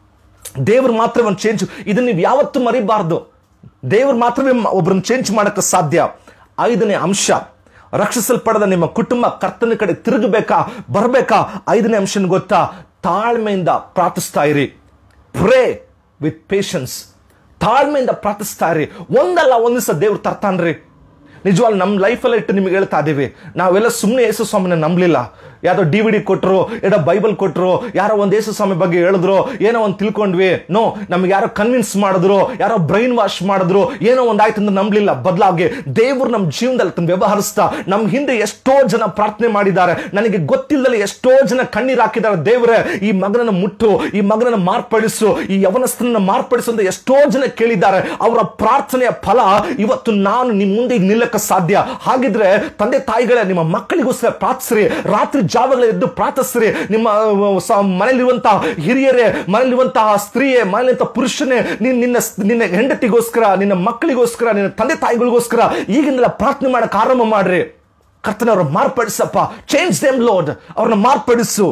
ದೇವ್ರು ಮಾತ್ರ ಒಂದು ಚೇಂಜ್ ಇದನ್ನ ನೀವು ಯಾವತ್ತೂ ಮರಿಬಾರ್ದು ದೇವ್ರು ಮಾತ್ರವೇ ಒಬ್ಬರನ್ನ ಚೇಂಜ್ ಮಾಡಕ್ಕೆ ಸಾಧ್ಯ ಐದನೇ ಅಂಶ ರಕ್ಷಿಸಲ್ಪಡದ ನಿಮ್ಮ ಕುಟುಂಬ ಕರ್ತನ ಕಡೆ ತಿರುಗಬೇಕಾ ಬರಬೇಕಾ ಐದನೇ ಅಂಶ ಗೊತ್ತಾ ತಾಳ್ಮೆಯಿಂದ ಪ್ರಾರ್ಥಿಸ್ತಾ ಇರಿ ಪ್ರೇ ವಿತ್ ಪೇಷನ್ಸ್ ತಾಳ್ಮೆಯಿಂದ ಪ್ರಾರ್ಥಿಸ್ತಾ ಇರಿ ಒಂದಲ್ಲ ಒಂದು ದಿವಸ ದೇವ್ರು ತರ್ತಾನ್ರಿ ನಿಜವಾಗ್ಲು ನಮ್ಮ ಲೈಫಲ್ಲಿ ಇಟ್ಟು ನಿಮಗೆ ಹೇಳ್ತಾ ಇದೀವಿ ನಾವೆಲ್ಲ ಸುಮ್ಮನೆ ಯೇಸು ಸ್ವಾಮಿನ ನಂಬಲಿಲ್ಲ ಯಾವ್ದೋ ಡಿ ವಿ ಡಿ ಕೊಟ್ಟರು ಏನೋ ಬೈಬಲ್ ಕೊಟ್ಟರು ಯಾರೋ ಒಂದು ಯೇಸು ಸ್ವಾಮಿ ಬಗ್ಗೆ ಹೇಳಿದ್ರು ಏನೋ ಒಂದು ತಿಳ್ಕೊಂಡ್ವಿ ನೋ ನಮ್ಗೆ ಯಾರೋ ಕನ್ವಿನ್ಸ್ ಮಾಡಿದ್ರು ಯಾರೋ ಬ್ರೈನ್ ವಾಶ್ ಮಾಡಿದ್ರು ಏನೋ ಒಂದು ಆಯ್ತು ಅಂತ ನಂಬಲಿಲ್ಲ ಬದಲಾಗಿ ದೇವ್ರು ನಮ್ಮ ಜೀವನದಲ್ಲಿ ತನ್ನ ವ್ಯವಹರಿಸ್ತಾ ನಮ್ಮ ಹಿಂದೆ ಎಷ್ಟೋ ಜನ ಪ್ರಾರ್ಥನೆ ಮಾಡಿದ್ದಾರೆ ನನಗೆ ಗೊತ್ತಿಲ್ಲದಲ್ಲಿ ಎಷ್ಟೋ ಜನ ಕಣ್ಣೀರು ಹಾಕಿದ್ದಾರೆ ದೇವರೇ ಈ ಮಗನನ್ನು ಮುಟ್ಟು ಈ ಮಗನನ್ನು ಮಾರ್ಪಡಿಸು ಈ ಯವನಸ್ಥನನ್ನು ಮಾರ್ಪಡಿಸು ಅಂತ ಎಷ್ಟೋ ಜನ ಕೇಳಿದ್ದಾರೆ ಅವರ ಪ್ರಾರ್ಥನೆಯ ಫಲ ಇವತ್ತು ನಾನು ನಿಮ್ಮ ಮುಂದೆ ಈಗ ನಿಲ್ಲಕ್ಕೆ ಸಾಧ್ಯ ಹಾಗಿದ್ರೆ ತಂದೆ ತಾಯಿಗಳೇ ನಿಮ್ಮ ಮಕ್ಕಳಿಗೋಸ್ಕರ ಪ್ರಾರ್ಥಿಸ್ರಿ ರಾತ್ರಿ ಜಾವಗಳ ಎದ್ದು ಪ್ರಾರ್ಥಿಸ್ರಿ ನಿಮ್ಮ ಮನೆಯಲ್ಲಿರುವಂತಹ ಹಿರಿಯರೇ ಮನೆಯಲ್ಲಿರುವಂತಹ ಸ್ತ್ರೀಯೇ ಮನೆಯಲ್ಲಿರುವಂತಹ ಪುರುಷನೇ ನೀನ್ ನಿನ್ನ ನಿನ್ನ ಹೆಂಡತಿಗೋಸ್ಕರ ನಿನ್ನ ಮಕ್ಕಳಿಗೋಸ್ಕರ ನಿನ್ನ ತಂದೆ ತಾಯಿಗಳಿಗೋಸ್ಕರ ಈಗಿಂದಲೇ ಪ್ರಾರ್ಥನೆ ಮಾಡಕ್ ಆರಂಭ ಮಾಡ್ರಿ ಕರ್ತನ ಅವ್ರ ಮಾರ್ಪಡಿಸಪ್ಪ ಚೇಂಜ್ ದೇಮ್ ಲೋಡ್ ಅವ್ರನ್ನ ಮಾರ್ಪಡಿಸು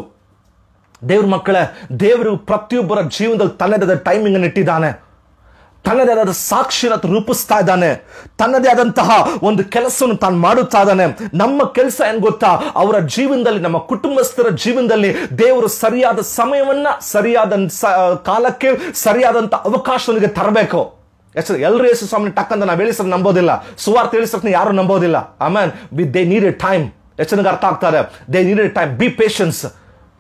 ದೇವ್ರ ಮಕ್ಕಳೇ ದೇವರು ಪ್ರತಿಯೊಬ್ಬರ ಜೀವನದಲ್ಲಿ ತನ್ನದೇ ಟೈಮಿಂಗ್ ಅನ್ನು ಇಟ್ಟಿದ್ದಾನೆ ತನ್ನದೇ ಆದ ಸಾಕ್ಷಿನ ರೂಪಿಸ್ತಾ ಇದ್ದಾನೆ ತನ್ನದೇ ಆದಂತಹ ಒಂದು ಕೆಲಸವನ್ನು ತಾನು ಮಾಡುತ್ತಾ ಇದ್ದಾನೆ ನಮ್ಮ ಕೆಲಸ ಏನ್ ಗೊತ್ತಾ ಅವರ ಜೀವನದಲ್ಲಿ ನಮ್ಮ ಕುಟುಂಬಸ್ಥರ ಜೀವನದಲ್ಲಿ ದೇವರು ಸರಿಯಾದ ಸಮಯವನ್ನ ಸರಿಯಾದ ಸ- ಕಾಲಕ್ಕೆ ಸರಿಯಾದಂತ ಅವಕಾಶಗಳಿಗೆ ತರಬೇಕು ಎಷ್ಟು ಎಲ್ಲರೂ ಯೇಸು ಸ್ವಾಮಿ ಟಕ್ ಅಂತ ನಾವು ಹೇಳಿಸ್ರೆ ನಂಬೋದಿಲ್ಲ ಸುವಾರ್ಥ ಹೇಳಿಸ್ರೆ ಯಾರು ನಂಬೋದಿಲ್ಲ amen we they need a time ಎಷ್ಟು ಜನಕ್ಕೆ ಅರ್ಥ ಆಗ್ತಾರೆ they need a time be patience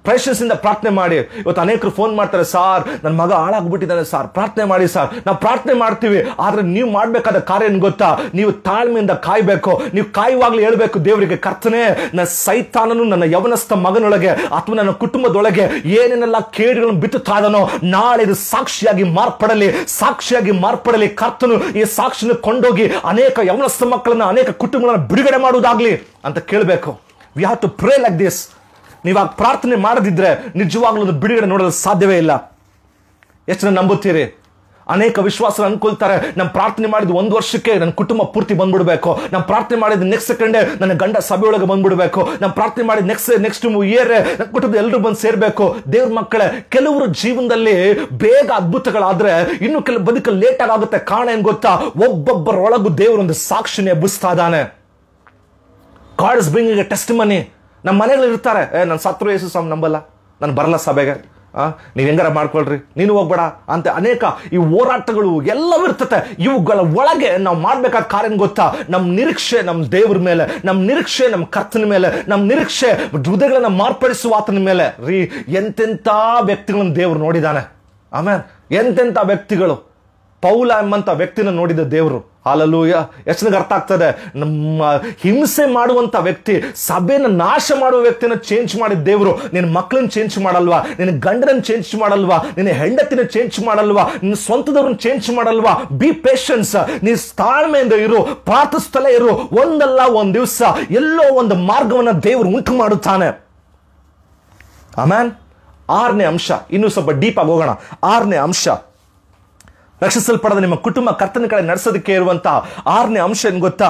patience ಇಂದ ಪ್ರಾರ್ಥನೆ ಮಾಡಿ ಇವತ್ತು ಅನೇಕರು ಫೋನ್ ಮಾಡ್ತಾರೆ ಸಾರ್ ನನ್ನ ಮಗ ಹಾಳಾಗ್ಬಿಟ್ಟಿದ್ದಾನೆ ಸಾರ್ ಪ್ರಾರ್ಥನೆ ಮಾಡಿ ಸರ್ ನಾವು ಪ್ರಾರ್ಥನೆ ಮಾಡ್ತೀವಿ ಆದ್ರೆ ನೀವು ಮಾಡ್ಬೇಕಾದ ಕಾರ್ಯ ಏನ್ ಗೊತ್ತಾ ನೀವು ತಾಳ್ಮೆಯಿಂದ ಕಾಯ್ಬೇಕು ನೀವು ಕಾಯುವಾಗ್ಲೂ ಹೇಳ್ಬೇಕು ದೇವರಿಗೆ ಕರ್ತನೆ ನನ್ನ ಸೈತಾನನು ನನ್ನ ಯವನಸ್ಥ ಮಗನೊಳಗೆ ಅಥವಾ ನನ್ನ ಕುಟುಂಬದೊಳಗೆ ಏನೇನೆಲ್ಲ ಕೇಡುಗಳನ್ನು ಬಿತ್ತುತ್ತಾ ಇದನೋ ನಾಳೆ ಇದು ಸಾಕ್ಷಿಯಾಗಿ ಮಾರ್ಪಡಲಿ ಸಾಕ್ಷಿಯಾಗಿ ಮಾರ್ಪಡಲಿ ಕರ್ತನು ಈ ಸಾಕ್ಷಿನ ಕೊಂಡೋಗಿ ಅನೇಕ ಯವನಸ್ಥ ಮಕ್ಕಳನ್ನ ಅನೇಕ ಕುಟುಂಬಗಳನ್ನ ಬಿಡುಗಡೆ ಮಾಡುವುದಾಗ್ಲಿ ಅಂತ ಕೇಳಬೇಕು we have to pray like this ನೀವು ಆ ಪ್ರಾರ್ಥನೆ ಮಾಡದಿದ್ರೆ ನಿಜವಾಗ್ಲೂ ಒಂದು ಬಿಡುಗಡೆ ನೋಡಲು ಸಾಧ್ಯವೇ ಇಲ್ಲ ಎಷ್ಟು ಜನ ನಂಬುತ್ತೀರಿ ಅನೇಕ ವಿಶ್ವಾಸ ಅನ್ಕೊಳ್ತಾರೆ ನಮ್ಮ ಪ್ರಾರ್ಥನೆ ಮಾಡಿದ ಒಂದು ವರ್ಷಕ್ಕೆ ನನ್ನ ಕುಟುಂಬ ಪೂರ್ತಿ ಬಂದ್ಬಿಡ್ಬೇಕು ನಮ್ಮ ಪ್ರಾರ್ಥನೆ ಮಾಡಿದ ನೆಕ್ಸ್ಟ್ ಸೆಕೆಂಡೇ ನನ್ನ ಗಂಡ ಸಭೆಯೊಳಗೆ ಬಂದ್ಬಿಡ್ಬೇಕು ನಮ್ಮ ಪ್ರಾರ್ಥನೆ ಮಾಡಿದ ನೆಕ್ಸ್ಟ್ ನೆಕ್ಸ್ಟ್ ಇಯರ್ ನನ್ನ ಕುಟುಂಬದ ಎಲ್ಲರೂ ಬಂದು ಸೇರ್ಬೇಕು ದೇವ್ರ ಮಕ್ಕಳೇ ಕೆಲವರು ಜೀವನದಲ್ಲಿ ಬೇಗ ಅದ್ಭುತಗಳಾದ್ರೆ ಇನ್ನು ಕೆಲವು ಬದುಕಲ್ಲಿ ಲೇಟ್ ಆಗುತ್ತೆ ಕಾರಣ ಏನ್ ಗೊತ್ತಾ ಒಬ್ಬೊಬ್ಬರೊಳಗು ದೇವರೊಂದು ಸಾಕ್ಷಿನೇ ಎಬ್ಬಿಸ್ತಾ ಇದ್ದಾನೆ God is bringing a testimony ನಮ್ಮ ಮನೆಗಳು ಇರ್ತಾರೆ ಏ ನನ್ನ ಸತ್ರು ಯೇಸು ಸ್ವಾಮಿ ನಂಬಲ್ಲ ನಾನು ಬರಲ್ಲ ಸಭೆಗೆ ಆ ನೀವು ಹೆಂಗಾರ ಮಾಡ್ಕೊಳ್ರಿ ನೀನು ಹೋಗ್ಬೇಡ ಅಂತ ಅನೇಕ ಈ ಹೋರಾಟಗಳು ಎಲ್ಲವೂ ಇರ್ತತೆ ಇವುಗಳ ಒಳಗೆ ನಾವು ಮಾಡ್ಬೇಕಾದ ಕಾರ್ಯ ಏನ್ ಗೊತ್ತಾ ನಮ್ಮ ನಿರೀಕ್ಷೆ ನಮ್ಮ ದೇವ್ರ ಮೇಲೆ ನಮ್ಮ ನಿರೀಕ್ಷೆ ನಮ್ಮ ಕರ್ತನ ಮೇಲೆ ನಮ್ಮ ನಿರೀಕ್ಷೆ ಹೃದಯಗಳನ್ನ ಮಾರ್ಪಡಿಸುವ ಆತನ ಮೇಲೆ ರೀ ಎಂತೆಂಥ ವ್ಯಕ್ತಿಗಳನ್ನು ದೇವ್ರು ನೋಡಿದಾನೆ ಆಮೇಲೆ ಎಂತೆಂಥ ವ್ಯಕ್ತಿಗಳು ಪೌಲ ಎಂಬಂತ ವ್ಯಕ್ತಿನ ನೋಡಿದ ದೇವರು ಹಾಲಲ್ಲೂಯ ಎಷ್ಟು ಅರ್ಥ ಆಗ್ತದೆ ನಮ್ಮ ಹಿಂಸೆ ಮಾಡುವಂತ ವ್ಯಕ್ತಿ ಸಭೆನ ನಾಶ ಮಾಡುವ ವ್ಯಕ್ತಿನ ಚೇಂಜ್ ಮಾಡಿದ ದೇವರು ನಿನ್ನ ಮಕ್ಕಳನ್ನ ಚೇಂಜ್ ಮಾಡಲ್ವಾ ನಿನ್ನ ಗಂಡನ ಚೇಂಜ್ ಮಾಡಲ್ವಾ ನಿನ್ನ ಹೆಂಡತಿನ ಚೇಂಜ್ ಮಾಡಲ್ವಾ ನಿನ್ನ ಸ್ವಂತದವ್ರನ್ನ ಚೇಂಜ್ ಮಾಡಲ್ವಾ ಬಿ ಪೇಷನ್ಸ್ ನೀ ತಾಳ್ಮೆಯಿಂದ ಇರು ಪ್ರಾರ್ಥಿಸ್ತಲೇ ಇರು ಒಂದಲ್ಲ ಒಂದ್ ದಿವಸ ಎಲ್ಲೋ ಒಂದು ಮಾರ್ಗವನ್ನ ದೇವರು ಉಂಟು ಮಾಡುತ್ತಾನೆ ಆಮ್ಯಾನ್ ಆರನೇ ಅಂಶ ಇನ್ನೂ ಸ್ವಲ್ಪ ಡೀಪ್ ಆಗಿ ಹೋಗೋಣ ಆರನೇ ಅಂಶ ರಕ್ಷಿಸಲ್ಪಡದ ನಿಮ್ಮ ಕುಟುಂಬ ಕರ್ತನ ಕಡೆ ನಡೆಸೋದಕ್ಕೆ ಇರುವಂತ ಆರನೇ ಅಂಶ ಏನ್ ಗೊತ್ತಾ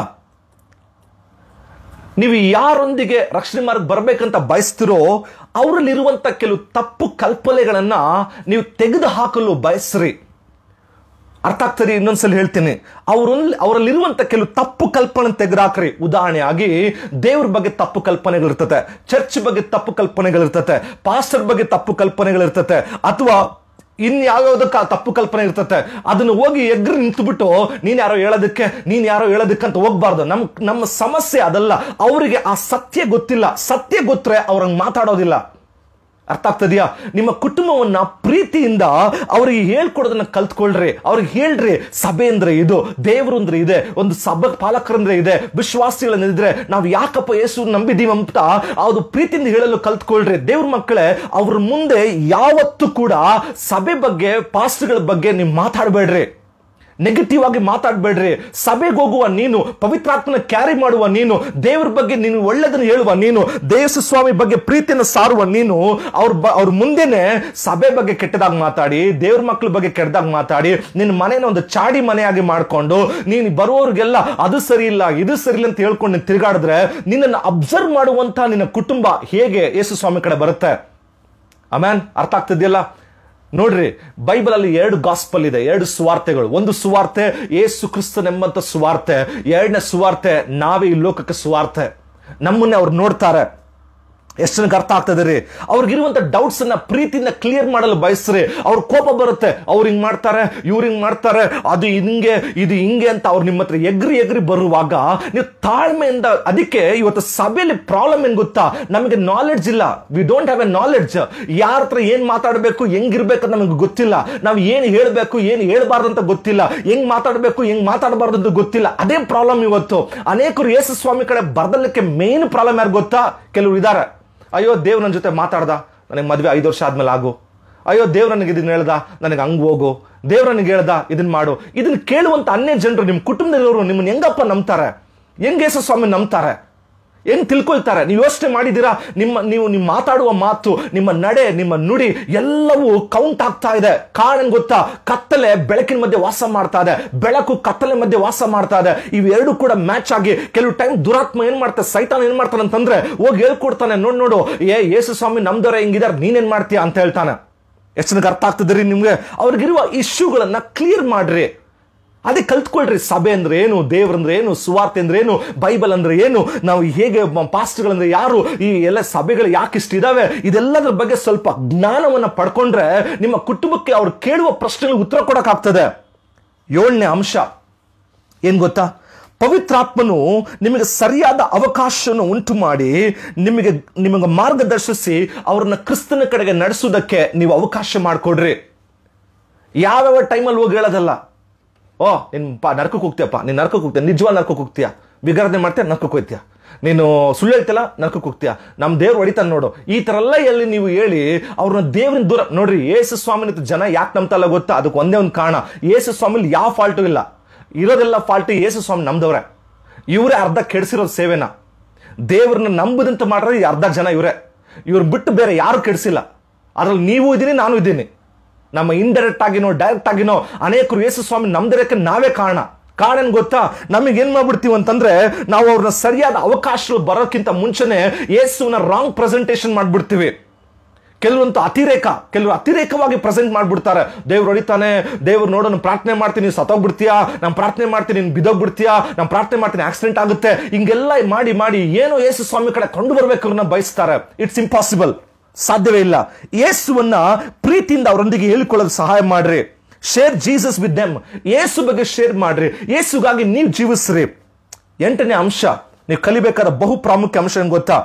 ನೀವು ಯಾರೊಂದಿಗೆ ರಕ್ಷಣೆ ಮಾರ್ಗ ಬರ್ಬೇಕಂತ ಬಯಸ್ತಿರೋ ಅವರಲ್ಲಿರುವಂತ ಕೆಲವು ತಪ್ಪು ಕಲ್ಪನೆಗಳನ್ನ ನೀವು ತೆಗೆದು ಹಾಕಲು ಬಯಸ್ರಿ ಅರ್ಥ ಆಗ್ತದೆ ಇನ್ನೊಂದ್ಸಲ ಹೇಳ್ತೀನಿ ಅವರಲ್ಲಿ ಅವರಲ್ಲಿರುವಂತ ಕೆಲವು ತಪ್ಪು ಕಲ್ಪನೆ ತೆಗೆದಾಕ್ರಿ ಉದಾಹರಣೆಯಾಗಿ ದೇವ್ರ ಬಗ್ಗೆ ತಪ್ಪು ಕಲ್ಪನೆಗಳಿರ್ತತೆ ಚರ್ಚ್ ಬಗ್ಗೆ ತಪ್ಪು ಕಲ್ಪನೆಗಳಿರ್ತತೆ ಪಾಸ್ಟರ್ ಬಗ್ಗೆ ತಪ್ಪು ಕಲ್ಪನೆಗಳಿರ್ತತೆ ಅಥವಾ ಇನ್ ಯಾವ್ಯಾವ್ದಕ್ಕ ತಪ್ಪು ಕಲ್ಪನೆ ಇರ್ತತೆ ಅದನ್ನ ಹೋಗಿ ಎಗ್ರಿ ನಿಂತುಬಿಟ್ಟು ನೀನ್ ಯಾರೋ ಹೇಳೋದಕ್ಕೆ ನೀನ್ ಯಾರೋ ಹೇಳೋದಕ್ಕಂತ ಹೋಗ್ಬಾರ್ದು ನಮ್ ನಮ್ಮ ಸಮಸ್ಯೆ ಅದಲ್ಲ ಅವರಿಗೆ ಆ ಸತ್ಯ ಗೊತ್ತಿಲ್ಲ ಸತ್ಯ ಗೊತ್ತರೆ ಅವ್ರಂಗ್ ಮಾತಾಡೋದಿಲ್ಲ ಅರ್ಥ ಆಗ್ತದ್ಯಾ ನಿಮ್ಮ ಕುಟುಂಬವನ್ನ ಪ್ರೀತಿಯಿಂದ ಅವರಿಗೆ ಹೇಳ್ಕೊಡೋದನ್ನ ಕಲ್ತ್ಕೊಳ್ರಿ ಅವ್ರಿಗೆ ಹೇಳ್ರಿ ಸಭೆ ಅಂದ್ರೆ ಇದು ದೇವರು ಅಂದ್ರೆ ಇದೆ ಒಂದು ಸಭೆ ಪಾಲಕರಂದ್ರೆ ಇದೆ ವಿಶ್ವಾಸಿಗಳಂದ್ರೆ ನಾವು ಯಾಕಪ್ಪ ಯೇಸು ನಂಬಿದೀವಿ ಅಂತ ಅದು ಪ್ರೀತಿಯಿಂದ ಹೇಳಲು ಕಲ್ತ್ಕೊಳ್ರಿ ದೇವ್ರ ಮಕ್ಕಳೇ ಅವ್ರ ಮುಂದೆ ಯಾವತ್ತೂ ಕೂಡ ಸಭೆ ಬಗ್ಗೆ ಪಾಸ್ಟ್ಗಳ ಬಗ್ಗೆ ನೀವು ಮಾತಾಡಬೇಡ್ರಿ ನೆಗೆಟಿವ್ ಆಗಿ ಮಾತಾಡಬೇಡ್ರಿ ಸಭೆಗೆ ಹೋಗುವ ನೀನು ಪವಿತ್ರಾತ್ಮನ ಕ್ಯಾರಿ ಮಾಡುವ ನೀನು ದೇವ್ರ ಬಗ್ಗೆ ನೀನು ಒಳ್ಳೆದನ್ನು ಹೇಳುವ ನೀನು ದೇವಸ ಸ್ವಾಮಿ ಬಗ್ಗೆ ಪ್ರೀತಿಯನ್ನು ಸಾರುವ ನೀನು ಅವ್ರ ಬ- ಅವ್ರ ಮುಂದೆನೆ ಸಭೆ ಬಗ್ಗೆ ಕೆಟ್ಟದಾಗ ಮಾತಾಡಿ ದೇವ್ರ ಮಕ್ಕಳ ಬಗ್ಗೆ ಕೆಟ್ಟದಾಗ ಮಾತಾಡಿ ನಿನ್ನ ಮನೇನ ಒಂದು ಚಾಡಿ ಮನೆಯಾಗಿ ಮಾಡ್ಕೊಂಡು ನೀನು ಬರುವವ್ರಿಗೆಲ್ಲ ಅದು ಸರಿ ಇಲ್ಲ ಇದು ಸರಿ ಇಲ್ಲ ಅಂತ ಹೇಳ್ಕೊಂಡು ನೀನು ತಿರುಗಾಡಿದ್ರೆ ನಿನ್ನನ್ನು ಅಬ್ಸರ್ವ್ ಮಾಡುವಂತ ನಿನ್ನ ಕುಟುಂಬ ಹೇಗೆ ಯೇಸು ಸ್ವಾಮಿ ಕಡೆ ಬರುತ್ತೆ ಅಮ್ಯಾನ್ ಅರ್ಥ ಆಗ್ತಿದೆಯಲ್ಲ ನೋಡ್ರಿ ಬೈಬಲ್ ಅಲ್ಲಿ ಎರಡು ಗಾಸ್ಪಲ್ ಇದೆ ಎರಡು ಸುವಾರ್ತೆಗಳು ಒಂದು ಸುವಾರ್ತೆ ಏಸು ಕ್ರಿಸ್ತನೆಂಬಂತ ಸುವಾರ್ತೆ ಎರಡನೇ ಸುವಾರ್ತೆ ನಾವೇ ಈ ಲೋಕಕ್ಕೆ ಸುವಾರ್ತೆ ನಮ್ಮನ್ನೇ ಅವ್ರು ನೋಡ್ತಾರೆ ಎಷ್ಟು ಜನಕ್ಕೆ ಅರ್ಥ ಆಗ್ತದೆ ರೀ ಅವ್ರಿಗಿರುವಂತ ಡೌಟ್ಸ್ ಅನ್ನ ಪ್ರೀತಿಯಿಂದ ಕ್ಲಿಯರ್ ಮಾಡಲು ಬಯಸ್ರಿ ಅವ್ರ ಕೋಪ ಬರುತ್ತೆ ಅವ್ರು ಹಿಂಗ್ ಮಾಡ್ತಾರೆ ಇವ್ರು ಹಿಂಗ್ ಮಾಡ್ತಾರೆ ಅದು ಹಿಂಗೆ ಇದು ಹಿಂಗೆ ಅಂತ ಅವ್ರು ನಿಮ್ಮ ಹತ್ರ ಎಗ್ರಿ ಎಗ್ರಿ ಬರುವಾಗ ನೀವು ತಾಳ್ಮೆಯಿಂದ ಅದಕ್ಕೆ ಇವತ್ತು ಸಭೆಯಲ್ಲಿ ಪ್ರಾಬ್ಲಮ್ ಏನ್ ಗೊತ್ತಾ ನಮಗೆ ನಾಲೆಡ್ಜ್ ಇಲ್ಲ we don't have a knowledge ಯಾರ ಹತ್ರ ಏನ್ ಮಾತಾಡಬೇಕು ಹೆಂಗಿರ್ಬೇಕು ಅಂತ ನಮಗೆ ಗೊತ್ತಿಲ್ಲ ನಾವು ಏನ್ ಹೇಳ್ಬೇಕು ಏನ್ ಹೇಳ್ಬಾರ್ದು ಅಂತ ಗೊತ್ತಿಲ್ಲ ಹೆಂಗ್ ಮಾತಾಡಬೇಕು ಹೆಂಗ್ ಮಾತಾಡಬಾರ್ದು ಅಂತ ಗೊತ್ತಿಲ್ಲ ಅದೇ ಪ್ರಾಬ್ಲಮ್ ಇವತ್ತು ಅನೇಕರು ಯೇಸು ಸ್ವಾಮಿ ಕಡೆ ಬರ್ದಲಿಕ್ಕೆ ಮೇನ್ ಪ್ರಾಬ್ಲಮ್ ಯಾರು ಗೊತ್ತಾ ಕೆಲವರು ಇದ್ದಾರೆ ಅಯ್ಯೋ ದೇವ್ ನನ್ನ ಜೊತೆ ಮಾತಾಡ್ದ ನನಗೆ ಮದುವೆ ಐದು ವರ್ಷ ಆದ್ಮೇಲೆ ಆಗು ಅಯ್ಯೋ ದೇವ್ ನನಗೆ ಇದನ್ನ ಹೇಳ್ದ ನನಗೆ ಹಂಗ್ ಹೋಗು ದೇವ್ರ ನನಗೆ ಹೇಳ್ದ ಇದನ್ನ ಮಾಡು ಇದನ್ನ ಕೇಳುವಂತ ಅನ್ಯ ಜನರು ನಿಮ್ಮ ಕುಟುಂಬದವರು ನಿಮ್ಮನ್ನ ಹೆಂಗಪ್ಪ ನಂಬ್ತಾರೆ ಹೆಂಗ್ ಯೇಸು ಸ್ವಾಮಿ ನಂಬ್ತಾರೆ ಹೆಂಗ್ ತಿಳ್ಕೊಳ್ತಾರೆ ನೀವು ಯೋಚನೆ ಮಾಡಿದ್ದೀರಾ ನಿಮ್ಮ ನೀವು ನೀವು ಮಾತಾಡುವ ಮಾತು ನಿಮ್ಮ ನಡೆ ನಿಮ್ಮ ನುಡಿ ಎಲ್ಲವೂ ಕೌಂಟ್ ಆಗ್ತಾ ಇದೆ ಕಾರಣ ಏನ್ ಗೊತ್ತಾ ಕತ್ತಲೆ ಬೆಳಕಿನ ಮಧ್ಯೆ ವಾಸ ಮಾಡ್ತಾ ಇದೆ ಬೆಳಕು ಕತ್ತಲೆ ಮಧ್ಯೆ ವಾಸ ಮಾಡ್ತಾ ಇದೆ ಇವೆರಡು ಕೂಡ ಮ್ಯಾಚ್ ಆಗಿ ಕೆಲವು ಟೈಮ್ ದುರಾತ್ಮ ಏನ್ ಮಾಡ್ತಾರೆ ಸೈತಾನ ಏನ್ ಮಾಡ್ತಾನೆ ಅಂತಂದ್ರೆ ಹೋಗಿ ಹೇಳ್ಕೊಡ್ತಾನೆ ನೋಡ್ ನೋಡು ಏ ಯೇಸು ಸ್ವಾಮಿ ನಮ್ದವ್ರೆ ಹಿಂಗಿದಾರೆ ನೀನೇನ್ ಮಾಡ್ತೀಯ ಅಂತ ಹೇಳ್ತಾನೆ ಎಷ್ಟು ಜನಕ್ಕೆ ಅರ್ಥ ಆಗ್ತದ್ರಿ ನಿಮ್ಗೆ ಅವ್ರಿಗಿರುವ ಇಶ್ಯೂಗಳನ್ನ ಕ್ಲಿಯರ್ ಮಾಡ್ರಿ ಅದೇ ಕಲ್ತ್ಕೊಳ್ರಿ ಸಭೆ ಅಂದ್ರೆ ಏನು ದೇವ್ರಂದ್ರೆ ಏನು ಸುವಾರ್ತೆ ಅಂದ್ರೆ ಏನು ಬೈಬಲ್ ಅಂದ್ರೆ ಏನು ನಾವು ಹೇಗೆ ಪಾಸ್ಟ್ಗಳಂದ್ರೆ ಯಾರು ಈ ಎಲ್ಲ ಸಭೆಗಳು ಯಾಕೆ ಇಷ್ಟ ಇದಾವೆ ಇದೆಲ್ಲದ್ರ ಬಗ್ಗೆ ಸ್ವಲ್ಪ ಜ್ಞಾನವನ್ನ ಪಡ್ಕೊಂಡ್ರೆ ನಿಮ್ಮ ಕುಟುಂಬಕ್ಕೆ ಅವ್ರು ಕೇಳುವ ಪ್ರಶ್ನೆಗಳಿಗೆ ಉತ್ತರ ಕೊಡಕ್ಕಾಗ್ತದೆ ಏಳನೇ ಅಂಶ ಏನ್ ಗೊತ್ತಾ ಪವಿತ್ರಾತ್ಮನು ನಿಮಗೆ ಸರಿಯಾದ ಅವಕಾಶವನ್ನು ಉಂಟು ಮಾಡಿ ನಿಮಗೆ ನಿಮಗೆ ಮಾರ್ಗದರ್ಶಿಸಿ ಅವ್ರನ್ನ ಕ್ರಿಸ್ತನ ಕಡೆಗೆ ನಡೆಸುವುದಕ್ಕೆ ನೀವು ಅವಕಾಶ ಮಾಡಿಕೊಡ್ರಿ ಯಾವ್ಯಾವ ಟೈಮಲ್ಲಿ ಹೋಗಿ ಹೇಳೋದಲ್ಲ ಓ ನಿನ್ ಪಾ ನರ್ಕಕ್ಕೆ ಹೋಗ್ತೀಯಪ್ಪ ನೀನು ನರ್ಕಕ್ಕೆ ಹೋಗ್ತೀಯ ನಿಜವಾದ ನರ್ಕಕ್ಕೆ ಹೋಗ್ತೀಯ ವಿಗ್ರಹಣೆ ಮಾಡ್ತೀಯ ನರ್ಕಕ್ಕೆ ಹೋಗ್ತೀಯ ನೀನು ಸುಳ್ಳು ಹೇಳ್ತಿಲ್ಲ ನರ್ಕಕ್ಕೆ ಹೋಗ್ತೀಯ ನಮ್ಮ ದೇವ್ರು ಹೊಡಿತಾನೆ ನೋಡು ಈ ಥರ ಎಲ್ಲ ಎಲ್ಲಿ ನೀವು ಹೇಳಿ ಅವ್ರನ್ನ ದೇವ್ರಿನ ದೂರ ನೋಡ್ರಿ ಯೇಸು ಸ್ವಾಮಿನ ಜನ ಯಾಕೆ ನಂಬ್ತಲ್ಲ ಗೊತ್ತಾ ಅದಕ್ಕೆ ಒಂದೇ ಒಂದು ಕಾರಣ ಯೇಸು ಸ್ವಾಮಿಲಿ ಯಾವ ಫಾಲ್ಟು ಇಲ್ಲ ಇರೋದೆಲ್ಲ ಫಾಲ್ಟ್ ಯೇಸು ಸ್ವಾಮಿ ನಮ್ದವ್ರೆ ಇವರೇ ಅರ್ಧ ಕೆಡಿಸಿರೋದು ಸೇವೆನ ದೇವ್ರನ್ನ ನಂಬುದಂತ ಮಾಡ್ರೆ ಈ ಅರ್ಧ ಜನ ಇವರೇ ಇವ್ರು ಬಿಟ್ಟು ಬೇರೆ ಯಾರು ಕೆಡಿಸಿಲ್ಲ ಅದ್ರಲ್ಲಿ ನೀವು ಇದ್ದೀನಿ ನಾನು ಇದ್ದೀನಿ ನಮ್ಮ ಇಂಡೈರೆಕ್ಟ್ ಆಗಿನೋ ಡೈರೆಕ್ಟ್ ಆಗಿನೋ ಅನೇಕರು ಯೇಸು ಸ್ವಾಮಿ ನಮ್ದಿರಕ್ಕೆ ನಾವೇ ಕಾರಣ ಕಾರಣ ಏನ್ ಗೊತ್ತಾ ನಮಗೆ ಏನ್ ಮಾಡ್ಬಿಡ್ತೀವಿ ಅಂತಂದ್ರೆ ನಾವು ಅವ್ರನ್ನ ಸರಿಯಾದ ಅವಕಾಶಗಳು ಬರೋಕ್ಕಿಂತ ಮುಂಚೆನೆ ಯೇಸುವನ್ನ ರಾಂಗ್ ಪ್ರೆಸೆಂಟೇಷನ್ ಮಾಡ್ಬಿಡ್ತೀವಿ ಕೆಲವಂತೂ ಅತಿರೇಕ ಕೆಲವರು ಅತಿರೇಕವಾಗಿ ಪ್ರೆಸೆಂಟ್ ಮಾಡ್ಬಿಡ್ತಾರೆ ದೇವ್ರು ಹೊಡಿತಾನೆ ದೇವ್ರು ನೋಡೋ ನಾನು ಪ್ರಾರ್ಥನೆ ಮಾಡ್ತೀನಿ ನೀನು ಸತ್ತೋಗ್ಬಿಡ್ತೀಯಾ ನಾನು ಪ್ರಾರ್ಥನೆ ಮಾಡ್ತೀನಿ ನೀನು ಬಿದೋಗ್ಬಿಡ್ತೀಯಾ ನಾನು ಪ್ರಾರ್ಥನೆ ಮಾಡ್ತೀನಿ ಆಕ್ಸಿಡೆಂಟ್ ಆಗುತ್ತೆ ಹಿಂಗೆಲ್ಲ ಮಾಡಿ ಮಾಡಿ ಏನೋ ಯೇಸು ಸ್ವಾಮಿ ಕಡೆ ಕೊಂಡು ಬರ್ಬೇಕು ಅವ್ರನ್ನ ಬಯಸ್ತಾರೆ ಇಟ್ಸ್ ಇಂಪಾಸಿಬಲ್ ಸಾಧ್ಯವೇ ಇಲ್ಲ ಯೇಸುವನ್ನ ಪ್ರೀತಿಯಿಂದ ಅವರೊಂದಿಗೆ ಹೇಳಿಕೊಳ್ಳೋದು ಸಹಾಯ ಮಾಡ್ರಿ ಶೇರ್ ಜೀಸಸ್ ವಿತ್ ದೆಮ್ ಯೇಸು ಬಗ್ಗೆ ಶೇರ್ ಮಾಡ್ರಿ ಯೇಸುಗಾಗಿ ನೀವು ಜೀವಿಸ್ರಿ ಎಂಟನೇ ಅಂಶ ನೀವು ಕಲಿಬೇಕಾದ ಬಹು ಪ್ರಾಮುಖ್ಯ ಅಂಶ ಏನ್ ಗೊತ್ತಾ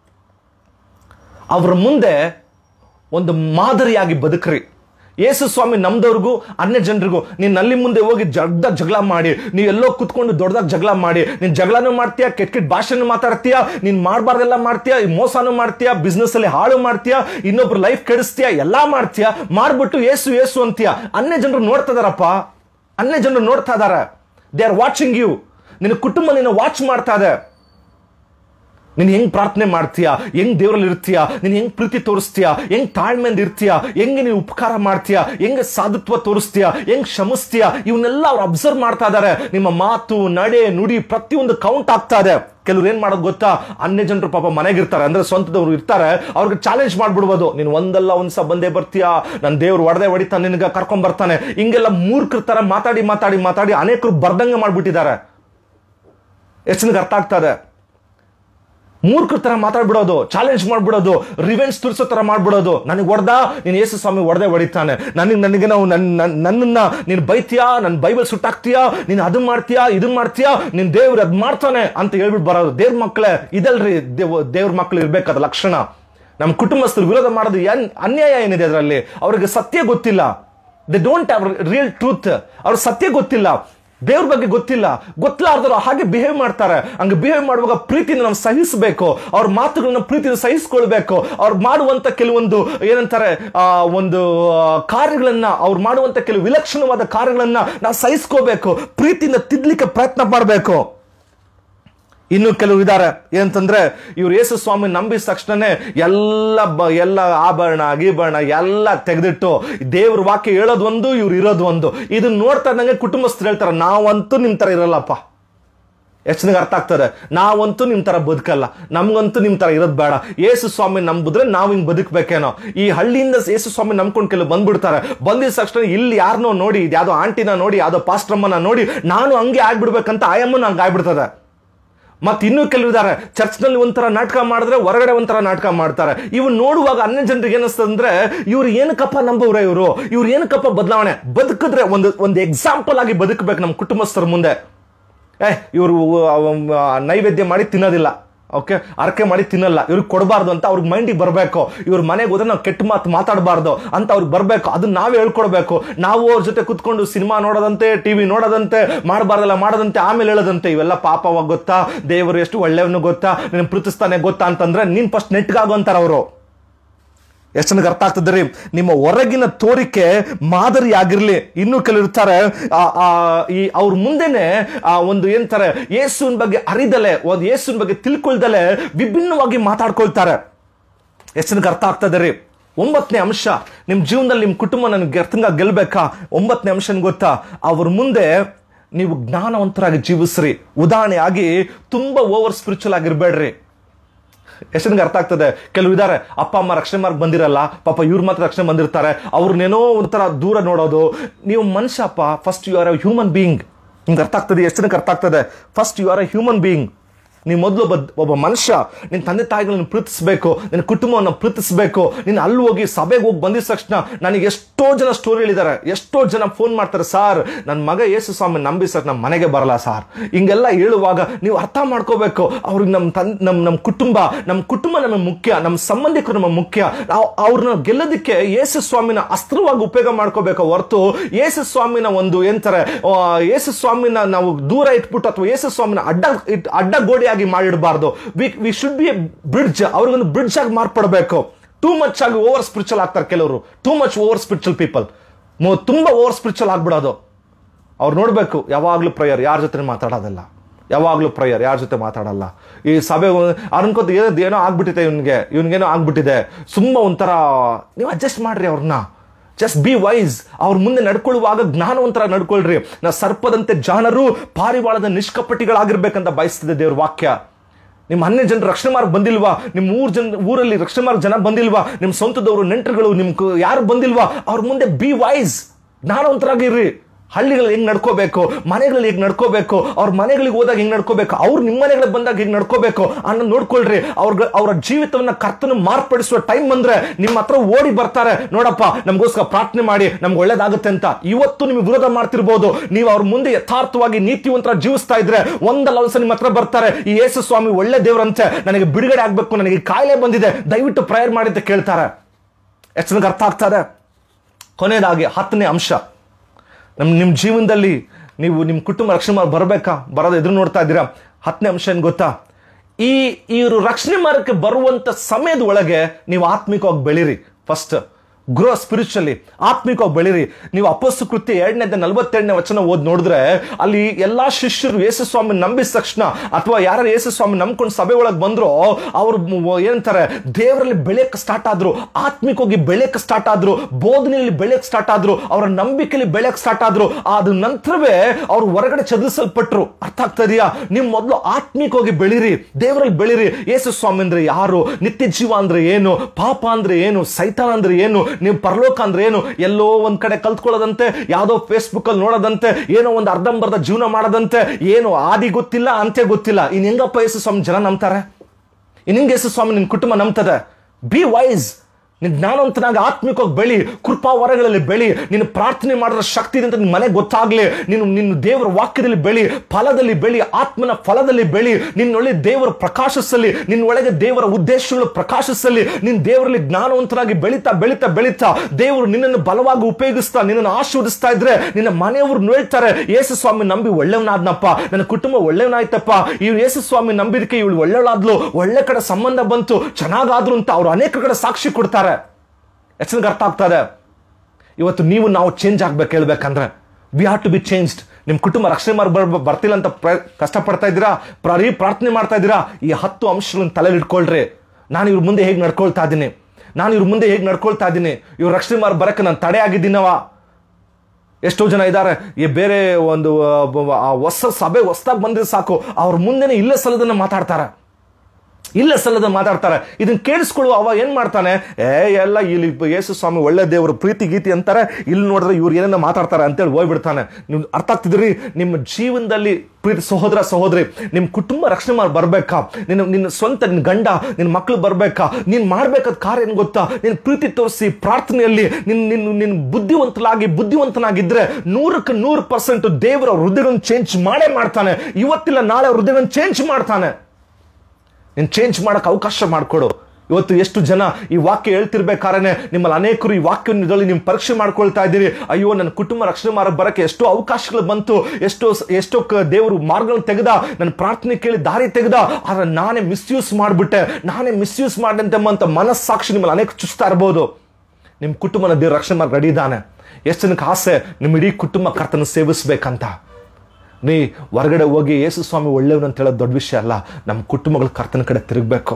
ಅವ್ರ ಮುಂದೆ ಒಂದು ಮಾದರಿಯಾಗಿ ಬದುಕ್ರಿ ಯೇಸು ಸ್ವಾಮಿ ನಮ್ದವ್ರಿಗೂ ಅನ್ಯ ಜನರಿಗೂ ನೀನ್ ಅಲ್ಲಿ ಮುಂದೆ ಹೋಗಿ ಜಗ್ದಾಗ ಜಗಳ ಮಾಡಿ ನೀ ಎಲ್ಲೋ ಕುತ್ಕೊಂಡು ದೊಡ್ಡದಾಗ ಜಗಳ ಮಾಡಿ ನೀನ್ ಜಗಳನೂ ಮಾಡ್ತೀಯ ಕೆಟ್ಟ ಕೆಟ್ಟ ಭಾಷೆನೂ ಮಾತಾಡ್ತೀಯ ನೀನ್ ಮಾಡಬಾರ್ದೆಲ್ಲ ಮಾಡ್ತೀಯ ಈ ಮೋಸನೂ ಮಾಡ್ತೀಯ ಬಿಸ್ನೆಸ್ ಅಲ್ಲಿ ಹಾಳು ಮಾಡ್ತೀಯ ಇನ್ನೊಬ್ರು ಲೈಫ್ ಕೆಡಿಸ್ತೀಯ ಎಲ್ಲಾ ಮಾಡ್ತೀಯ ಮಾಡ್ಬಿಟ್ಟು ಏಸು ಏಸು ಅಂತೀಯ ಅನ್ಯ ಜನರು ನೋಡ್ತಾ ಇದಾರಪ್ಪ ಅನ್ಯ ಜನರು ನೋಡ್ತಾ ಇದಾರೆ ದೇ ಆರ್ ವಾಚಿಂಗ್ ಯು ನಿನ್ನ ಕುಟುಂಬ ನಿನ್ನ ವಾಚ್ ಮಾಡ್ತಾ ಇದೆ ನೀನು ಹೆಂಗ್ ಪ್ರಾರ್ಥನೆ ಮಾಡ್ತೀಯ ಹೆಂಗ್ ದೇವರಲ್ಲಿ ಇರ್ತೀಯ ನೀನು ಹೆಂಗ್ ಪ್ರೀತಿ ತೋರಿಸ್ತೀಯ ಹೆಂಗ್ ತಾಳ್ಮೆಯಿಂದ ಇರ್ತೀಯ ಹೆಂಗೆ ನೀವು ಉಪಕಾರ ಮಾಡ್ತೀಯ ಹೆಂಗ್ ಸಾಧುತ್ವ ತೋರಿಸ್ತೀಯ ಹೆಂಗ್ ಶ್ರಮಿಸ್ತೀಯ ಇವನ್ನೆಲ್ಲ ಅವ್ರು ಅಬ್ಸರ್ವ್ ಮಾಡ್ತಾ ಇದಾರೆ ನಿಮ್ಮ ಮಾತು ನಡೆ ನುಡಿ ಪ್ರತಿಯೊಂದು ಕೌಂಟ್ ಆಗ್ತಾ ಇದೆ ಕೆಲವ್ರು ಏನ್ ಮಾಡೋದು ಗೊತ್ತಾ ಅನ್ಯ ಜನರು ಪಾಪ ಮನೆಗಿರ್ತಾರೆ ಅಂದ್ರೆ ಸ್ವಂತದವ್ರು ಇರ್ತಾರೆ ಅವ್ರಿಗೆ ಚಾಲೆಂಜ್ ಮಾಡ್ಬಿಡ್ಬೋದು ನೀನು ಒಂದಲ್ಲ ಒಂದ್ ಸಹ ಬಂದೇ ಬರ್ತೀಯಾ ನನ್ನ ದೇವ್ರು ಒಡದೆ ಹೊಡಿತಾನೆ ನಿನಗೆ ಕರ್ಕೊಂಡ್ ಬರ್ತಾನೆ ಹಿಂಗೆಲ್ಲ ಮೂರ್ಖರ ತರ ಮಾತಾಡಿ ಮಾತಾಡಿ ಮಾತಾಡಿ ಅನೇಕರು ಬರ್ದಂಗೆ ಮಾಡ್ಬಿಟ್ಟಿದ್ದಾರೆ ಎಷ್ಟು ಜನಕ್ಕೆ ಅರ್ಥ ಆಗ್ತಾ ಇದೆ ಮೂರ್ಖರ ತರ ಮಾತಾಡ್ಬಿಡೋದು ಚಾಲೆಂಜ್ ಮಾಡ್ಬಿಡೋದು ರಿವೆನ್ಸ್ ತುರ್ಸೋ ತರ ಮಾಡ್ಬಿಡೋದು ನನಗೆ ಹೊಡೆದ ನೀನು ಯೇಸು ಸ್ವಾಮಿ ಹೊಡೆದೇ ಹೊಡಿತಾನೆ ನನಗೆ ನನಗೆ ನಾವು ನನ್ನ ನನ್ನನ್ನ ನೀನು ಬೈತೀಯಾ ನನ್ನ ಬೈಬಲ್ ಸುಟ್ಟಾಕ್ತೀಯಾ ನೀನು ಅದು ಮಾಡ್ತೀಯಾ ಇದು ಮಾಡ್ತೀಯಾ ನಿನ್ ದೇವ್ರು ಅದ್ ಮಾಡ್ತಾನೆ ಅಂತ ಹೇಳ್ಬಿಟ್ಟು ಬರೋದು ದೇವ್ರ ಮಕ್ಕಳೇ ಇದಲ್ರಿ ದೇವ್ ದೇವ್ರ ಮಕ್ಕಳು ಇರ್ಬೇಕಾದ ಲಕ್ಷಣ ನಮ್ಮ ಕುಟುಂಬಸ್ಥರು ವಿರೋಧ ಮಾಡೋದು ಏನ್ ಅನ್ಯಾಯ ಏನಿದೆ ಅದರಲ್ಲಿ ಅವ್ರಿಗೆ ಸತ್ಯ ಗೊತ್ತಿಲ್ಲ they don't have real truth ಅವ್ರ ಸತ್ಯ ಗೊತ್ತಿಲ್ಲ ದೇವ್ರ ಬಗ್ಗೆ ಗೊತ್ತಿಲ್ಲ ಗೊತ್ತಿಲ್ಲಾರ್ದರು ಹಾಗೆ ಬಿಹೇವ್ ಮಾಡ್ತಾರೆ ಹಂಗೆ ಬಿಹೇವ್ ಮಾಡುವಾಗ ಪ್ರೀತಿನ ನಾವು ಸಹಿಸಬೇಕು ಅವ್ರ ಮಾತುಗಳನ್ನ ಪ್ರೀತಿನ ಸಹಿಸ್ಕೊಳ್ಬೇಕು ಅವ್ರು ಮಾಡುವಂತ ಕೆಲವೊಂದು ಏನಂತಾರೆ ಆ ಒಂದು ಆ, ಕಾರ್ಯಗಳನ್ನ ಅವ್ರು ಮಾಡುವಂತ ಕೆಲವು ವಿಲಕ್ಷಣವಾದ ಕಾರ್ಯಗಳನ್ನ ನಾವು ಸಹಿಸ್ಕೋಬೇಕು ಪ್ರೀತಿಯಿಂದ ತಿದ್ಲಿಕ್ಕೆ ಪ್ರಯತ್ನ ಮಾಡಬೇಕು ಇನ್ನು ಕೆಲವರು ಇದ್ದಾರೆ ಏನಂತಂದ್ರೆ ಇವ್ರು ಯೇಸು ಸ್ವಾಮಿ ನಂಬಿದ ತಕ್ಷಣನೇ ಎಲ್ಲ ಬ ಎಲ್ಲ ಆಭರಣ ಗೀಭರಣ ಎಲ್ಲ ತೆಗೆದಿಟ್ಟು ದೇವ್ರ ವಾಕ್ಯ ಹೇಳೋದು ಒಂದು ಇವ್ರು ಇರೋದು ಒಂದು ಇದನ್ನ ನೋಡ್ತಾ ಇದ್ದಂಗೆ ಕುಟುಂಬಸ್ಥರು ಹೇಳ್ತಾರೆ ನಾವಂತೂ ನಿಮ್ ತರ ಇರಲ್ಲಪ್ಪ ಎಷ್ಟು ಜನಕ್ಕೆ ಅರ್ಥ ಆಗ್ತದೆ ನಾವಂತೂ ನಿಮ್ ತರ ಬದುಕಲ್ಲ ನಮ್ಗಂತೂ ನಿಮ್ ತರ ಇರೋದ್ ಬೇಡ ಯೇಸು ಸ್ವಾಮಿ ನಂಬಿದ್ರೆ ನಾವು ಹಿಂಗ್ ಬದುಕ್ಬೇಕೇನೋ ಈ ಹಳ್ಳಿಯಿಂದ ಯೇಸು ಸ್ವಾಮಿ ನಂಬ್ಕೊಂಡು ಕೆಲವು ಬಂದ್ಬಿಡ್ತಾರೆ ಬಂದಿದ ತಕ್ಷಣ ಇಲ್ಲಿ ಯಾರನ್ನೋ ನೋಡಿ ಯಾವ್ದೋ ಆಂಟಿನ ನೋಡಿ ಯಾವ್ದೋ ಪಾಸ್ಟ್ರಮ್ಮನ ನೋಡಿ ನಾನು ಹಂಗೆ ಆಗ್ಬಿಡ್ಬೇಕಂತ ಆಯಮ್ಮನ ಹಂಗೆ ಆಗ್ಬಿಡ್ತದೆ ಮತ್ತೆ ಇನ್ನೂ ಕೆಲವು ಇದ್ದಾರೆ ಚರ್ಚ್ನಲ್ಲಿ ಒಂಥರ ನಾಟಕ ಮಾಡಿದ್ರೆ ಹೊರಗಡೆ ಒಂಥರ ನಾಟಕ ಮಾಡ್ತಾರೆ ಇವ್ ನೋಡುವಾಗ ಅನ್ಯ ಜನರಿಗೆ ಏನಿಸ್ತದೆ ಅಂದ್ರೆ ಇವ್ರು ಏನಕ್ಕಪ್ಪ ನಂಬವ್ರೆ ಇವರು ಇವ್ರು ಏನಕ್ಕಪ್ಪ ಬದಲಾವಣೆ ಬದುಕಿದ್ರೆ ಒಂದು ಒಂದು ಎಕ್ಸಾಂಪಲ್ ಆಗಿ ಬದುಕಬೇಕು ನಮ್ಮ ಕುಟುಂಬಸ್ಥರ ಮುಂದೆ ಏ ಇವರು ನೈವೇದ್ಯ ಮಾಡಿ ತಿನ್ನೋದಿಲ್ಲ ಓಕೆ ಅರಕೆ ಮಾಡಿ ತಿನ್ನಲ್ಲ ಇವ್ರಿಗೆ ಕೊಡಬಾರ್ದು ಅಂತ ಅವ್ರಿಗೆ ಮೈಂಡಿಗೆ ಬರಬೇಕು ಇವ್ರ ಮನೆಗೆ ಹೋದ್ರೆ ನಾವು ಕೆಟ್ಟ ಮಾತು ಮಾತಾಡಬಾರ್ದು ಅಂತ ಅವ್ರಿಗೆ ಬರಬೇಕು ಅದನ್ನ ನಾವೇ ಹೇಳ್ಕೊಡ್ಬೇಕು ನಾವು ಅವ್ರ ಜೊತೆ ಕುತ್ಕೊಂಡು ಸಿನಿಮಾ ನೋಡೋದಂತೆ ಟಿವಿ ನೋಡೋದಂತೆ ಮಾಡಬಾರ್ದಲ್ಲ ಮಾಡೋದಂತೆ ಆಮೇಲೆ ಹೇಳೋದಂತೆ ಇವೆಲ್ಲ ಪಾಪವಾಗ ಗೊತ್ತಾ ದೇವರು ಎಷ್ಟು ಒಳ್ಳೆಯವನು ಗೊತ್ತಾ ನೀನು ಪ್ರೀತಿಸ್ತಾನೆ ಗೊತ್ತಾ ಅಂತಂದ್ರೆ ನೀನ್ ಫಸ್ಟ್ ನೆಟ್ಗಾಗು ಅಂತಾರ ಅವರು ಎಷ್ಟು ಜನಕ್ಕೆ ಅರ್ಥ ಆಗ್ತದ್ರಿ ನಿಮ್ಮ ಹೊರಗಿನ ತೋರಿಕೆ ಮಾದರಿ ಆಗಿರ್ಲಿ ಇನ್ನೂ ಕೆಲವರು ಇರ್ತಾರೆ ಆ, ಆ, ಈ ಅವ್ರ ಮುಂದೆನೆ ಆ ಒಂದು ಏನಂತಾರೆ ಯೇಸುವಿನ ಬಗ್ಗೆ ಅರಿದಲೆ ಒಂದು ಯೇಸುವಿನ ಬಗ್ಗೆ ತಿಳ್ಕೊಳ್ದಲೆ ವಿಭಿನ್ನವಾಗಿ ಮಾತಾಡ್ಕೊಳ್ತಾರೆ ಎಷ್ಟು ಜನಕ್ಕೆ ಅರ್ಥ ಆಗ್ತದೆ ರೀ ಒಂಬತ್ತನೇ ಅಂಶ ನಿಮ್ಮ ಜೀವನದಲ್ಲಿ ನಿಮ್ಮ ಕುಟುಂಬ ನನಗೆ ಅರ್ಥಂಗ ಗೆಲ್ಬೇಕಾ ಒಂಬತ್ತನೇ ಅಂಶ ಏನ್ ಗೊತ್ತಾ ಅವ್ರ ಮುಂದೆ ನೀವು ಜ್ಞಾನವಂತರಾಗಿ ಜೀವಿಸ್ರಿ ಉದಾಹರಣೆಯಾಗಿ ತುಂಬಾ ಓವರ್ ಸ್ಪಿರಿಚುವಲ್ ಆಗಿರ್ಬೇಡ್ರಿ ಎಷ್ಟು ಜನಕ್ಕೆ ಅರ್ಥ ಆಗ್ತದೆ ಕೆಲವು ಇದ್ದಾರೆ ಅಪ್ಪ ಅಮ್ಮ ರಕ್ಷಣೆ ಮಾರ್ಕ್ ಬಂದಿರಲ್ಲ ಪಾಪ ಇವ್ರು ಮಾತ್ರ ರಕ್ಷಣೆ ಬಂದಿರ್ತಾರೆ ಅವ್ರನ್ನೇನೋ ಒಂಥರ ದೂರ ನೋಡೋದು ನೀವು ಮನುಷ್ಯಪ್ಪ first you are a human being ನಿಮ್ಗೆ ಅರ್ಥ ಆಗ್ತದೆ ಎಷ್ಟು ಜನಕ್ಕೆ ಅರ್ಥ ಆಗ್ತದೆ first you are a human being ನೀ ಮೊದಲು ಒಬ್ಬ ಒಬ್ಬ ಮನುಷ್ಯ ನಿನ್ನ ತಂದೆ ತಾಯಿಗಳನ್ನ ಪ್ರೀತಿಸ್ಬೇಕು ನಿನ್ನ ಕುಟುಂಬವನ್ನು ಪ್ರೀತಿಸ್ಬೇಕು ನೀನು ಅಲ್ಲಿ ಹೋಗಿ ಸಭೆಗೆ ಹೋಗಿ ಬಂದಿದ ತಕ್ಷಣ ನನಗೆ ಎಷ್ಟೋ ಜನ ಸ್ಟೋರಿ ಹೇಳಿದ್ದಾರೆ ಎಷ್ಟೋ ಜನ ಫೋನ್ ಮಾಡ್ತಾರೆ ಸಾರ್ ನನ್ನ ಮಗ ಯೇಸು ಸ್ವಾಮಿ ನಂಬಿ ಸರ್ ನಮ್ಮ ಮನೆಗೆ ಬರಲ್ಲ ಸಾರ್ ಹಿಂಗೆಲ್ಲ ಹೇಳುವಾಗ ನೀವು ಅರ್ಥ ಮಾಡ್ಕೋಬೇಕು ಅವ್ರಿಗೆ ನಮ್ಮ ತನ್ ನಮ್ಮ ನಮ್ಮ ಕುಟುಂಬ ನಮ್ಮ ಕುಟುಂಬ ನಮಗೆ ಮುಖ್ಯ ನಮ್ಮ ಸಂಬಂಧಿಕರು ನಮಗೆ ಮುಖ್ಯ ನಾವು ಅವ್ರನ್ನ ಗೆಲ್ಲೋದಕ್ಕೆ ಯೇಸು ಸ್ವಾಮಿನ ಅಸ್ತ್ರವಾಗಿ ಉಪಯೋಗ ಮಾಡ್ಕೋಬೇಕು ಹೊರತು ಯೇಸು ಸ್ವಾಮಿನ ಒಂದು ಏನಂತಾರೆ ಆ, ಯೇಸು ಸ್ವಾಮಿನ ನಾವು ದೂರ ಇಟ್ಬಿಟ್ಟು ಅಥವಾ ಯೇಸು ಸ್ವಾಮಿನ ಅಡ್ಡ ಇಟ್ ಅಡ್ಡ ಗೋಡೆಯಾಗಿ ಮಾಡಿಡಬಾರ್ದು we we should be a bridge ಅವ್ರಿಗೊಂದು ಬ್ರಿಡ್ಜ್ ಆಗಿ ಮಾರ್ಪಡಬೇಕು ಟೂ ಮಚ್ ಆಗಿ ಓವರ್ ಸ್ಪಿರಿಚುವಲ್ ಆಗ್ತಾರೆ ಕೆಲವರು too much over spiritual people ತುಂಬಾ ಓವರ್ ಸ್ಪಿರಿಚುವಲ್ ಆಗ್ಬಿಡೋದು ಅವ್ರು ನೋಡಬೇಕು ಯಾವಾಗಲೂ ಪ್ರೇಯರ್ ಯಾರ ಜೊತೆ ಮಾತಾಡೋದಿಲ್ಲ ಯಾವಾಗಲೂ ಪ್ರೇಯರ್ ಯಾರ ಜೊತೆ ಮಾತಾಡಲ್ಲ ಈ ಸಭೆ ಅನ್ಕೋತ ಏನೋ ಏನೋ ಆಗ್ಬಿಟ್ಟಿದೆ ಇವನಿಗೆ ಇವನಿಗೇನೋ ಆಗ್ಬಿಟ್ಟಿದೆ ತುಂಬ ಒಂಥರ ನೀವು ಅಡ್ಜಸ್ಟ್ ಮಾಡ್ರಿ ಅವ್ರನ್ನ ಜಸ್ಟ್ ಬಿ ವೈಸ್ ಅವ್ರ ಮುಂದೆ ನಡ್ಕೊಳ್ಳುವಾಗ ಜ್ಞಾನವಂತರ ನಡ್ಕೊಳ್ರಿ ನಾ ಸರ್ಪದಂತೆ ಜಾಣರು ಪಾರಿವಾಳದ ನಿಷ್ಕಪಟಿಗಳಾಗಿರ್ಬೇಕಂತ ಬಯಸ್ತಿದೆ ದೇವ್ರ ವಾಕ್ಯ ನಿಮ್ಮ ಹನ್ನೆರಡು ಜನ ರಕ್ಷಣೆ ಮಾರ್ಗ ಬಂದಿಲ್ವಾ ನಿಮ್ಮ ಊರ್ ಜನ ಊರಲ್ಲಿ ರಕ್ಷಣೆ ಮಾರ್ಗ ಜನ ಬಂದಿಲ್ವಾ ನಿಮ್ಮ ಸ್ವಂತದವರು ನೆಂಟರುಗಳು ನಿಮ್ ಕ- ಯಾರು ಬಂದಿಲ್ವಾ ಅವ್ರ ಮುಂದೆ ಬಿ ವೈಸ್ ಜ್ಞಾನವಂತರಾಗಿರ್ರಿ ಹಳ್ಳಿಗಳಲ್ಲಿ ಹೆಂಗ್ ನಡ್ಕೋಬೇಕು ಮನೆಗಳಲ್ಲಿ ಹೇಗೆ ನಡ್ಕೋಬೇಕು ಅವ್ರ ಮನೆಗಳಿಗೆ ಹೋದಾಗ ಹೆಂಗ್ ನಡ್ಕೋಬೇಕು ಅವ್ರು ನಿಮ್ಮ ಮನೆಗಳಿಗೆ ಬಂದಾಗ ಹೆಂಗ್ ನಡ್ಕೋಬೇಕು ಅನ್ನೋ ನೋಡ್ಕೊಳ್ರಿ ಅವ್ರ ಅವರ ಜೀವಿತವನ್ನ ಕರ್ತನ ಮಾರ್ಪಡಿಸುವ ಟೈಮ್ ಬಂದ್ರೆ ನಿಮ್ಮ ಹತ್ರ ಓಡಿ ಬರ್ತಾರೆ ನೋಡಪ್ಪ ನಮಗೋಸ್ಕರ ಪ್ರಾರ್ಥನೆ ಮಾಡಿ ನಮ್ಗೆ ಒಳ್ಳೇದಾಗುತ್ತೆ ಅಂತ ಇವತ್ತು ನಿಮ್ಗೆ ವಿರೋಧ ಮಾಡ್ತಿರ್ಬೋದು ನೀವು ಅವ್ರ ಮುಂದೆ ಯಥಾರ್ಥವಾಗಿ ನೀತಿವಂತರ ಜೀವಿಸ್ತಾ ಇದ್ರೆ ಒಂದಲ್ಲ ಒಂದ್ಸಲ ನಿಮ್ಮ ಹತ್ರ ಬರ್ತಾರೆ ಈ ಯೇಸು ಸ್ವಾಮಿ ಒಳ್ಳೆ ದೇವ್ರಂತೆ ನನಗೆ ಬಿಡುಗಡೆ ಆಗ್ಬೇಕು ನನಗೆ ಈ ಕಾಯಿಲೆ ಬಂದಿದೆ ದಯವಿಟ್ಟು ಪ್ರೇಯರ್ ಮಾಡಿ ಅಂತ ಕೇಳ್ತಾರೆ ಎಷ್ಟು ಜನಕ್ಕೆ ಅರ್ಥ ಆಗ್ತದೆ ಕೊನೆಯದಾಗಿ ಹತ್ತನೇ ಅಂಶ ನಮ್ಮ ನಿಮ್ಮ ಜೀವನದಲ್ಲಿ ನೀವು ನಿಮ್ಮ ಕುಟುಂಬ ರಕ್ಷಣೆ ಮಾಡಿ ಬರಬೇಕಾ ಬರೋದು ಎದುರು ನೋಡ್ತಾ ಇದ್ದೀರಾ ಹತ್ತನೇ ಅಂಶ ಏನು ಗೊತ್ತಾ ಈ ಇವರು ರಕ್ಷಣೆ ಮಾರ್ಗಕ್ಕೆ ಬರುವಂತ ಸಮಯದ ಒಳಗೆ ನೀವು ಆತ್ಮಿಕವಾಗಿ ಬೆಳೀರಿ ಫಸ್ಟ್ ಗ್ರೋ ಸ್ಪಿರಿಚುವಲಿ ಆತ್ಮಿಕವಾಗಿ ಬೆಳೀರಿ ನೀವು ಅಪಸ್ಸು ಕೃತ್ಯ ಎರಡನೇ ನಲವತ್ತೆರಡನೇ ವಚನ ಓದ್ ನೋಡಿದ್ರೆ ಅಲ್ಲಿ ಎಲ್ಲಾ ಶಿಷ್ಯರು ಯೇಸು ಸ್ವಾಮಿ ನಂಬಿದ ತಕ್ಷಣ ಅಥವಾ ಯಾರು ಯೇಸು ಸ್ವಾಮಿ ನಂಬ್ಕೊಂಡು ಸಭೆ ಒಳಗೆ ಬಂದ್ರು ಅವ್ರು ಮ್- ಏನಂತಾರೆ ದೇವರಲ್ಲಿ ಬೆಳೆಯಕ್ಕೆ ಸ್ಟಾರ್ಟ್ ಆದ್ರು ಆತ್ಮಿಕವಾಗಿ ಬೆಳೆಯಕ್ಕೆ ಸ್ಟಾರ್ಟ್ ಆದ್ರು ಬೋಧನೆಯಲ್ಲಿ ಬೆಳೆಯಕ್ಕೆ ಸ್ಟಾರ್ಟ್ ಆದ್ರು ಅವರ ನಂಬಿಕೆಯಲ್ಲಿ ಬೆಳೆಯಕ್ಕೆ ಸ್ಟಾರ್ಟ್ ಆದ್ರು ಅದ ನಂತರವೇ ಅವ್ರು ಹೊರಗಡೆ ಚದುರಿಸಲ್ಪಟ್ರು ಅರ್ಥ ಆಗ್ತಾ ಇದೆಯಾ ನೀವು ಮೊದಲು ಆತ್ಮಿಕವಾಗಿ ಬೆಳೀರಿ ದೇವರಲ್ಲಿ ಬೆಳೀರಿ ಯೇಸು ಸ್ವಾಮಿ ಅಂದ್ರೆ ಯಾರು ನಿತ್ಯ ಜೀವ ಅಂದ್ರೆ ಏನು ಪಾಪ ಅಂದ್ರೆ ಏನು ಸೈತಾನ ಅಂದ್ರೆ ಏನು ನೀವು ಪರಲೋಕ ಅಂದ್ರೆ ಏನು ಎಲ್ಲೋ ಒಂದ್ ಕಡೆ ಕಲ್ತ್ಕೊಳ್ಳೋದಂತೆ ಯಾವ್ದೋ ಫೇಸ್ಬುಕ್ ಅಲ್ಲಿ ನೋಡೋದಂತೆ ಏನೋ ಒಂದು ಅರ್ಧಂಬರ್ಧ ಜೀವನ ಮಾಡೋದಂತೆ ಏನು ಆದಿ ಗೊತ್ತಿಲ್ಲ ಅಂತ್ಯ ಗೊತ್ತಿಲ್ಲ ಇನ್ ಹೆಂಗಪ್ಪ ಯೇಸು ಸ್ವಾಮಿ ಜನ ನಂಬ್ತಾರೆ ಇನ್ ಹೆಂಗ್ ಯೇಸು ಸ್ವಾಮಿ ನಿನ್ ಕುಟುಂಬ ನಂಬ್ತದೆ ಬಿ ವೈಸ್ ನಿನ್ ಜ್ಞಾನವಂತನಾಗಿ ಆತ್ಮಿಕವಾಗಿ ಬೆಳಿ ಕೃಪಾ ವರಗಳಲ್ಲಿ ಬೆಳಿ ನೀನು ಪ್ರಾರ್ಥನೆ ಮಾಡಿರೋ ಶಕ್ತಿ ಇದೆ ಅಂತ ನಿನ್ ಮನೆ ಗೊತ್ತಾಗ್ಲಿ ನೀನು ನಿನ್ನ ದೇವರ ವಾಕ್ಯದಲ್ಲಿ ಬೆಳಿ ಫಲದಲ್ಲಿ ಬೆಳಿ ಆತ್ಮನ ಫಲದಲ್ಲಿ ಬೆಳಿ ನಿನ್ನೊಳ್ಳೆ ದೇವರ ಪ್ರಕಾಶಿಸಲಿ ನಿನ್ನ ಒಳಗೆ ದೇವರ ಉದ್ದೇಶಗಳು ಪ್ರಕಾಶಿಸಲಿ ನಿನ್ ದೇವರಲ್ಲಿ ಜ್ಞಾನವಂತನಾಗಿ ಬೆಳೀತಾ ಬೆಳೀತಾ ಬೆಳೀತಾ ದೇವರು ನಿನ್ನನ್ನು ಬಲವಾಗಿ ಉಪಯೋಗಿಸ್ತಾ ನಿನ್ನನ್ನು ಆಶೀರ್ವದಿಸ್ತಾ ಇದ್ರೆ ನಿನ್ನ ಮನೆಯವರು ಹೇಳ್ತಾರೆ ಯೇಸು ಸ್ವಾಮಿ ನಂಬಿ ಒಳ್ಳೆಯವನಾದ್ನಪ್ಪ ನನ್ನ ಕುಟುಂಬ ಒಳ್ಳೆಯವನಾಯ್ತಪ್ಪ ಇವ್ ಯೇಸು ಸ್ವಾಮಿ ನಂಬಿದಕ್ಕೆ ಇವಳು ಒಳ್ಳೆಯವಳಾದ್ಲು ಒಳ್ಳೆ ಕಡೆ ಸಂಬಂಧ ಬಂತು ಚೆನ್ನಾಗಾದ್ರು ಅಂತ ಅವ್ರು ಅನೇಕ ಕಡೆ ಸಾಕ್ಷಿ ಕೊಡ್ತಾರೆ ಎಷ್ಟು ಜನಕ್ಕೆ ಅರ್ಥ ಆಗ್ತದೆ ಇವತ್ತು ನೀವು ನಾವು ಚೇಂಜ್ ಆಗ್ಬೇಕು ಹೇಳ್ಬೇಕಂದ್ರೆ we have to be changed ನಿಮ್ಮ ಕುಟುಂಬ ರಕ್ಷಣೆ ಮಾಡಿ ಬರ್ ಬರ್ತಿಲ್ಲ ಅಂತ ಪ್ರ- ಕಷ್ಟಪಡ್ತಾ ಇದ್ದೀರಾ ಪ್ರಾರಿ ಪ್ರಾರ್ಥನೆ ಮಾಡ್ತಾ ಇದ್ದೀರಾ ಈ ಹತ್ತು ಅಂಶಗಳನ್ನ ತಲೆಯಲ್ಲಿ ಇಟ್ಕೊಳ್ರಿ ನಾನು ಇವ್ರ ಮುಂದೆ ಹೇಗೆ ನಡ್ಕೊಳ್ತಾ ಇದ್ದೀನಿ ನಾನು ಇವ್ರ ಮುಂದೆ ಹೇಗೆ ನಡ್ಕೊಳ್ತಾ ಇದ್ದೀನಿ ಇವ್ರ ರಕ್ಷಣೆ ಮಾಡಿ ಬರಕ್ಕೆ ನಾನು ತಡೆ ಆಗಿದ್ದೀನವ ಎಷ್ಟೋ ಜನ ಇದ್ದಾರೆ ಈ ಬೇರೆ ಒಂದು ಆ, ಬ- ಆ ಹೊಸ ಸಭೆ ಹೊಸದಾಗಿ ಬಂದ್ರೆ ಸಾಕು ಅವ್ರ ಮುಂದೆನೆ ಇಲ್ಲೇ ಸಲದನ್ನ ಮಾತಾಡ್ತಾರೆ ಇಲ್ಲ ಸಲ್ಲದ ಮಾತಾಡ್ತಾರೆ ಇದನ್ನ ಕೇಳಿಸ್ಕೊಳ್ಳುವ ಅವ ಏನ್ ಮಾಡ್ತಾನೆ ಏ ಎಲ್ಲ ಇಲ್ಲಿ ಯೇಸು ಸ್ವಾಮಿ ಒಳ್ಳೆ ದೇವರು ಪ್ರೀತಿ ಗೀತಿ ಅಂತಾರೆ ಇಲ್ಲಿ ನೋಡಿದ್ರೆ ಇವ್ರು ಏನೇನ ಮಾತಾಡ್ತಾರೆ ಅಂತೇಳಿ ಹೋಗ್ಬಿಡ್ತಾನೆ ನೀವು ಅರ್ಥ ಆಗ್ತಿದ್ರಿ ನಿಮ್ಮ ಜೀವನದಲ್ಲಿ ಪ್ರೀತಿ ಸಹೋದರ ಸಹೋದರಿ ನಿಮ್ಮ ಕುಟುಂಬ ರಕ್ಷಣೆ ಮಾಡಿ ಬರ್ಬೇಕಾ ನಿನ್ನ ನಿನ್ನ ಸ್ವಂತ ನಿನ್ನ ಗಂಡ ನಿನ್ನ ಮಕ್ಕಳು ಬರ್ಬೇಕಾ ನೀನ್ ಮಾಡ್ಬೇಕಾದ ಕಾರ್ಯ ಏನ್ ಗೊತ್ತಾ ನಿನ್ನ ಪ್ರೀತಿ ತೋರಿಸಿ ಪ್ರಾರ್ಥನೆಯಲ್ಲಿ ನಿನ್ ನಿನ್ನ ನಿನ್ನ ಬುದ್ಧಿವಂತಲಾಗಿ ಬುದ್ಧಿವಂತನಾಗಿದ್ರೆ ನೂರಕ್ಕೆ ನೂರು ಪರ್ಸೆಂಟ್ ದೇವರ ಹೃದಯವನ್ನು ಚೇಂಜ್ ಮಾಡೇ ಮಾಡ್ತಾನೆ ಇವತ್ತಿಲ್ಲ ನಾಳೆ ಹೃದಯವನ್ನು ಚೇಂಜ್ ಮಾಡ್ತಾನೆ ನೀನು ಚೇಂಜ್ ಮಾಡಕ್ಕೆ ಅವಕಾಶ ಮಾಡಿಕೊಡು ಇವತ್ತು ಎಷ್ಟು ಜನ ಈ ವಾಕ್ಯ ಹೇಳ್ತಿರ್ಬೇಕಾದ್ರೆ ನಿಮ್ಮಲ್ಲಿ ಅನೇಕರು ಈ ವಾಕ್ಯದಲ್ಲಿ ನೀವು ಪರೀಕ್ಷೆ ಮಾಡ್ಕೊಳ್ತಾ ಇದ್ದೀರಿ ಅಯ್ಯೋ ನನ್ನ ಕುಟುಂಬ ರಕ್ಷಣೆ ಮಾಡಕ್ಕೆ ಬರಕ್ಕೆ ಎಷ್ಟೋ ಅವಕಾಶಗಳು ಬಂತು ಎಷ್ಟೋ ಎಷ್ಟೋ ಕ- ದೇವರು ಮಾರ್ಗಗಳನ್ನ ತೆಗೆದ ನನ್ನ ಪ್ರಾರ್ಥನೆ ಕೇಳಿ ದಾರಿ ತೆಗೆದ ಆದ್ರೆ ನಾನೇ ಮಿಸ್ಯೂಸ್ ಮಾಡಿಬಿಟ್ಟೆ ನಾನೇ ಮಿಸ್ಯೂಸ್ ಮಾಡಿದಂತೆ ಅಂತ ಮನಸ್ಸಾಕ್ಷಿ ನಿಮ್ಮಲ್ಲಿ ಅನೇಕ ಚುಸ್ತಾ ಇರ್ಬೋದು ನಿಮ್ಮ ಕುಟುಂಬನ ದೇವ್ರ ರಕ್ಷಣೆ ಮಾಡಿ ರೆಡಿ ಇದ್ದಾನೆ ಎಷ್ಟು ಜನಕ್ಕೆ ಆಸೆ ನಿಮ್ಮ ಇಡೀ ಕುಟುಂಬ ಕರ್ತನ ಸೇವಿಸ್ಬೇಕಂತ ನೀ ಹೊರಗಡೆ ಹೋಗಿ ಯೇಸು ಸ್ವಾಮಿ ಒಳ್ಳೆಯವನು ಅಂತ ಹೇಳೋದು ದೊಡ್ಡ ವಿಷಯ ಅಲ್ಲ ನಮ್ಮ ಕುಟುಂಬಗಳು ಕರ್ತನ ಕಡೆ ತಿರುಗಬೇಕು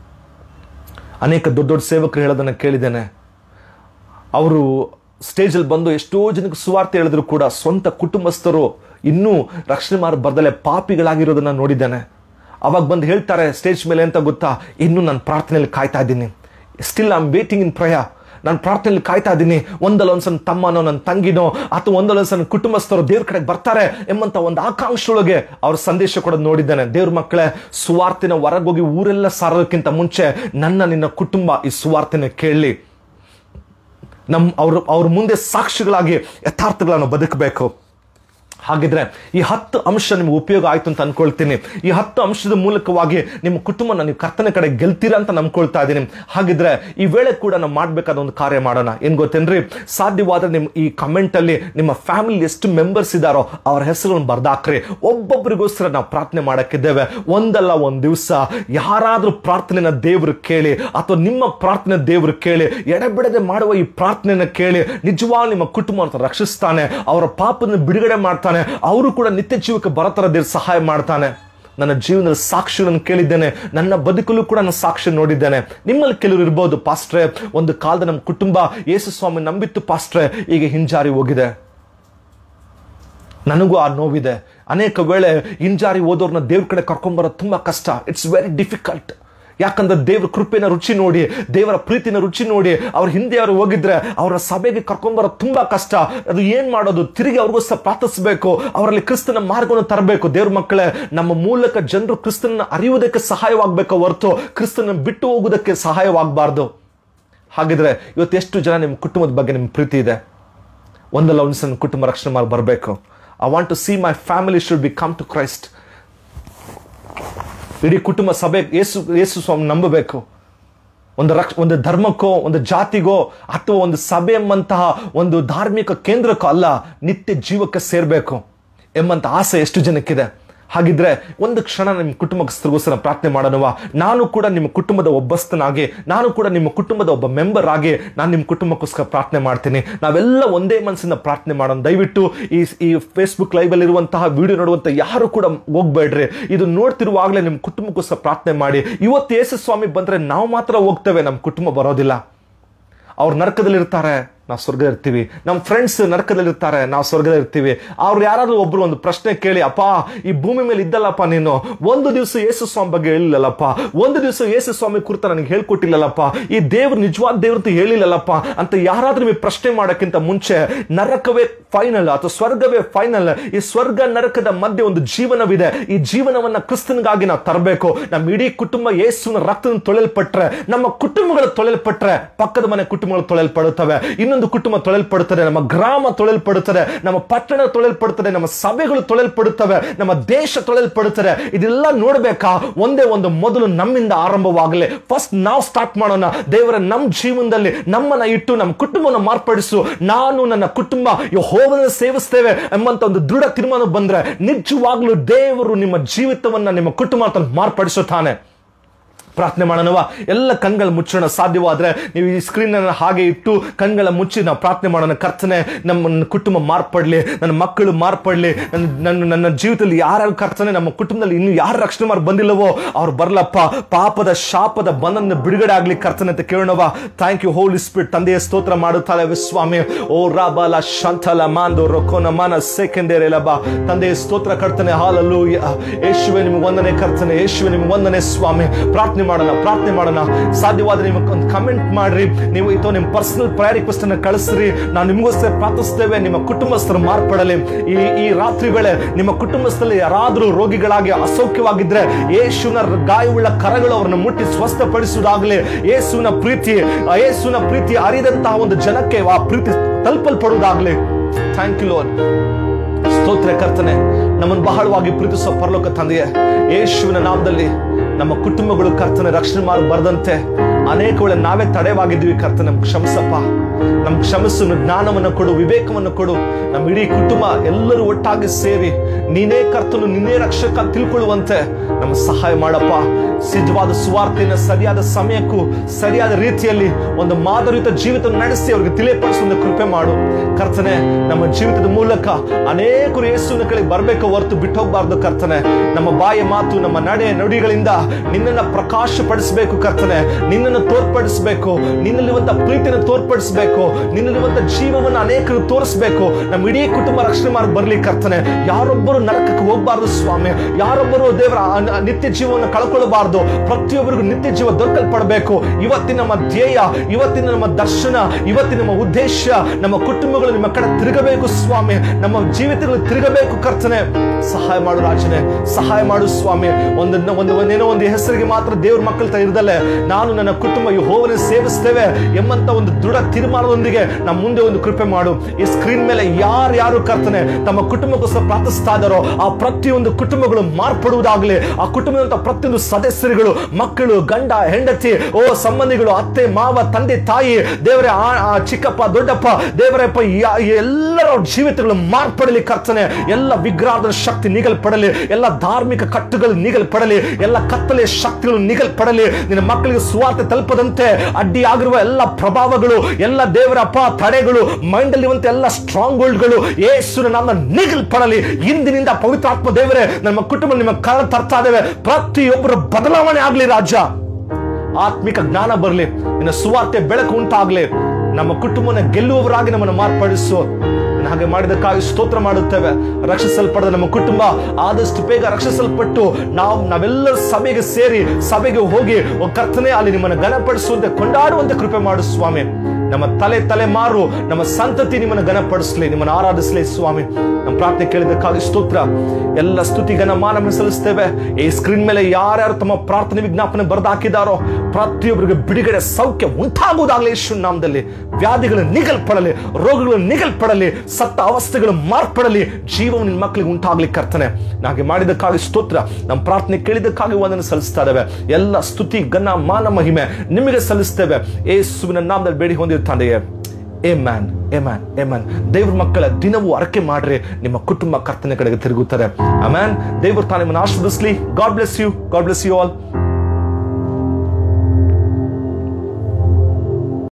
ಅನೇಕ ದೊಡ್ಡ ದೊಡ್ಡ ಸೇವಕರು ಹೇಳೋದನ್ನು ಕೇಳಿದ್ದೇನೆ ಅವರು ಸ್ಟೇಜಲ್ಲಿ ಬಂದು ಎಷ್ಟೋ ಜನಕ್ಕೆ ಸುವಾರ್ತೆ ಹೇಳಿದ್ರು ಕೂಡ ಸ್ವಂತ ಕುಟುಂಬಸ್ಥರು ಇನ್ನೂ ರಕ್ಷಣೆ ಮಾರ ಬರ್ದಲೆ ಪಾಪಿಗಳಾಗಿರೋದನ್ನ ನೋಡಿದ್ದೇನೆ ಅವಾಗ ಬಂದು ಹೇಳ್ತಾರೆ ಸ್ಟೇಜ್ ಮೇಲೆ ಅಂತ ಗೊತ್ತಾ ಇನ್ನೂ ನಾನು ಪ್ರಾರ್ಥನೆಯಲ್ಲಿ ಕಾಯ್ತಾ ಇದ್ದೀನಿ still I am waiting in prayer ನಾನು ಪ್ರಾರ್ಥನೆಯಲ್ಲಿ ಕಾಯ್ತಾ ಇದ್ದೀನಿ ಒಂದಲ್ಲ ಒಂದ್ಸಲ ತಮ್ಮನೋ ನನ್ನ ತಂಗಿನೋ ಅಥವಾ ಒಂದಲ್ಲ ಒಂದ್ಸಲ ಕುಟುಂಬಸ್ಥರು ದೇವ್ರ ಕಡೆಗೆ ಬರ್ತಾರೆ ಎಂಬಂತ ಒಂದು ಆಕಾಂಕ್ಷೆಯೊಳಗೆ ಅವ್ರ ಸಂದೇಶ ಕೊಡೋದು ನೋಡಿದ್ದೇನೆ ದೇವ್ರ ಮಕ್ಕಳೇ ಸುವಾರ್ತಿನ ಹೊರಗೋಗಿ ಊರೆಲ್ಲ ಸಾರೋದಕ್ಕಿಂತ ಮುಂಚೆ ನನ್ನ ನಿನ್ನ ಕುಟುಂಬ ಈ ಸುವಾರ್ತಿನ ಕೇಳಲಿ ನಮ್ಮ ಅವ್ರ ಅವ್ರ ಮುಂದೆ ಸಾಕ್ಷಿಗಳಾಗಿ ಯಥಾರ್ಥಗಳನ್ನು ಬದುಕಬೇಕು ಹಾಗಿದ್ರೆ ಈ ಹತ್ತು ಅಂಶ ನಿಮ್ಗೆ ಉಪಯೋಗ ಆಯ್ತು ಅಂತ ಅನ್ಕೊಳ್ತೀನಿ ಈ ಹತ್ತು ಅಂಶದ ಮೂಲಕವಾಗಿ ನಿಮ್ಮ ಕುಟುಂಬನ ನೀವು ಕರ್ತನ ಕಡೆ ಗೆಲ್ತೀರಾ ಅಂತ ನಂಬ್ಕೊಳ್ತಾ ಇದ್ದೀನಿ ಹಾಗಿದ್ರೆ ಈ ವೇಳೆ ಕೂಡ ನಾವು ಮಾಡಬೇಕಾದ ಒಂದು ಕಾರ್ಯ ಮಾಡೋಣ ಏನ್ ಗೊತ್ತೇನ್ರಿ ಸಾಧ್ಯವಾದ್ರೆ ನಿಮ್ಮ ಈ ಕಮೆಂಟ್ ಅಲ್ಲಿ ನಿಮ್ಮ ಫ್ಯಾಮಿಲಿ ಎಷ್ಟು ಮೆಂಬರ್ಸ್ ಇದಾರೋ ಅವ್ರ ಹೆಸರನ್ನು ಬರ್ದಾಕ್ರಿ ಒಬ್ಬೊಬ್ಬರಿಗೋಸ್ಕರ ನಾವು ಪ್ರಾರ್ಥನೆ ಮಾಡಕ್ಕಿದ್ದೇವೆ ಒಂದಲ್ಲ ಒಂದ್ ದಿವಸ ಯಾರಾದ್ರೂ ಪ್ರಾರ್ಥನೆನ ದೇವ್ರು ಕೇಳಿ ಅಥವಾ ನಿಮ್ಮ ಪ್ರಾರ್ಥನೆ ದೇವ್ರು ಕೇಳಿ ಎಡೆಬಿಡದೆ ಮಾಡುವ ಈ ಪ್ರಾರ್ಥನೆನ ಕೇಳಿ ನಿಜವಾಗ್ಲೂ ನಿಮ್ಮ ಕುಟುಂಬ ರಕ್ಷಿಸ್ತಾನೆ ಅವರ ಪಾಪನ ಬಿಡುಗಡೆ ಮಾಡ್ತಾನೆ ಅವರು ಕೂಡ ನಿತ್ಯ ಜೀವಕ್ಕೆ ಬರೋ ಥರ ದೇವ್ರು ಸಹಾಯ ಮಾಡ್ತಾನೆ ನನ್ನ ಜೀವನದಲ್ಲಿ ಸಾಕ್ಷಿಗಳನ್ನು ಕೇಳಿದ್ದೇನೆ ನನ್ನ ಬದುಕಲ್ಲೂ ಕೂಡ ನಾನು ಸಾಕ್ಷಿ ನೋಡಿದ್ದೇನೆ ನಿಮ್ಮಲ್ಲಿ ಕೆಲವರು ಇರ್ಬೋದು ಪಾಸ್ಟ್ರೆ ಒಂದು ಕಾಲದ ನಮ್ಮ ಕುಟುಂಬ ಯೇಸು ಸ್ವಾಮಿ ನಂಬಿತ್ತು ಪಾಸ್ಟ್ರೆ ಈಗ ಹಿಂಜಾರಿ ಹೋಗಿದೆ ನನಗೂ ಆ ನೋವಿದೆ ಅನೇಕ ವೇಳೆ ಹಿಂಜಾರಿ ಓದೋರ್ನ ದೇವ್ರ ಕಡೆ ಕರ್ಕೊಂಬರೋದು ತುಂಬಾ ಕಷ್ಟ ಇಟ್ಸ್ ವೆರಿ ಡಿಫಿಕಲ್ಟ್ ಯಾಕಂದ್ರೆ ದೇವ್ರ ಕೃಪೆನ ರುಚಿ ನೋಡಿ ದೇವರ ಪ್ರೀತಿನ ರುಚಿ ನೋಡಿ ಅವ್ರ ಹಿಂದೆ ಅವರು ಹೋಗಿದ್ರೆ ಅವರ ಸಭೆಗೆ ಕರ್ಕೊಂಬರೋದು ತುಂಬಾ ಕಷ್ಟ ಅದು ಏನ್ ಮಾಡೋದು ತಿರುಗಿ ಅವ್ರಿಗೋಸ್ಕರ ಪ್ರಾರ್ಥಿಸಬೇಕು ಅವರಲ್ಲಿ ಕ್ರಿಸ್ತನ ಮಾರ್ಗವನ್ನು ತರಬೇಕು ದೇವ್ರ ಮಕ್ಕಳೇ ನಮ್ಮ ಮೂಲಕ ಜನರು ಕ್ರಿಸ್ತನ ಅರಿಯುವುದಕ್ಕೆ ಸಹಾಯವಾಗಬೇಕು ಹೊರತು ಕ್ರಿಸ್ತನ ಬಿಟ್ಟು ಹೋಗುವುದಕ್ಕೆ ಸಹಾಯವಾಗಬಾರ್ದು ಹಾಗಿದ್ರೆ ಇವತ್ತು ಎಷ್ಟು ಜನ ನಿಮ್ಮ ಕುಟುಂಬದ ಬಗ್ಗೆ ನಿಮ್ಮ ಪ್ರೀತಿ ಇದೆ ಒಂದಲ್ಲ ಒಂದು ಸಣ್ಣ ಕುಟುಂಬ ರಕ್ಷಣೆ ಮಾಡಿ ಬರಬೇಕು I want to see my family should be come to Christ ಇಡೀ ಕುಟುಂಬ ಸಭೆ ಯೇಸು ಯೇಸು ಸ್ವಾಮಿ ನಂಬಬೇಕು ಒಂದು ರಕ್ಷ ಒಂದು ಧರ್ಮಕ್ಕೋ ಒಂದು ಜಾತಿಗೋ ಅಥವಾ ಒಂದು ಸಭೆ ಎಂಬಂತಹ ಒಂದು ಧಾರ್ಮಿಕ ಕೇಂದ್ರಕ್ಕೋ ಅಲ್ಲ ನಿತ್ಯ ಜೀವಕ್ಕೆ ಸೇರಬೇಕು ಎಂಬಂತ ಆಸೆ ಎಷ್ಟು ಜನಕ್ಕಿದೆ ಹಾಗಿದ್ರೆ ಒಂದು ಕ್ಷಣ ನಿಮ್ಮ ಕುಟುಂಬಸ್ಥರಿಗೋಸ್ಕರ ಪ್ರಾರ್ಥನೆ ಮಾಡೋಣವಾ ನಾನು ಕೂಡ ನಿಮ್ಮ ಕುಟುಂಬದ ಒಬ್ಬಸ್ಥನಾಗಿ ನಾನು ಕೂಡ ನಿಮ್ಮ ಕುಟುಂಬದ ಒಬ್ಬ ಮೆಂಬರ್ ಆಗಿ ನಾನು ನಿಮ್ಮ ಕುಟುಂಬಕ್ಕೋಸ್ಕರ ಪ್ರಾರ್ಥನೆ ಮಾಡ್ತೀನಿ ನಾವೆಲ್ಲ ಒಂದೇ ಮನಸ್ಸಿಂದ ಪ್ರಾರ್ಥನೆ ಮಾಡೋಣ ದಯವಿಟ್ಟು ಈ ಈ ಫೇಸ್ಬುಕ್ ಲೈವ್ ಅಲ್ಲಿ ಇರುವಂತಹ ವಿಡಿಯೋ ನೋಡುವಂತ ಯಾರು ಕೂಡ ಹೋಗ್ಬೇಡ್ರಿ ಇದು ನೋಡ್ತಿರುವಾಗಲೇ ನಿಮ್ಮ ಕುಟುಂಬಕ್ಕೋಸ್ಕರ ಪ್ರಾರ್ಥನೆ ಮಾಡಿ ಇವತ್ತು ಯೇಸು ಸ್ವಾಮಿ ಬಂದ್ರೆ ನಾವು ಮಾತ್ರ ಹೋಗ್ತೇವೆ ನಮ್ಮ ಕುಟುಂಬ ಬರೋದಿಲ್ಲ ಅವ್ರು ನರಕದಲ್ಲಿ ಇರ್ತಾರೆ ನಾವು ಸ್ವರ್ಗದಲ್ಲಿ ಇರ್ತೀವಿ ನಮ್ಮ ಫ್ರೆಂಡ್ಸ್ ನರಕದಲ್ಲಿ ಇರ್ತಾರೆ ನಾವು ಸ್ವರ್ಗದಲ್ಲಿ ಇರ್ತೀವಿ ಅವ್ರು ಯಾರಾದ್ರೂ ಒಬ್ರು ಒಂದು ಪ್ರಶ್ನೆ ಕೇಳಿ ಅಪ್ಪ ಈ ಭೂಮಿ ಮೇಲೆ ಇದ್ದಲ್ಲಪ್ಪ ನೀನು ಒಂದು ದಿವಸ ಯೇಸು ಸ್ವಾಮಿ ಬಗ್ಗೆ ಹೇಳಿಲ್ಲಲ್ಲಪ್ಪ ಒಂದು ದಿವಸ ಯೇಸು ಸ್ವಾಮಿ ಕುರಿತ ನನಗೆ ಹೇಳ್ಕೊಟ್ಟಿಲ್ಲಲ್ಲಪ್ಪ ಈ ದೇವ್ರು ನಿಜವಾದ ದೇವ್ರಂತ ಹೇಳಿಲ್ಲಲ್ಲಪ್ಪ ಅಂತ ಯಾರಾದ್ರೂ ನಿಮಗೆ ಪ್ರಶ್ನೆ ಮಾಡೋಕ್ಕಿಂತ ಮುಂಚೆ ನರಕವೇ ಫೈನಲ್ ಅಥವಾ ಸ್ವರ್ಗವೇ ಫೈನಲ್ ಈ ಸ್ವರ್ಗ ನರಕದ ಮಧ್ಯೆ ಒಂದು ಜೀವನವಿದೆ ಈ ಜೀವನವನ್ನ ಕ್ರಿಸ್ತನ್ಗಾಗಿ ನಾವು ತರಬೇಕು ನಮ್ಮ ಇಡೀ ಕುಟುಂಬ ಯೇಸುವಿನ ರಕ್ತದಿಂದ ತೊಳೆಯಲ್ಪಟ್ರೆ ನಮ್ಮ ಕುಟುಂಬಗಳು ತೊಳೆಯಲ್ಪಟ್ರೆ ಪಕ್ಕದ ಮನೆ ಕುಟುಂಬಗಳು ತೊಳೆಯಲ್ಪಡುತ್ತವೆ ಇನ್ನೊಂದು ಕುಟುಂಬ ತೊಳೆಯಲ್ಪಡುತ್ತದೆ ನಮ್ಮ ಗ್ರಾಮ ತೊಳೆಯಲ್ಪಡುತ್ತದೆ ನಮ್ಮ ಪಟ್ಟಣ ತೊಳೆಯಲ್ಪಡುತ್ತದೆ ನಮ್ಮ ಸಭೆಗಳು ತೊಳೆಯಲ್ಪಡುತ್ತವೆ ನಮ್ಮ ದೇಶ ತೊಳೆಯಲ್ಪಡುತ್ತದೆ ಇದೆಲ್ಲ ನೋಡ್ಬೇಕಾ ಒಂದೇ ಒಂದು ಮೊದಲು ನಮ್ಮಿಂದ ಆರಂಭವಾಗಲಿ ಫಸ್ಟ್ ನಾವು ಸ್ಟಾರ್ಟ್ ಮಾಡೋಣ ದೇವರ ನಮ್ಮ ಜೀವನದಲ್ಲಿ ನಮ್ಮನ್ನ ಇಟ್ಟು ನಮ್ಮ ಕುಟುಂಬವನ್ನು ಮಾರ್ಪಡಿಸು ನಾನು ನನ್ನ ಕುಟುಂಬ ಯೆಹೋವನನ್ನು ಸೇವಿಸ್ತೇವೆ ಎಂಬಂತ ಒಂದು ದೃಢ ತೀರ್ಮಾನ ಬಂದ್ರೆ ನಿಜವಾಗ್ಲೂ ದೇವರು ನಿಮ್ಮ ಜೀವಿತವನ್ನ ನಿಮ್ಮ ಕುಟುಂಬ ಅಂತ ಮಾರ್ಪಡಿಸುತ್ತಾನೆ ಪ್ರಾರ್ಥನೆ ಮಾಡೋಣವ ಎಲ್ಲ ಕಣ್ಗಳ ಮುಚ್ಚೋಣ ಸಾಧ್ಯವಾದ್ರೆ ನೀವು ಈ ಸ್ಕ್ರೀನ್ ಅನ್ನು ಹಾಗೆ ಇಟ್ಟು ಕಣ್ಗಳ ಮುಚ್ಚಿ ನಾವು ಪ್ರಾರ್ಥನೆ ಮಾಡೋಣ ಕರ್ತನೆ ನಮ್ಮ ನನ್ನ ಕುಟುಂಬ ಮಾರ್ಪಡ್ಲಿ ನನ್ನ ಮಕ್ಕಳು ಮಾರ್ಪಡ್ಲಿ ನನ್ನ ನನ್ನ ನನ್ನ ಜೀವಿತದಲ್ಲಿ ಯಾರ್ಯಾರು ಕರ್ತನೆ ನಮ್ಮ ಕುಟುಂಬದಲ್ಲಿ ಇನ್ನು ಯಾರು ರಕ್ಷಣೆ ಮಾಡಿ ಬಂದಿಲ್ಲವೋ ಅವ್ರು ಬರ್ಲಪ್ಪ ಪಾಪದ ಶಾಪದ ಬಂಧನ ಬಿಡುಗಡೆ ಆಗ್ಲಿ ಕರ್ತನೆ ಅಂತ ಕೇಳೋಣವ ಥ್ಯಾಂಕ್ ಯು ಹೋಲಿ ಸ್ಪಿರಿಟ್ ತಂದೆಯ ಸ್ತೋತ್ರ ಮಾಡುತ್ತಾಳೆ ಸ್ವಾಮಿ ಓ ರಾಬಾಲ ಶಂತಲ ಮಾಂದು ರೊಕೋನ ಮಾನ ಸೆಕೆಂಡೇರೆ ಲಬ ತಂದೆಯ ಸ್ತೋತ್ರ ಕರ್ತನೆ ಹಾಲಲ್ಲೂ ಯೇಸುವೆ ನಿಮ್ಗೆ ವಂದನೆ ಕರ್ತನೆ ಯೇಸುವೆ ನಿಮ್ಗೆ ವಂದನೆ ಸ್ವಾಮಿ ಪ್ರಾರ್ಥನೆ ಮಾಡೋಣ ಪ್ರಾರ್ಥನೆ ಮಾಡೋಣ ಸಾಧ್ಯವಾದ್ರೆ ನಿಮಗೆ ಒಂದು ಕಮೆಂಟ್ ಮಾಡ್ರಿ ನೀವು ಇದು ನಿಮ್ಮ ಪರ್ಸನಲ್ ಪ್ರಯರ್ ರಿಕ್ವೆಸ್ಟ್ ಅನ್ನ ಕಳಿಸ್ರಿ ನಾವು ನಿಮಗೋಸ್ಕರ ಪ್ರಾರ್ಥಿಸ್ತೇವೆ ನಿಮ್ಮ ಕುಟುಂಬಸ್ಥರು ಮಾರ್ಪಡಲಿ ಈ ಈ ರಾತ್ರಿ ವೇಳೆ ನಿಮ್ಮ ಕುಟುಂಬಸ್ಥರಲ್ಲಿ ಯಾರಾದರೂ ರೋಗಿಗಳಾಗಿ ಅಸೌಖ್ಯವಾಗಿದ್ರೆ ಯೇಸುವಿನ ಗಾಯವುಳ್ಳ ಕರಗಳು ಅವರನ್ನು ಮುಟ್ಟಿ ಸ್ವಸ್ಥಪಡಿಸುವುದಾಗಲಿ ಯೇಸುವಿನ ಪ್ರೀತಿ ಆ ಯೇಸುವಿನ ಪ್ರೀತಿ ಅರಿದಂತಹ ಒಂದು ಜನಕ್ಕೆ ಆ ಪ್ರೀತಿ ತಲುಪಲ್ಪಡುವುದಾಗಲಿ ಥ್ಯಾಂಕ್ ಯು ಲೋನ್ ಸ್ತೋತ್ರ ಕರ್ತನೆ ನಮ್ಮನ್ನು ಬಹಳವಾಗಿ ಪ್ರೀತಿಸುವ ಪರಲೋಕ ತಂದೆಯೇ ಯೇಸುವಿನ ನಾಮದಲ್ಲಿ ನಮ್ಮ ಕುಟುಂಬಗಳು ಕರ್ತನೆ ರಕ್ಷಣೆ ಮಾಡಿ ಬರದಂತೆ ಅನೇಕ ವೇಳೆ ನಾವೇ ತಡೆವಾಗಿದ್ವಿ ಕರ್ತನೆ ನಮ್ಗೆ ಕ್ಷಮಿಸಪ್ಪ ನಮ್ಗೆ ಕ್ಷಮಿಸು ಜ್ಞಾನವನ್ನು ಕೊಡು ವಿವೇಕವನ್ನು ಕೊಡು ನಮ್ಮ ಇಡೀ ಕುಟುಂಬ ಎಲ್ಲರೂ ಒಟ್ಟಾಗಿ ಸೇರಿ ನೀನೇ ಕರ್ತನು ನಿನ್ನೇ ರಕ್ಷಕ ತಿಳ್ಕೊಳ್ಳುವಂತೆ ನಮ್ಮ ಸಹಾಯ ಮಾಡಪ್ಪ ಸಿದ್ಧವಾದ ಸುವಾರ್ತೆಯನ್ನು ಸರಿಯಾದ ಸಮಯಕ್ಕೂ ಸರಿಯಾದ ರೀತಿಯಲ್ಲಿ ಒಂದು ಮಾದರಿಯುತ ಜೀವಿತ ನಡೆಸಿ ಅವ್ರಿಗೆ ತಿಳಿಯಪಡಿಸುವ ಕೃಪೆ ಮಾಡು ಕರ್ತನೆ ನಮ್ಮ ಜೀವಿತದ ಮೂಲಕ ಅನೇಕರು ಯೇಸುವಿನ ಕಡೆ ಬರಬೇಕು ಹೊರತು ಬಿಟ್ಟು ಹೋಗ್ಬಾರ್ದು ಕರ್ತನೆ ನಮ್ಮ ಬಾಯ ಮಾತು ನಮ್ಮ ನಡೆ ನುಡಿಗಳಿಂದ ನಿನ್ನನ್ನು ಪ್ರಕಾಶಪಡಿಸಬೇಕು ಕರ್ತನೆ ನಿನ್ನನ್ನು ತೋರ್ಪಡಿಸಬೇಕು ನಿನ್ನಲ್ಲಿರುವಂತ ಪ್ರೀತಿಯನ್ನು ತೋರ್ಪಡಿಸಬೇಕು ನಿನ್ನಲ್ಲಿರುವಂತ ಜೀವವನ್ನು ಅನೇಕರು ತೋರಿಸಬೇಕು ನಮ್ಮ ಇಡೀ ಕುಟುಂಬ ರಕ್ಷಣೆ ಮಾಡಿ ಬರ್ಲಿ ಕರ್ತನೆ ಯಾರೊಬ್ಬರು ನರಕಕ್ಕೆ ಹೋಗ್ಬಾರ್ದು ಸ್ವಾಮಿ ಯಾರೊಬ್ಬರು ದೇವರ ಅ- ನಿತ್ಯ ಜೀವವನ್ನು ಕಳ್ಕೊಳ್ಬಾರ್ದು ಹೋಗಬಾರ್ದು ಪ್ರತಿಯೊಬ್ಬರಿಗೂ ನಿತ್ಯ ಜೀವ ದೊರಕಲ್ಪಡಬೇಕು ಇವತ್ತಿನ ನಮ್ಮ ಧ್ಯೇಯ ಇವತ್ತಿನ ನಮ್ಮ ದರ್ಶನ ಇವತ್ತಿನ ನಮ್ಮ ಉದ್ದೇಶ ನಮ್ಮ ಕುಟುಂಬಗಳು ನಿಮ್ಮ ಕಡೆ ತಿರುಗಬೇಕು ಸ್ವಾಮಿ ನಮ್ಮ ಜೀವಿತಗಳು ತಿರುಗಬೇಕು ಕರ್ತನೆ ಸಹಾಯ ಮಾಡು ರಾಜನೇ ಸಹಾಯ ಮಾಡು ಸ್ವಾಮಿ ಒಂದು ಒಂದು ಒಂದೇನೋ ಒಂದು ಹೆಸರಿಗೆ ಮಾತ್ರ ದೇವ್ರ ಮಕ್ಕಳ ತರ ಇರದಲ್ಲೇ ನಾನು ನನ್ನ ಕುಟುಂಬ ಯೆಹೋವನ ಸೇವಿಸ್ತೇವೆ ಎಂಬಂತ ಒಂದು ದೃಢ ತೀರ್ಮಾನದೊಂದಿಗೆ ನಮ್ಮ ಮುಂದೆ ಒಂದು ಕೃಪೆ ಮಾಡು ಈ ಸ್ಕ್ರೀನ್ ಮೇಲೆ ಯಾರು ಯಾರು ಕರ್ತನೆ ತಮ್ಮ ಕುಟುಂಬಕ್ಕೋಸ್ಕರ ಪ್ರಾರ್ಥಿಸ್ತಾ ಇದ್ದಾರೋ ಆ ಪ್ರತಿಯೊಂದು ಕುಟುಂಬಗಳು ಮಾರ್ಪಡುವುದಾಗಲಿ ಆ ಕುಟುಂಬದ ಪ್ರತಿಯೊಂದು ಸದಸ್ಯರುಗಳು ಮಕ್ಕಳು ಗಂಡ ಹೆಂಡತಿ ಓ ಸಂಬಂಧಿಗಳು ಅತ್ತೆ ಮಾವ ತಂದೆ ತಾಯಿ ದೇವರೇ ಆ- ಆ ಚಿಕ್ಕಪ್ಪ ದೊಡ್ಡಪ್ಪ ದೇವರಪ್ಪ ಯಾ- ಎಲ್ಲರ ಜೀವಿತಗಳು ಮಾರ್ಪಡಲಿ ಕರ್ತನೆ ಎಲ್ಲ ವಿಗ್ರಹದ ಶಕ್ತಿ ನೀಗಲ್ಪಡಲಿ ಎಲ್ಲ ಧಾರ್ಮಿಕ ಕಟ್ಟುಗಳು ನೀಗಲ್ಪಡಲಿ ಎಲ್ಲ ಕತ್ತಲೆಯ ಶಕ್ತಿಗಳು ನೀಗಲ್ಪಡಲಿ ನಿನ್ನ ಮಕ್ಕಳಿಗೆ ಸುವಾರ್ತೆ ತಲುಪದಂತೆ ಅಡ್ಡಿಯಾಗಿರುವ ಎಲ್ಲ ಪ್ರಭಾವಗಳು ಎಲ್ಲ ದೇವರ ಅಪ್ಪ ತಡೆಗಳು ಮೈಂಡ್ ಅಲ್ಲಿ ಎಲ್ಲ ಸ್ಟ್ರಾಂಗ್ ಹೋಲ್ಡ್ಗಳು ಯೇಸುವಿನ ನಾಮ ನಿಗಲ್ಪಡಲಿ ಇಂದಿನಿಂದ ಪವಿತ್ರಾತ್ಮ ದೇವರೇ ನಮ್ಮ ಕುಟುಂಬ ನಿಮ್ಮ ಕರ ತರ್ತಾ ಇದ್ದೇವೆ ಪ್ರತಿಯೊಬ್ಬರ ಬದಲಾವಣೆ ಆಗ್ಲಿ ರಾಜ್ಯ ಆತ್ಮಿಕ ಜ್ಞಾನ ಬರಲಿ ನಿನ್ನ ಸುವಾರ್ತೆ ಬೆಳಕು ಉಂಟಾಗ್ಲಿ ನಮ್ಮ ಕುಟುಂಬನ ಗೆಲ್ಲುವವರಾಗಿ ನಮ್ಮನ್ನು ಮಾರ್ಪಡಿಸು ನೀನು ಹಾಗೆ ಮಾಡಿದಕ್ಕಾಗಿ ಸ್ತೋತ್ರ ಮಾಡುತ್ತೇವೆ ರಕ್ಷಿಸಲ್ಪಡದ ನಮ್ಮ ಕುಟುಂಬ ಆದಷ್ಟು ಬೇಗ ರಕ್ಷಿಸಲ್ಪಟ್ಟು ನಾವು ನಾವೆಲ್ಲರೂ ಸಭೆಗೆ ಸೇರಿ ಸಭೆಗೆ ಹೋಗಿ ಓ ಕರ್ತನೆ ಅಲ್ಲಿ ನಿಮ್ಮನ್ನು ಘನಪಡಿಸುವಂತೆ ಕೊಂಡಾಡುವಂತೆ ಕೃಪೆ ಮಾಡು ಸ್ವಾಮಿ ನಮ್ಮ ತಲೆ ತಲೆ ಮಾರು ನಮ್ಮ ಸಂತತಿ ನಿಮ್ಮನ್ನು ಘನಪಡಿಸಲಿ ನಿಮ್ಮನ್ನು ಆರಾಧಿಸಲಿ ಸ್ವಾಮಿ ನಮ್ಮ ಪ್ರಾರ್ಥನೆ ಕೇಳಿದಕ್ಕಾಗಿ ಸ್ತೋತ್ರ ಎಲ್ಲ ಸ್ತುತಿ ಘನ ಮಾನವನ್ನು ಸಲ್ಲಿಸ್ತೇವೆ ಈ ಸ್ಕ್ರೀನ್ ಮೇಲೆ ಯಾರ್ಯಾರು ತಮ್ಮ ಪ್ರಾರ್ಥನೆ ವಿಜ್ಞಾಪನೆ ಬರೆದು ಹಾಕಿದಾರೋ ಪ್ರತಿಯೊಬ್ಬರಿಗೆ ಬಿಡುಗಡೆ ಸೌಖ್ಯ ಉಂಟಾಗುವುದಾಗಲಿ ಯೇಸು ನಾಮದಲ್ಲಿ ವ್ಯಾಧಿಗಳು ನಿಗಲ್ಪಡಲಿ ರೋಗಗಳು ನಿಗಲ್ಪಡಲಿ ಸತ್ತ ಅವಸ್ಥೆಗಳು ಮಾರ್ಪಡಲಿ ಜೀವವು ನಿನ್ನ ಮಕ್ಕಳಿಗೆ ಉಂಟಾಗ್ಲಿ ಕರ್ತನೆ ನಾಗೆ ಮಾಡಿದಕ್ಕಾಗಿ ಸ್ತೋತ್ರ ನಮ್ಮ ಪ್ರಾರ್ಥನೆ ಕೇಳಿದಕ್ಕಾಗಿ ಒಂದನ್ನು ಸಲ್ಲಿಸ್ತಾ ಇದ್ದೇವೆ ಎಲ್ಲ ಸ್ತುತಿ ಘನ ಮಾನ ಮಹಿಮೆ ನಿಮಗೆ ಸಲ್ಲಿಸ್ತೇವೆ ಏಸುವಿನ ನಾಮದಲ್ಲಿ ಬೇಡಿ ಹೊಂದಿರ್ತಾನೆಯೇ amen amen amen ದೇವ್ರ ಮಕ್ಕಳ ದಿನವೂ ಅರಕೆ ಮಾಡ್ರಿ ನಿಮ್ಮ ಕುಟುಂಬ ಕರ್ತನೆ ಕಡೆಗೆ ತಿರುಗುತ್ತದೆ ಆ ಮ್ಯಾನ್ ದೇವ್ರು ತಾನೇ ನಿಮ್ಮನ್ನು ಆಶೀರ್ವದಿಸ್ಲಿ God bless you God bless you all